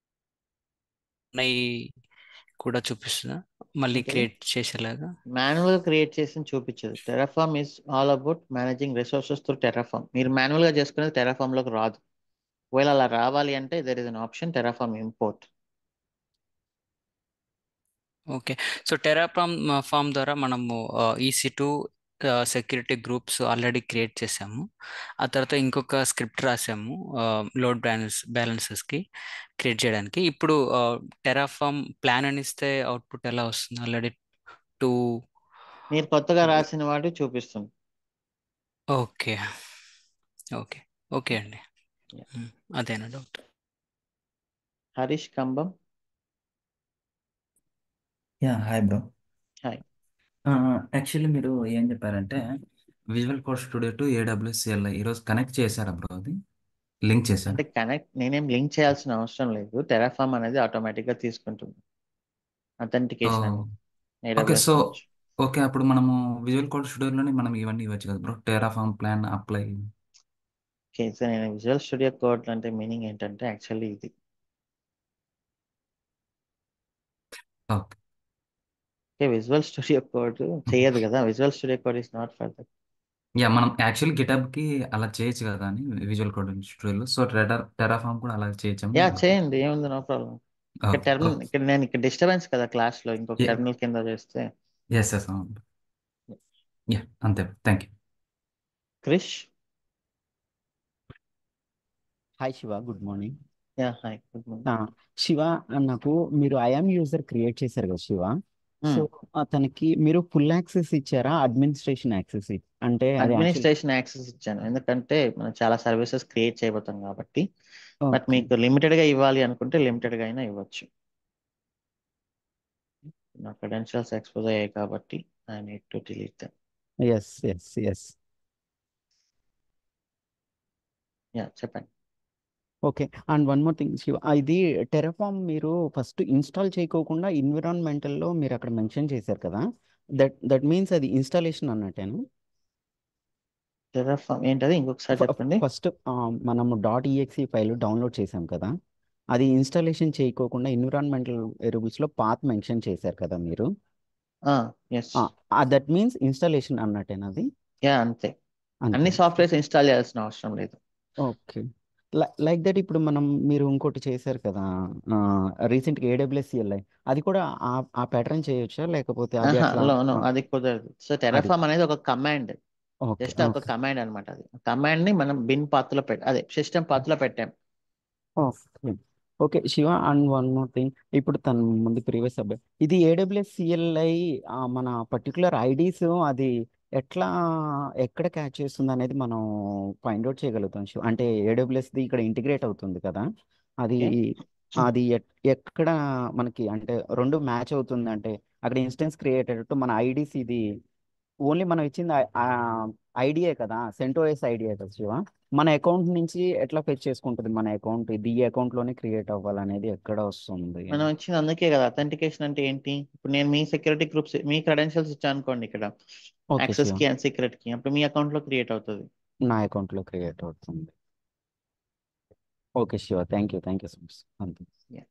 కూడా చూపిస్తుందా మళ్ళీ అంటే క్రియేట్ చేసేలాగా మాన్యువల్ గా క్రియేట్ చేసి చూపించదు Terraform is all about managing resources through Terraform మీరు మాన్యువల్ గా చేసుకునేది టెరాఫామ్ లోకి రాదు ఒకవేళ అలా రావాలి అంటే there is an option Terraform import okay so Terraform form ద్వారా మనము EC two security groups already create చేసాము ఆ తర్వాత ఇంకొక స్క్రిప్ట్ రాసాము లోడ్ బ్యాలెన్స్ బ్యాలెన్సెస్కి క్రియేట్ చేయడానికి ఇప్పుడు టెరాఫామ్ ప్లాన్ అని ఇస్తే అవుట్పుట్ ఎలా వస్తుంది ఆల్రెడీ టూ మీరు కొత్తగా రాసిన వాటి చూపిస్తుంది ఓకే ఓకే ఓకే అండి Yeah. మ్, అదేనా doubt Harish Kambam yeah hi bro hi actually మీరు ఏం చెప్పారంటే visual code studio to AWS CLI ఈరోజు కనెక్ట్ చేశారా బ్రో అది లింక్ చేశారా అంటే కనెక్ట్ నేనేం లింక్ చేయాల్సిన అవసరం లేదు టెరాఫామ్ అనేది ఆటోమేటిక్ గా తీసుకుంటుంది ఓ అథెంటికేషన్ అని ఓకే ఏడబ్ల్యూఎస్ సో నుంచి ఓకే అప్పుడు మనము విజువల్ కోడ్ స్టూడియోలోనే మనం ఇవన్నీ ఇవ్వచ్చు కదా bro Terraform plan apply okay so నేను విజువల్ స్టూడియో కోడ్ అంటే మీనింగ్ ఏంటంటే యాక్చువల్లీ ఇది okay okay visual studio code చేయదు కదా visual studio code is not for that yeah మనం యాక్చువల్లీ గిటబ్కి అలా చేయొచ్చు కదా అని విజువల్ కోడ్ స్టూడియోలో సో టెరా టెరాఫామ్ కూడా అలా చేయొచ్చని యా అడుగుతాను చేయండి ఏముంది నో ప్రాబ్లం ఇక్కడ ఓకే టెర్మినల్ ఓకే ఇక్కడ నేను ఇక్కడ డిస్టర్బెన్స్ కదా క్లాస్ లో ఇంకొక టెర్మినల్ కింద చేస్తే ఎస్ ఎస్ అవును యా అంతే thank you Krish hi Shiva good morning yeah hi good morning Shiva నాకు మీరు ఐఎమ్ యూజర్ క్రియేట్ చేశారు కదా శివ సో Hmm. అతనికి మీరు ఫుల్ యాక్సెస్ ఇచ్చారా అడ్మినిస్ట్రేషన్ యాక్సెస్ అంటే అది యాక్చువల్ అడ్మినిస్ట్రేషన్ యాక్సెస్ ఇచ్చాను ఎందుకంటే మనం చాలా సర్వీసెస్ క్రియేట్ చేయబోతాం కాబట్టి బట్ ఓకే మీకు లిమిటెడ్ గా ఇవ్వాలి అనుకుంటే లిమిటెడ్ గా అయినా ఇవ్వచ్చు నా క్రెడెన్షియల్స్ ఎక్స్పోజ్ అయ్యాయి కాబట్టి I need to delete them yes yes yes yeah చెప్పండి okay and one more thing Shiva ఇది టెరఫామ్ మీరు ఫస్ట్ ఇన్స్టాల్ చేయకోకుండా ఎన్విరాన్మెంటల్లో మీరు అక్కడ మెన్షన్ చేశారు కదా దట్ దట్ మీన్స్ అది ఇన్స్టాలేషన్ అన్నట్టేనా టెర్రఫామ్ ఏంటది ఇంకొకసారి చెప్పండి ఫస్ట్ మనము డాట్ ఈఎక్సి ఫైల్ డౌన్లోడ్ చేసాం కదా అది ఇన్స్టాలేషన్ చేయకోకుండా ఎన్విరాన్మెంటల్ వేరియబుల్స్లో పాత్ మెన్షన్ చేశారు కదా మీరు ఎస్ దట్ మీన్స్ ఇన్స్టాలేషన్ అన్నట్టేనా అది యా అంతే అన్ని అంతే సాఫ్ట్వేర్స్ ఇన్స్టాల్ చేయాల్సిన అవసరం లేదు ఓకే లైక్ దట్ ఇప్పుడు మనం మీరు ఇంకోటి చేశారు కదా రీసెంట్గా ఏడబ్ల్యూఎస్ సిఎల్ఐ అది కూడా ఆ ఆ ప్యాటర్న్ చేయొచ్చా లేకపోతే అది ఆహా అట్లా లో నో ఆ, అది కుదరదు సో అది టెర్రఫామ్ అనేది ఒక కమాండ్ ఓకే జస్ట్ ఒక ఓకే కమాండ్ అనమాట అది కమాండ్ ని మనం బిన్ పాత్రలో పెట్ అదే సిస్టమ్ పాత్రలో పెట్టాం okay okay Shiva and one more thing ఇప్పుడు తన ముందు ప్రీవియస్ అబ్బాయి ఇది ఏడబ్ల్యూఎస్ సిఎల్ఐ మన పర్టికులర్ ఐడీస్ అది ఎట్లా ఎక్కడ క్యాచ్ చేస్తుంది అనేది మనం ఫైండ్ అవుట్ చేయగలుగుతాం శివ అంటే ఏడబ్ల్యూఎస్ది ఇక్కడ ఇంటిగ్రేట్ అవుతుంది కదా అది ఓకే అది ఎక్- ఎక్కడ మనకి అంటే రెండు మ్యాచ్ అవుతుంది అంటే అక్కడ ఇన్స్టెన్స్ క్రియేట్ అయ్యేటట్టు మన ఐడీస్ ఇది ఓన్లీ మనం ఇచ్చింది ఐడియే కదా సెంటోఎస్ ఐడియే కదా శివ మన అకౌంట్ నుంచి ఎట్లా ఫెచ్ చేసుకుంటుంది మన అకౌంట్ ఇది ఈ అకౌంట్ లోనే క్రియేట్ అవ్వాలనేది ఎక్కడ వస్తుంది మనం ఇచ్చింది అందుకే కదా అథెంటికేషన్ అంటే ఏంటి ఇప్పుడు నేను మీ సెక్యూరిటీ గ్రూప్స్ మీ క్రెడెన్షియల్స్ ఇచ్చాను అనుకోండి ఇక్కడ ఓకే యాక్సెస్ శివ కి అండ్ సీక్రెట్ కి అప్పుడు మీ అకౌంట్ లో క్రియేట్ అవుతుంది నా అకౌంట్ లో క్రియేట్ అవుతుంది okay Shiva thank you thank you so much అంతే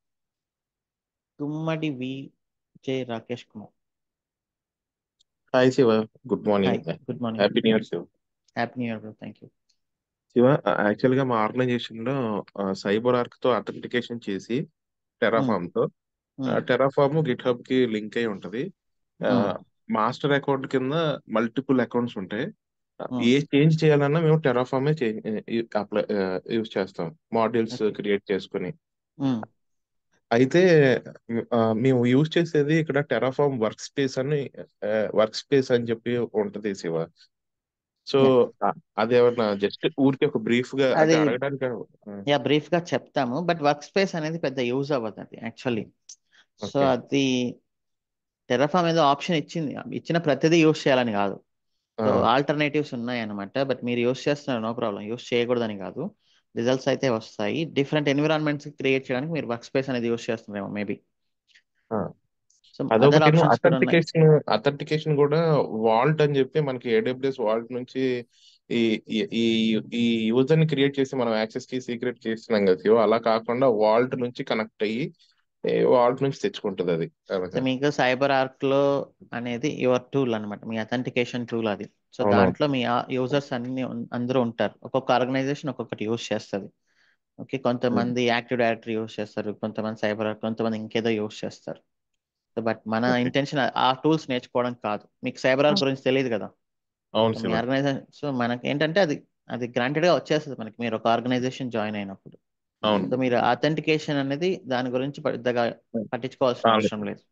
Gummadi V J Rakesh Kumar hi Shiva good hi morning good morning happy new year Shiva happy new year bro thank you Shiva actual గా మా ఆర్గనైజేషన్ లో సైబర్ ఆర్క్ తో అథెంటికేషన్ చేసి టెరాఫామ్ తో టెరాఫామ్ గిట్ హబ్ కి లింక్ అయి ఉంటది మాస్టర్ అకౌంట్ కింద మల్టిపుల్ అకౌంట్స్ ఉంటాయి ఏ చేంజ్ చేయాలన్నా మేము టెరాఫామే అప్లై యూజ్ చేస్తాం మాడ్యూల్స్ ఓకే క్రియేట్ చేసుకుని అయితే ఆ, మేము యూజ్ చేసేది ఇక్కడ టెరాఫామ్ వర్క్ స్పేస్ అని వర్క్ స్పేస్ అని చెప్పి ఉంటది శివ సో అది ఏమన్నా జస్ట్ ఊరికి ఒక బ్రీఫ్ గా అంటే అది అడగడానికి ఆ, యా బ్రీఫ్ గా చెప్తాము బట్ వర్క్ స్పేస్ అనేది పెద్ద యూజ్ అవ్వదు అది యాక్చువల్లీ సో ఓకే అది టెర్రఫామ్ ఏదో ఆప్షన్ ఇచ్చింది ఇచ్చిన ప్రతిదీ యూజ్ చేయాలని కాదు ఆ, సో ఆల్టర్నేటివ్స్ ఉన్నాయి అనమాట బట్ మీరు యూస్ చేస్తున్నారు నో ప్రాబ్లం యూస్ చేయకూడదని కాదు రిజల్ట్స్ అయితే వస్తాయి డిఫరెంట్ ఎన్విరాన్మెంట్స్ క్రియేట్ చేయడానికి మీరు వర్క్ స్పేస్ అనేది యూస్ చేస్తున్నారేమో మేబీ ఆ. సో అదర్ అదొకటి ఆప్షన్స్ కూడా ఉన్నాయి అథెంటికేషన్ అథెంటికేషన్ కూడా వాల్ట్ అని చెప్పి మనకి ఏడబ్ల్యూఎస్ వాల్ట్ నుంచి ఈ ఈ ఈ ఈ యూజర్ ని క్రియేట్ చేసి మనం యాక్సెస్ కి సీక్రెట్ చేస్తున్నాం కదా శివ అలా కాకుండా వాల్ట్ నుంచి కనెక్ట్ అయ్యి వాల్ట్ నుంచి తెచ్చుకుంటది అది సో అలాగా మీకు సైబర్ ఆర్క్ లో అనేది యువర్ టూల్ అన్నమాట మీ అథెంటికేషన్ టూల్ అది సో అవునవును దాంట్లో మీ యూజర్స్ అన్ని ఉన్- అందరూ ఉంటారు ఒక్కొక్క ఆర్గనైజేషన్ ఒక్కొక్కటి యూస్ చేస్తుంది ఓకే ఉమ్, కొంతమంది యాక్టివ్ డైరెక్టరీ యూస్ చేస్తారు కొంతమంది సైబర్ ఆర్క్ కొంతమంది ఇంకేదో యూస్ చేస్తారు సో బట్ మన ఓకే ఇంటెన్షన్ ఆ టూల్స్ నేర్చుకోవడం కాదు మీకు సైబర్ ఆర్క్ గురించి తెలియదు కదా అవును సో మీ శివ ఆర్గనైజేషన్ సో మనకి ఏంటంటే అది అది గ్రాంటెడ్ గా వచ్చేస్తుంది మనకి మీరు ఒక ఆర్గనైజేషన్ జాయిన్ అయినప్పుడు అవును సో మీరు అథెంటికేషన్ అనేది దాని గురించి పెద్దగా పట్టించుకోవాల్సిన చాలు అవసరం లేదు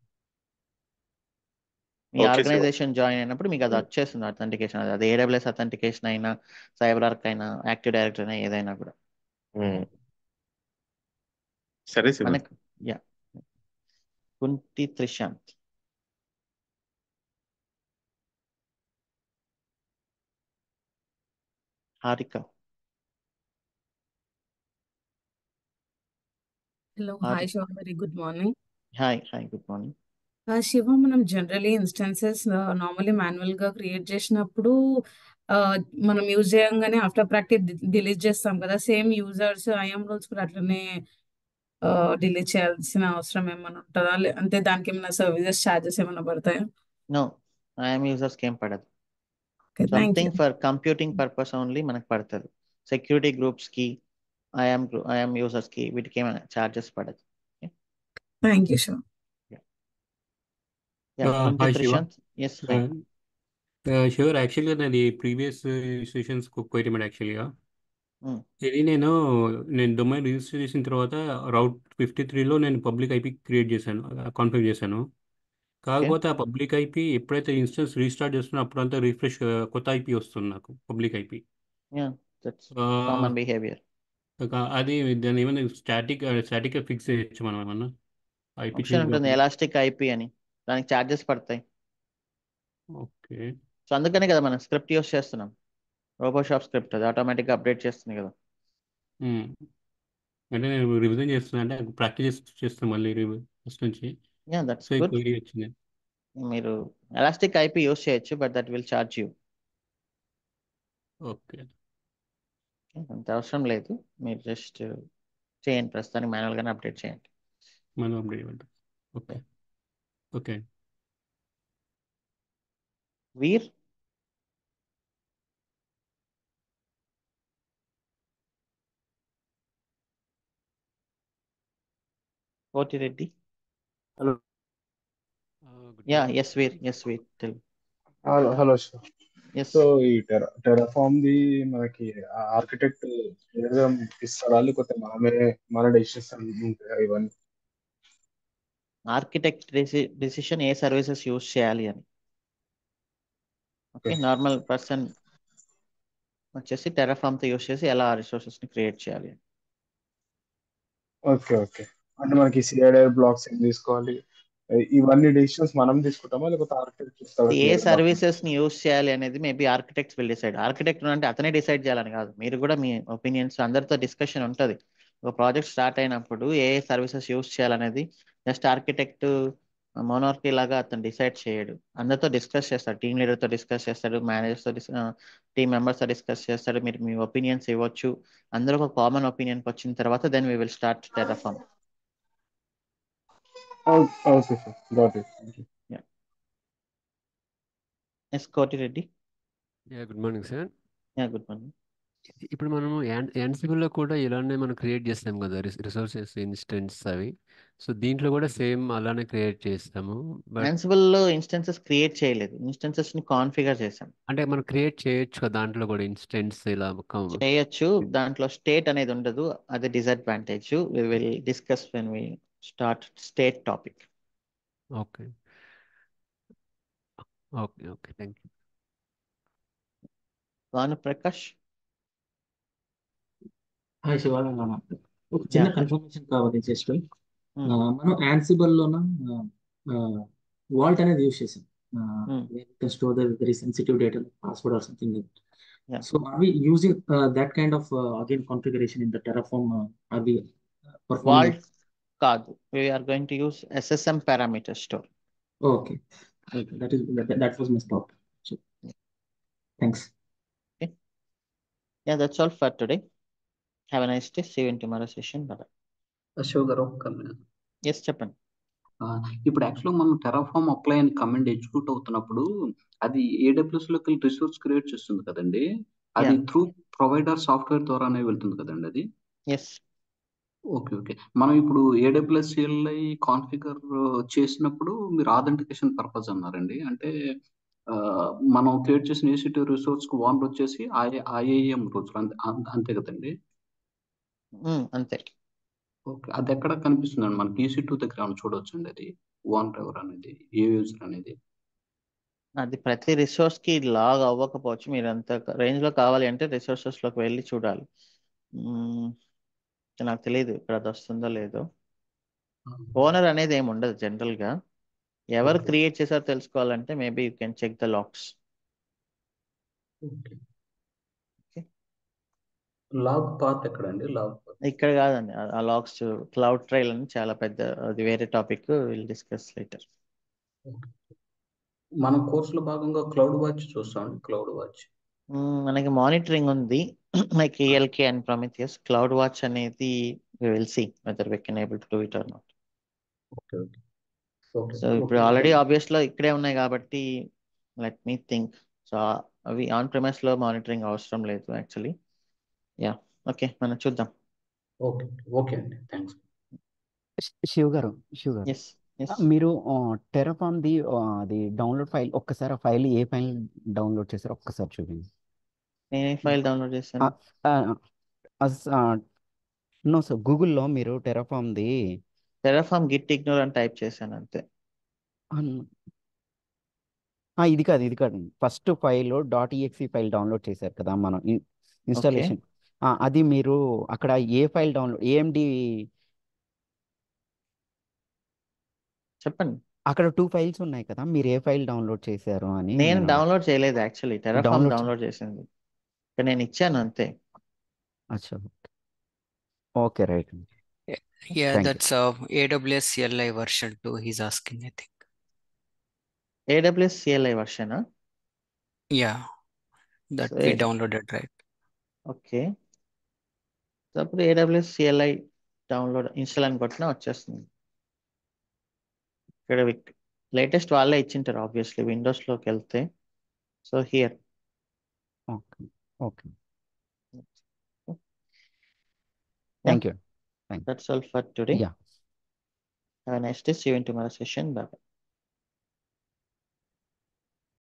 మీ ఓకే శివ ఆర్గనైజేషన్ జాయిన్ అయినప్పుడు మీకు అది ఉమ్, వచ్చేస్తుంది అథెంటికేషన్ అది అది ఏడబ్ల్యూఎస్ అథెంటికేషన్ అయినా సైబర్ ఆర్క్ అయినా యాక్టివ్ డైరెక్టరీ అయినా ఏదైనా కూడా ఉమ్. సరే శివ మనకు yeah Kunti Trishant Harika Hello, hi Hari Sean, very good morning. Hi hi good morning ఆ, శివ మనం జనరలీ ఇన్స్టెన్సెస్ నార్మల్లీ మాన్యువల్ గా క్రియేట్ చేసినప్పుడు ఆ, మనం యూజ్ చేయంగానే ఆఫ్టర్ ప్రాక్టీస్ డిలీట్ చేస్తాం కదా సేమ్ యూజర్స్ ఐఎం రూల్స్ కూడా అట్లనే డిలీట్ చేయాల్సిన అవసరం ఏమైనా ఉంటుందా లే- అంటే దానికి ఏమైనా సర్వీసెస్ ఛార్జెస్ ఏమైనా పడతాయా నో ఐఎమ్ యూజర్స్కి ఏం పడదు okay thank you something for computing purpose only మనకు పడుతుంది సెక్యూరిటీ గ్రూప్స్కి ఐఎమ్ ఐఎమ్ యూజర్స్కి వీటికి ఏమైనా ఛార్జెస్ పడదు thank you Shiva yeah Kunti hi Shiva Prashanth yes hi sure యాక్చువల్గా నాది ప్రీవియస్ సెషన్స్ క్వైట్ యాక్చువల్గా ఇది నేను నేను డొమైన్ రిజిస్టర్ చేసిన తర్వాత రౌట్ ఫిఫ్టీ త్రీలో నేను పబ్లిక్ ఐపీ క్రియేట్ చేశాను కాన్ఫిగర్ చేశాను ఓకే కాకపోతే ఆ పబ్లిక్ ఐపీ ఎప్పుడైతే ఇన్స్టెన్స్ రీస్టార్ట్ చేస్తున్నా అప్పుడంతా రిఫ్రెష్ కొత్త ఐపీ వస్తుంది నాకు public IP yeah that's common behaviour అది దాన్ని ఏమైనా స్టాటిక్ స్టాటిక్గా ఫిక్స్ చేయొచ్చు మనం ఏమన్నా ఐపీ ఆప్షన్ చేంజ్ ఉంటుంది కాకుండా ఎలాస్టిక్ ఐపీ అని దానికి ఛార్జెస్ పడతాయి ఓకే సో అందుకనే కదా మనం స్క్రిప్ట్ యూస్ చేస్తున్నాం రోబోషాప్ స్క్రిప్ట్ అది ఆటోమేటిక్గా అప్డేట్ చేస్తుంది కదా మ్మ్. అంటే నేను రివిజన్ చేస్తున్నా అంటే ప్రాక్టీస్ చేస్తాను మళ్ళీ ఫస్ట్ నుంచి యా దట్స్ సో ఈ గుడ్ క్వైరీ వచ్చింది మీరు ఎలాస్టిక్ ఐపీ యూస్ చేయొచ్చు but that will charge you okay అంత అవసరం లేదు మీరు జస్ట్ చేయండి ప్రస్తుతానికి మాన్యువల్గానే అప్డేట్ చేయండి మనం అప్డేట్ ఇవ్వండి okay okay Veer Kotireddy hello good yeah morning yes Veer yes Veer tell hello hello sir yes so ఈ టెరా టెరాఫామ్ ది మనకి ఆర్కిటెక్ట్ ఏదో ఇస్తారా లేకపోతే మనమే మన డెసిషన్స్ ఉంటాయా ఇవన్నీ ఆర్కిటెక్ట్ డిసిషన్ ఏ సర్వీసెస్ యూస్ చేయాలి అని ఓకే ఓకే నార్మల్ పర్సన్ వచ్చేసి టెరాఫామ్తో యూస్ చేసి ఎలా ఆ రిసోర్సెస్ని క్రియేట్ చేయాలి అని ఓకే ఓకే అంటే మనకి సిఐడి బ్లాక్స్ ఏం తీసుకోవాలి ఇవన్నీ డెసిషన్స్ మనం తీసుకుంటామా లేకపోతే ఆర్కిటెక్ట్ ఇస్తారా ఏ క్లియర్ సర్వీసెస్ ని యూస్ చేయాలి అనేది maybe architects will decide architect అంటే అతనే డిసైడ్ చేయాలని కాదు మీరు కూడా మీ ఒపీనియన్స్ అందరితో డిస్కషన్ ఉంటుంది ఒక ప్రాజెక్ట్ స్టార్ట్ అయినప్పుడు ఏ సర్వీసెస్ యూస్ చేయాలనేది జస్ట్ ఆర్కిటెక్ట్ మోనార్కీ లాగా అతను డిసైడ్ చేయడు అందరితో డిస్కస్ చేస్తాడు టీమ్ లీడర్తో డిస్కస్ చేస్తాడు మేనేజర్తో డిస్ టీమ్ మెంబర్స్తో డిస్కస్ చేస్తాడు మీరు మీ ఒపీనియన్స్ ఇవ్వచ్చు అందరూ ఒక కామన్ ఒపీనియన్కి వచ్చిన తర్వాత then we will start Terraform okay sir got it thank you yes Kotireddy yeah good morning sir yeah good morning ఇప్పుడు మనము యాన్సిబుల్లో కూడా ఇలానే మనం క్రియేట్ చేస్తాం కదా రిసోర్సెస్ ఇన్స్టెన్స్ అవి సో దీంట్లో కూడా సేమ్ అలానే క్రియేట్ చేస్తాము బట్ Ansible లో ఇన్స్టెన్సెస్ క్రియేట్ చేయలేదు ఇన్స్టెన్సెస్ ని కాన్ఫిగర్ చేసాం అంటే మనం క్రియేట్ చేయొచ్చు కదా దాంట్లో కూడా ఇన్స్టెన్స్ ఇలా ఒక చేయొచ్చు దాంట్లో స్టేట్ అనేది ఉండదు అది disadvantage we will discuss when we start state topic okay okay okay thank you Bhanu Prakash hi Shiva ఒక చిన్న యా కన్ఫర్మేషన్ కావాలి జస్ట్ మనం యాన్సిబల్ లోన వాల్ట్ అనేది యూస్ చేసాం store the very sensitive data password or something yeah so are we using that kind of again configuration in the Terraform are we performing vault కాదు we are going to use SSM parameter store okay that is that was my stop thanks yeah that's all for today have a nice day see in tomorrow session bye Ashok garu ఒక్క minute. ఎస్ చెప్పండి ఆ, ఇప్పుడు యాక్చువల్గా మనం టెరాఫామ్ అప్లై అని కమాండ్ ఎగ్జిక్యూట్ అవుతున్నప్పుడు అది AWS లోకి రిసోర్స్ క్రియేట్ చేస్తుంది కదండి అది యా త్రూ ప్రొవైడర్ సాఫ్ట్వేర్ ద్వారానే వెళ్తుంది కదండి అది ఎస్ ఓకే ఓకే మనం ఇప్పుడు ఏడబ్ల్యూఎస్ సిఎల్ఐ కాన్ఫిగర్ చేసినప్పుడు మీరు ఆథెంటికేషన్ పర్పస్ అన్నారండి అంటే ఆ, మనం క్రియేట్ చేసిన ఏసీటీ రిసోర్స్ కు ఓనర్ వచ్చేసి ఐఏఎం రోజులు అంతే అంతే అంతే కదండి అంతే ఓకే అది ఎక్కడ కనిపిస్తుందండి మనకి ఈసీ టూ దగ్గర ఏమైనా చూడొచ్చండి అది ఓనర్ ఎవరు అనేది ఏ యూజర్ అనేది అది ప్రతి రిసోర్స్ కి లాగ్ అవ్వకపోవచ్చు మీరు అంత రేంజ్ లో కావాలి అంటే రిసోర్సెస్ లోకి వెళ్ళి చూడాలి మ్మ్. నాకు తెలియదు ఇక్కడ అది వస్తుందో లేదో ఓనర్ అనేది ఏమి ఉండదు జనరల్ గా ఎవరు ఓకే క్రియేట్ చేశారో తెలుసుకోవాలంటే maybe you can check the logs okay log path ఎక్కడండి లాగ్ పాత్ ఇక్కడ కాదండి ఆ లాక్స్ క్లౌడ్ ట్రైల్ అని చాలా పెద్ద అది వేరే టాపిక్ విల్ డిస్కస్ లేటర్ మన కోర్సులో భాగంగా క్లౌడ్ వాచ్ చూస్తామండి క్లౌడ్ వాచ్ మ్మ్, మనకి మానిటరింగ్ ఉంది like ELK and Prometheus CloudWatch అనేది will see whether we can able to do it or not okay okay okay so ఇప్పుడు ఓకే ఆల్రెడీ ఆబ్వియస్ లో ఇక్కడే ఉన్నాయి కాబట్టి లెట్ మీ థింక్ సో అవి ఆన్ ప్రిమైస్ లో మానిటరింగ్ అవసరం లేదు యాక్చువల్లీ యా ఓకే మనం చూద్దాం ఓకే ఓకే అండి థ్యాంక్స్ శి- శివ్ గారు శివ్ గారు ఎస్ ఆ, ఎస్ మీరు టెరఫామ్ ది ఆ, అది డౌన్లోడ్ ఫైల్ ఒక్కసారి ఆ ఫైల్ ఏ ఫైల్ డౌన్లోడ్ చేశారో ఒక్కసారి చూపించండి నేను ఏ ఫైల్ డౌన్లోడ్ చేశాను నో సార్ గూగుల్లో మీరు టెరఫామ్ది టెరాఫామ్ గిట్ ఇగ్నోర్ అని టైప్ చేశాను అంతే ఇది కాదు ఇది కాదు first file dot EXE file download చేశారు కదా మనం ఓకే ఇన్స్టాలేషన్ అది మీరు అక్కడ ఏ ఫైల్ డౌన్లోడ్ ఏఎండి చెప్పండి అక్కడ టూ ఫైల్స్ ఉన్నాయి కదా మీరు ఏ ఫైల్ డౌన్లోడ్ చేశారు అని నేను నేను డౌన్లోడ్ చేయలేదు యాక్చువల్లీ టెరాఫామ్ డౌన్లోడ్ డౌన్లోడ్ చేసింది ఇక్కడ నేను ఇచ్చాను అంతే అచ్చా okay right Yeah, yeah, thank you that's uh, AWS CLI version 2 he's asking, I think. AWS CLI version Yeah, that so we downloaded, right? Okay so అప్పుడు ఏడబ్ల్యూఎస్ సిఎల్ఐ డౌన్లోడ్ ఇన్స్టాల్ అని కొట్టినా వచ్చేస్తుంది ఇక్కడ లేటెస్ట్ వాళ్ళే ఇచ్చింటారు ఆబ్వియస్లీ విండోస్లోకి వెళ్తే so here okay okay thank you thank that's all for today yeah have a nice day see you in tomorrow session bye